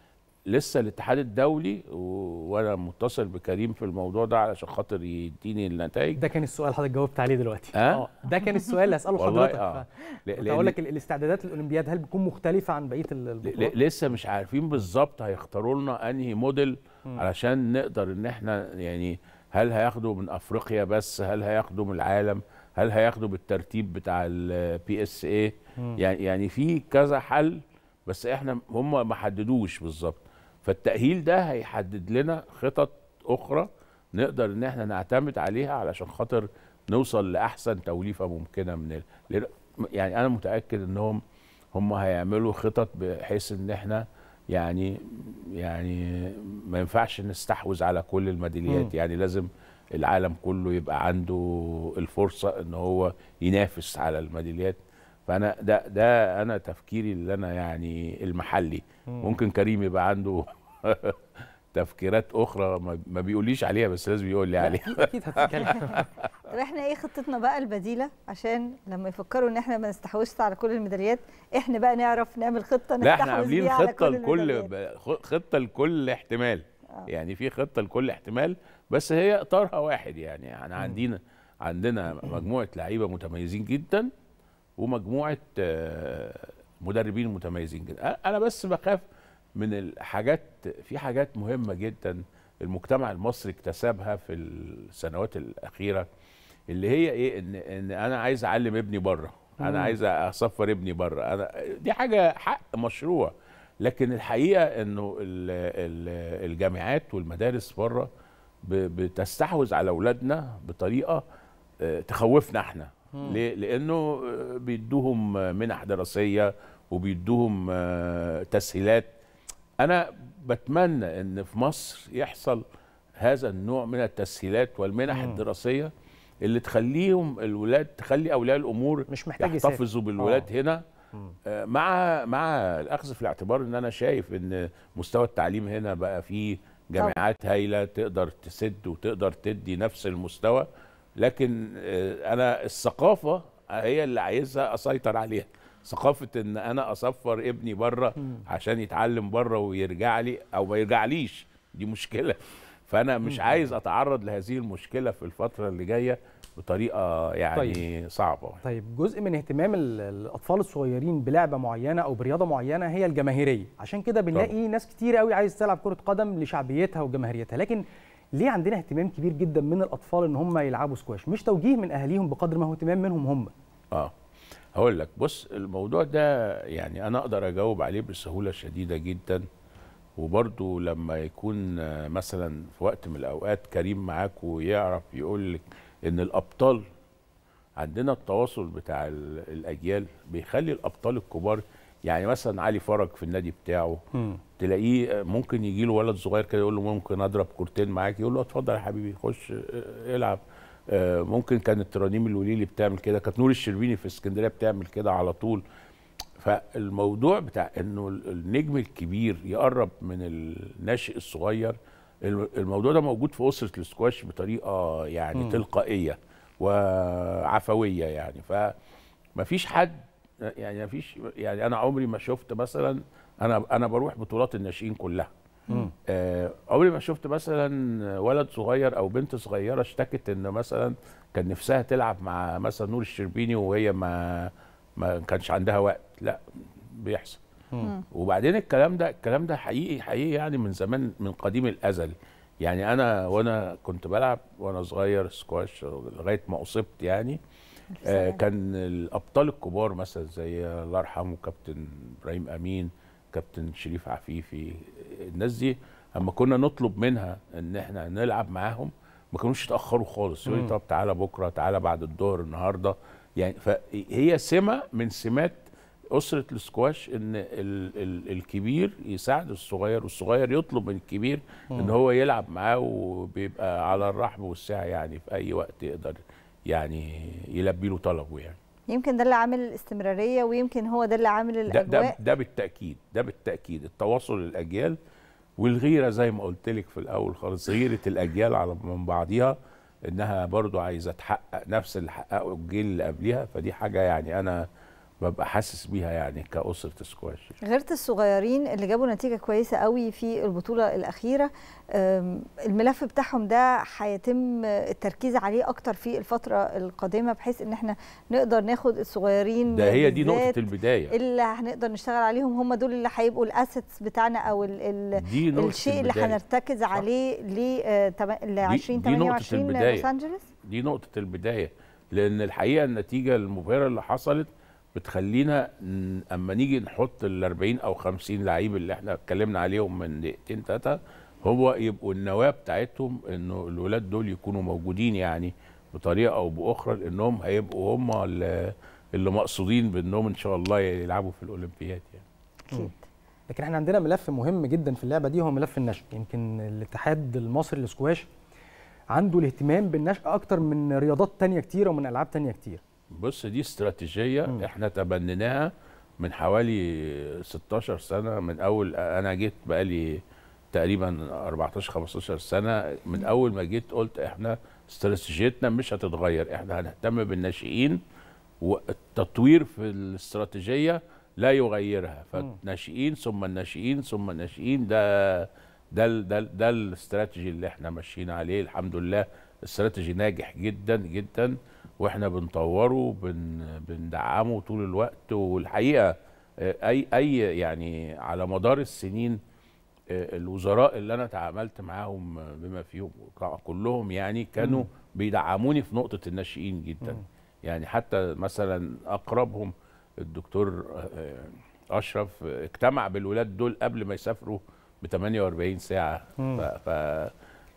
لسه الاتحاد الدولي و... وانا متصل بكريم في الموضوع ده علشان خاطر يديني النتائج ده كان السؤال حضرتك جاوبت عليه دلوقتي اه ده كان السؤال اللي اساله والله حضرتك اه ل... اقول لك الاستعدادات الاولمبياد هل بتكون مختلفه عن بقيه البطولات لسه مش عارفين بالظبط هيختاروا لنا انهي موديل م. علشان نقدر ان احنا يعني هل هياخدوا من افريقيا بس هل هياخدوا من العالم هل هياخدوا بالترتيب بتاع البي اس اي يعني يعني في كذا حل بس احنا هم ما حددوش بالظبط فالتأهيل ده هيحدد لنا خطط أخرى نقدر إن احنا نعتمد عليها علشان خاطر نوصل لأحسن توليفة ممكنة من ال... يعني أنا متأكد إنهم هم هيعملوا خطط بحيث إن احنا يعني يعني ما ينفعش نستحوذ على كل الميداليات يعني لازم العالم كله يبقى عنده الفرصة إن هو ينافس على الميداليات فانا ده ده انا تفكيري اللي انا يعني المحلي مم. ممكن كريم يبقى عنده تفكيرات اخرى ما ما بيقوليش عليها بس لازم يقول لي عليها اكيد اكيد هتتكلم طب احنا ايه خطتنا بقى البديله عشان لما يفكروا ان احنا ما نستحوذش على كل الميداليات احنا بقى نعرف نعمل خطه لا احنا نستحوذ عاملين بيها على خطه كل لكل الميداليات. ب- خ- خطه لكل احتمال يعني في خطه لكل احتمال بس هي اطارها واحد يعني احنا عندنا عندنا مجموعه لعيبه متميزين جدا ومجموعه آه، مدربين متميزين جدا أ- انا بس بخاف من الحاجات في حاجات مهمه جدا المجتمع المصري اكتسبها في السنوات الاخيره اللي هي ايه ان ان انا عايز اعلم ابني بره مم. انا عايز اصفر ابني بره انا دي حاجه حق مشروع لكن الحقيقه انه ال- ال- الجامعات والمدارس بره ب- بتستحوذ على اولادنا بطريقه آه، تخوفنا احنا مم. ليه؟ لانه آه، بيدوهم آه، منح دراسيه وبيدوهم آه، تسهيلات انا بتمنى ان في مصر يحصل هذا النوع من التسهيلات والمنح مم. الدراسيه اللي تخليهم الولاد تخلي اولياء الامور مش محتاج يسافر. يحتفظوا بالولاد آه. هنا مم. آه، مع مع الاخذ في الاعتبار ان انا شايف ان مستوى التعليم هنا بقى فيه جامعات هايله تقدر تسد وتقدر تدي نفس المستوى لكن آه، انا الثقافه هي اللي عايزها اسيطر عليها ثقافه ان انا اصفر ابني بره عشان يتعلم بره ويرجع لي او ما يرجعليش دي مشكله فانا مش مم. عايز اتعرض لهذه المشكله في الفتره اللي جايه بطريقه يعني طيب. صعبه طيب جزء من اهتمام ال- الاطفال الصغيرين بلعبه معينه او برياضه معينه هي الجماهيريه عشان كده بنلاقي ناس كتير قوي عايز تلعب كره قدم لشعبيتها وجماهيريتها لكن ليه عندنا اهتمام كبير جدا من الاطفال ان هم يلعبوا سكواش مش توجيه من اهاليهم بقدر ما هو اهتمام منهم هم اه هقول لك بص الموضوع ده يعني انا اقدر اجاوب عليه بسهوله شديده جدا وبرضو لما يكون آه، مثلا في وقت من الاوقات كريم معاك ويعرف يقول لك ان الابطال عندنا التواصل بتاع ال- الاجيال بيخلي الابطال الكبار يعني مثلا علي فرج في النادي بتاعه تلاقيه ممكن يجي له ولد صغير كده يقول له ممكن اضرب كورتين معاك يقول له اتفضل يا حبيبي خش آه، العب آه، ممكن كانت رنيم الوليلي بتعمل كده كانت نور الشربيني في اسكندريه بتعمل كده على طول فالموضوع بتاع انه ال- النجم الكبير يقرب من الناشئ الصغير الم- الموضوع ده موجود في اسره السكواش بطريقه يعني مم. تلقائيه وعفويه يعني فما فيش حد يعني ما فيش يعني انا عمري ما شفت مثلا انا انا بروح بطولات الناشئين كلها مم. آه عمري ما شفت مثلا ولد صغير او بنت صغيره اشتكت ان مثلا كان نفسها تلعب مع مثلا نور الشربيني وهي ما ما كانش عندها وقت لا بيحصل مم. وبعدين الكلام ده الكلام ده حقيقي حقيقي يعني من زمان من قديم الازل يعني انا وانا كنت بلعب وانا صغير سكواش لغايه ما اصبت يعني آه كان الابطال الكبار مثلا زي الله يرحمه كابتن ابراهيم امين كابتن شريف عفيفي الناس دي اما كنا نطلب منها ان احنا نلعب معاهم ما كانوش يتاخروا خالص يقولوا لي مم. طب تعالى بكره تعالى بعد الظهر النهارده يعني فهي سمه من سمات اسره السكواش ان ال ال الكبير يساعد الصغير والصغير يطلب من الكبير ان مم. هو يلعب معاه وبيبقى على الرحب والسعه يعني في اي وقت يقدر يعني يلبي له طلبه يعني يمكن ده اللي عامل الاستمراريه ويمكن هو ده اللي عامل ده, الاجواء ده, ده بالتاكيد ده بالتاكيد التواصل الاجيال والغيره زي ما قلت لك في الاول خالص غيره الاجيال على من بعضيها انها برضو عايزه تحقق نفس اللي حققه الجيل اللي قبلها فدي حاجه يعني انا ببقى حاسس بيها يعني كاسره سكواش غيرة الصغيرين اللي جابوا نتيجة كويسة قوي في البطولة الأخيرة أم، الملف بتاعهم ده هيتم التركيز عليه أكتر في الفترة القادمة بحيث إن احنا نقدر ناخد الصغيرين ده هي دي بالذات نقطه البدايه اللي هنقدر نشتغل عليهم هم دول اللي هيبقوا الاسيتس بتاعنا او ال ال دي نقطة الشيء اللي البداية. هنرتكز عليه ل آه، تم- ل دي- 2028 البداية. لوس انجلوس دي نقطة البداية لأن الحقيقة النتيجة المبهرة اللي حصلت بتخلينا ن- أما نيجي نحط ال 40 أو 50 لعيب اللي احنا اتكلمنا عليهم من دقيقتين تلاتة هو يبقوا النواة بتاعتهم إنه الولاد دول يكونوا موجودين يعني بطريقة أو بأخرى لأنهم هيبقوا هم اللي اللي مقصودين بأنهم إن شاء الله يلعبوا في الأولمبياد يعني مم. لكن احنا عندنا ملف مهم جدا في اللعبه دي هو ملف النشء يمكن الاتحاد المصري للسكواش عنده الاهتمام بالنشء اكتر من رياضات تانية كتير ومن العاب تانية كتير بص دي استراتيجيه م. احنا تبنيناها من حوالي 16 سنه من اول انا جيت بقالي تقريبا 14 15 سنه من اول ما جيت قلت احنا استراتيجيتنا مش هتتغير احنا هنهتم بالناشئين والتطوير في الاستراتيجيه لا يغيرها فالناشئين ثم الناشئين ثم الناشئين ده ده ال- ده ال- ده الاستراتيجي اللي احنا ماشيين عليه الحمد لله استراتيجي ناجح جدا جدا واحنا بنطوره بن بندعمه طول الوقت والحقيقه آه، اي اي يعني على مدار السنين آه، الوزراء اللي انا تعاملت معاهم آه، بما فيهم كلهم يعني كانوا مم. بيدعموني في نقطه الناشئين جدا مم. يعني حتى مثلا اقربهم الدكتور آه، اشرف آه، اجتمع بالولاد دول قبل ما يسافروا ب 48 ساعه مم. ف ف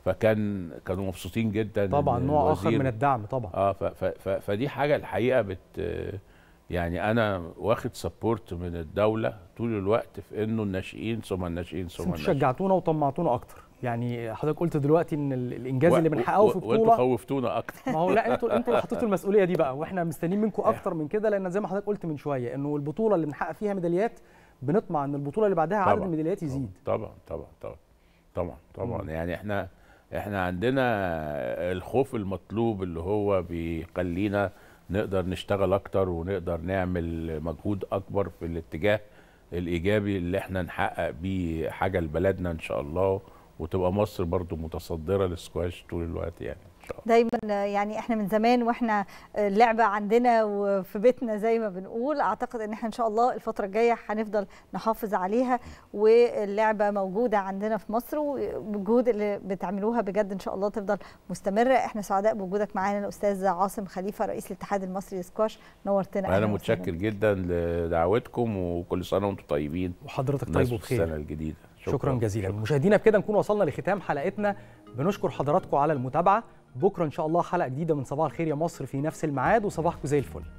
فكان كانوا مبسوطين جدا طبعا إن نوع اخر الوزير- من الدعم طبعا اه ف ف ف فدي حاجه الحقيقه بت يعني انا واخد سبورت من الدوله طول الوقت في انه الناشئين ثم الناشئين بس ثم انتوا الناشئين شجعتونا وطمعتونا اكتر يعني حضرتك قلت دلوقتي ان ال- الانجاز و- اللي بنحققه في و- وانتوا بطوله خوفتونا اكتر ما هو لا انتوا انتوا اللي حطيتوا المسؤوليه دي بقى واحنا مستنيين منكم اكتر من كده لان زي ما حضرتك قلت من شويه انه البطوله اللي بنحقق فيها ميداليات بنطمع ان البطوله اللي بعدها عدد طبعاً. الميداليات يزيد طبعا طبعا طبعا طبعا طبعا مم. يعني احنا احنا عندنا الخوف المطلوب اللي هو بيخلينا نقدر نشتغل اكتر ونقدر نعمل مجهود اكبر في الاتجاه الايجابي اللي احنا نحقق بيه حاجه لبلدنا ان شاء الله وتبقى مصر برضو متصدره للسكواش طول الوقت يعني ان شاء الله دايما يعني احنا من زمان واحنا اللعبه عندنا وفي بيتنا زي ما بنقول اعتقد ان احنا ان شاء الله الفتره الجايه هنفضل نحافظ عليها واللعبه موجوده عندنا في مصر والجهود اللي بتعملوها بجد ان شاء الله تفضل مستمره احنا سعداء بوجودك معانا الاستاذ عاصم خليفه رئيس الاتحاد المصري للسكواش نورتنا انا أهلاً وسهلاً. متشكر جدا لدعوتكم وكل سنه وانتم طيبين وحضرتك الناس طيب في وبخير. السنه الجديده شكرا, شكرا جزيلا مشاهدينا بكده نكون وصلنا لختام حلقتنا بنشكر حضراتكم على المتابعه بكره ان شاء الله حلقه جديده من صباح الخير يا مصر في نفس الميعاد وصباحكم زي الفل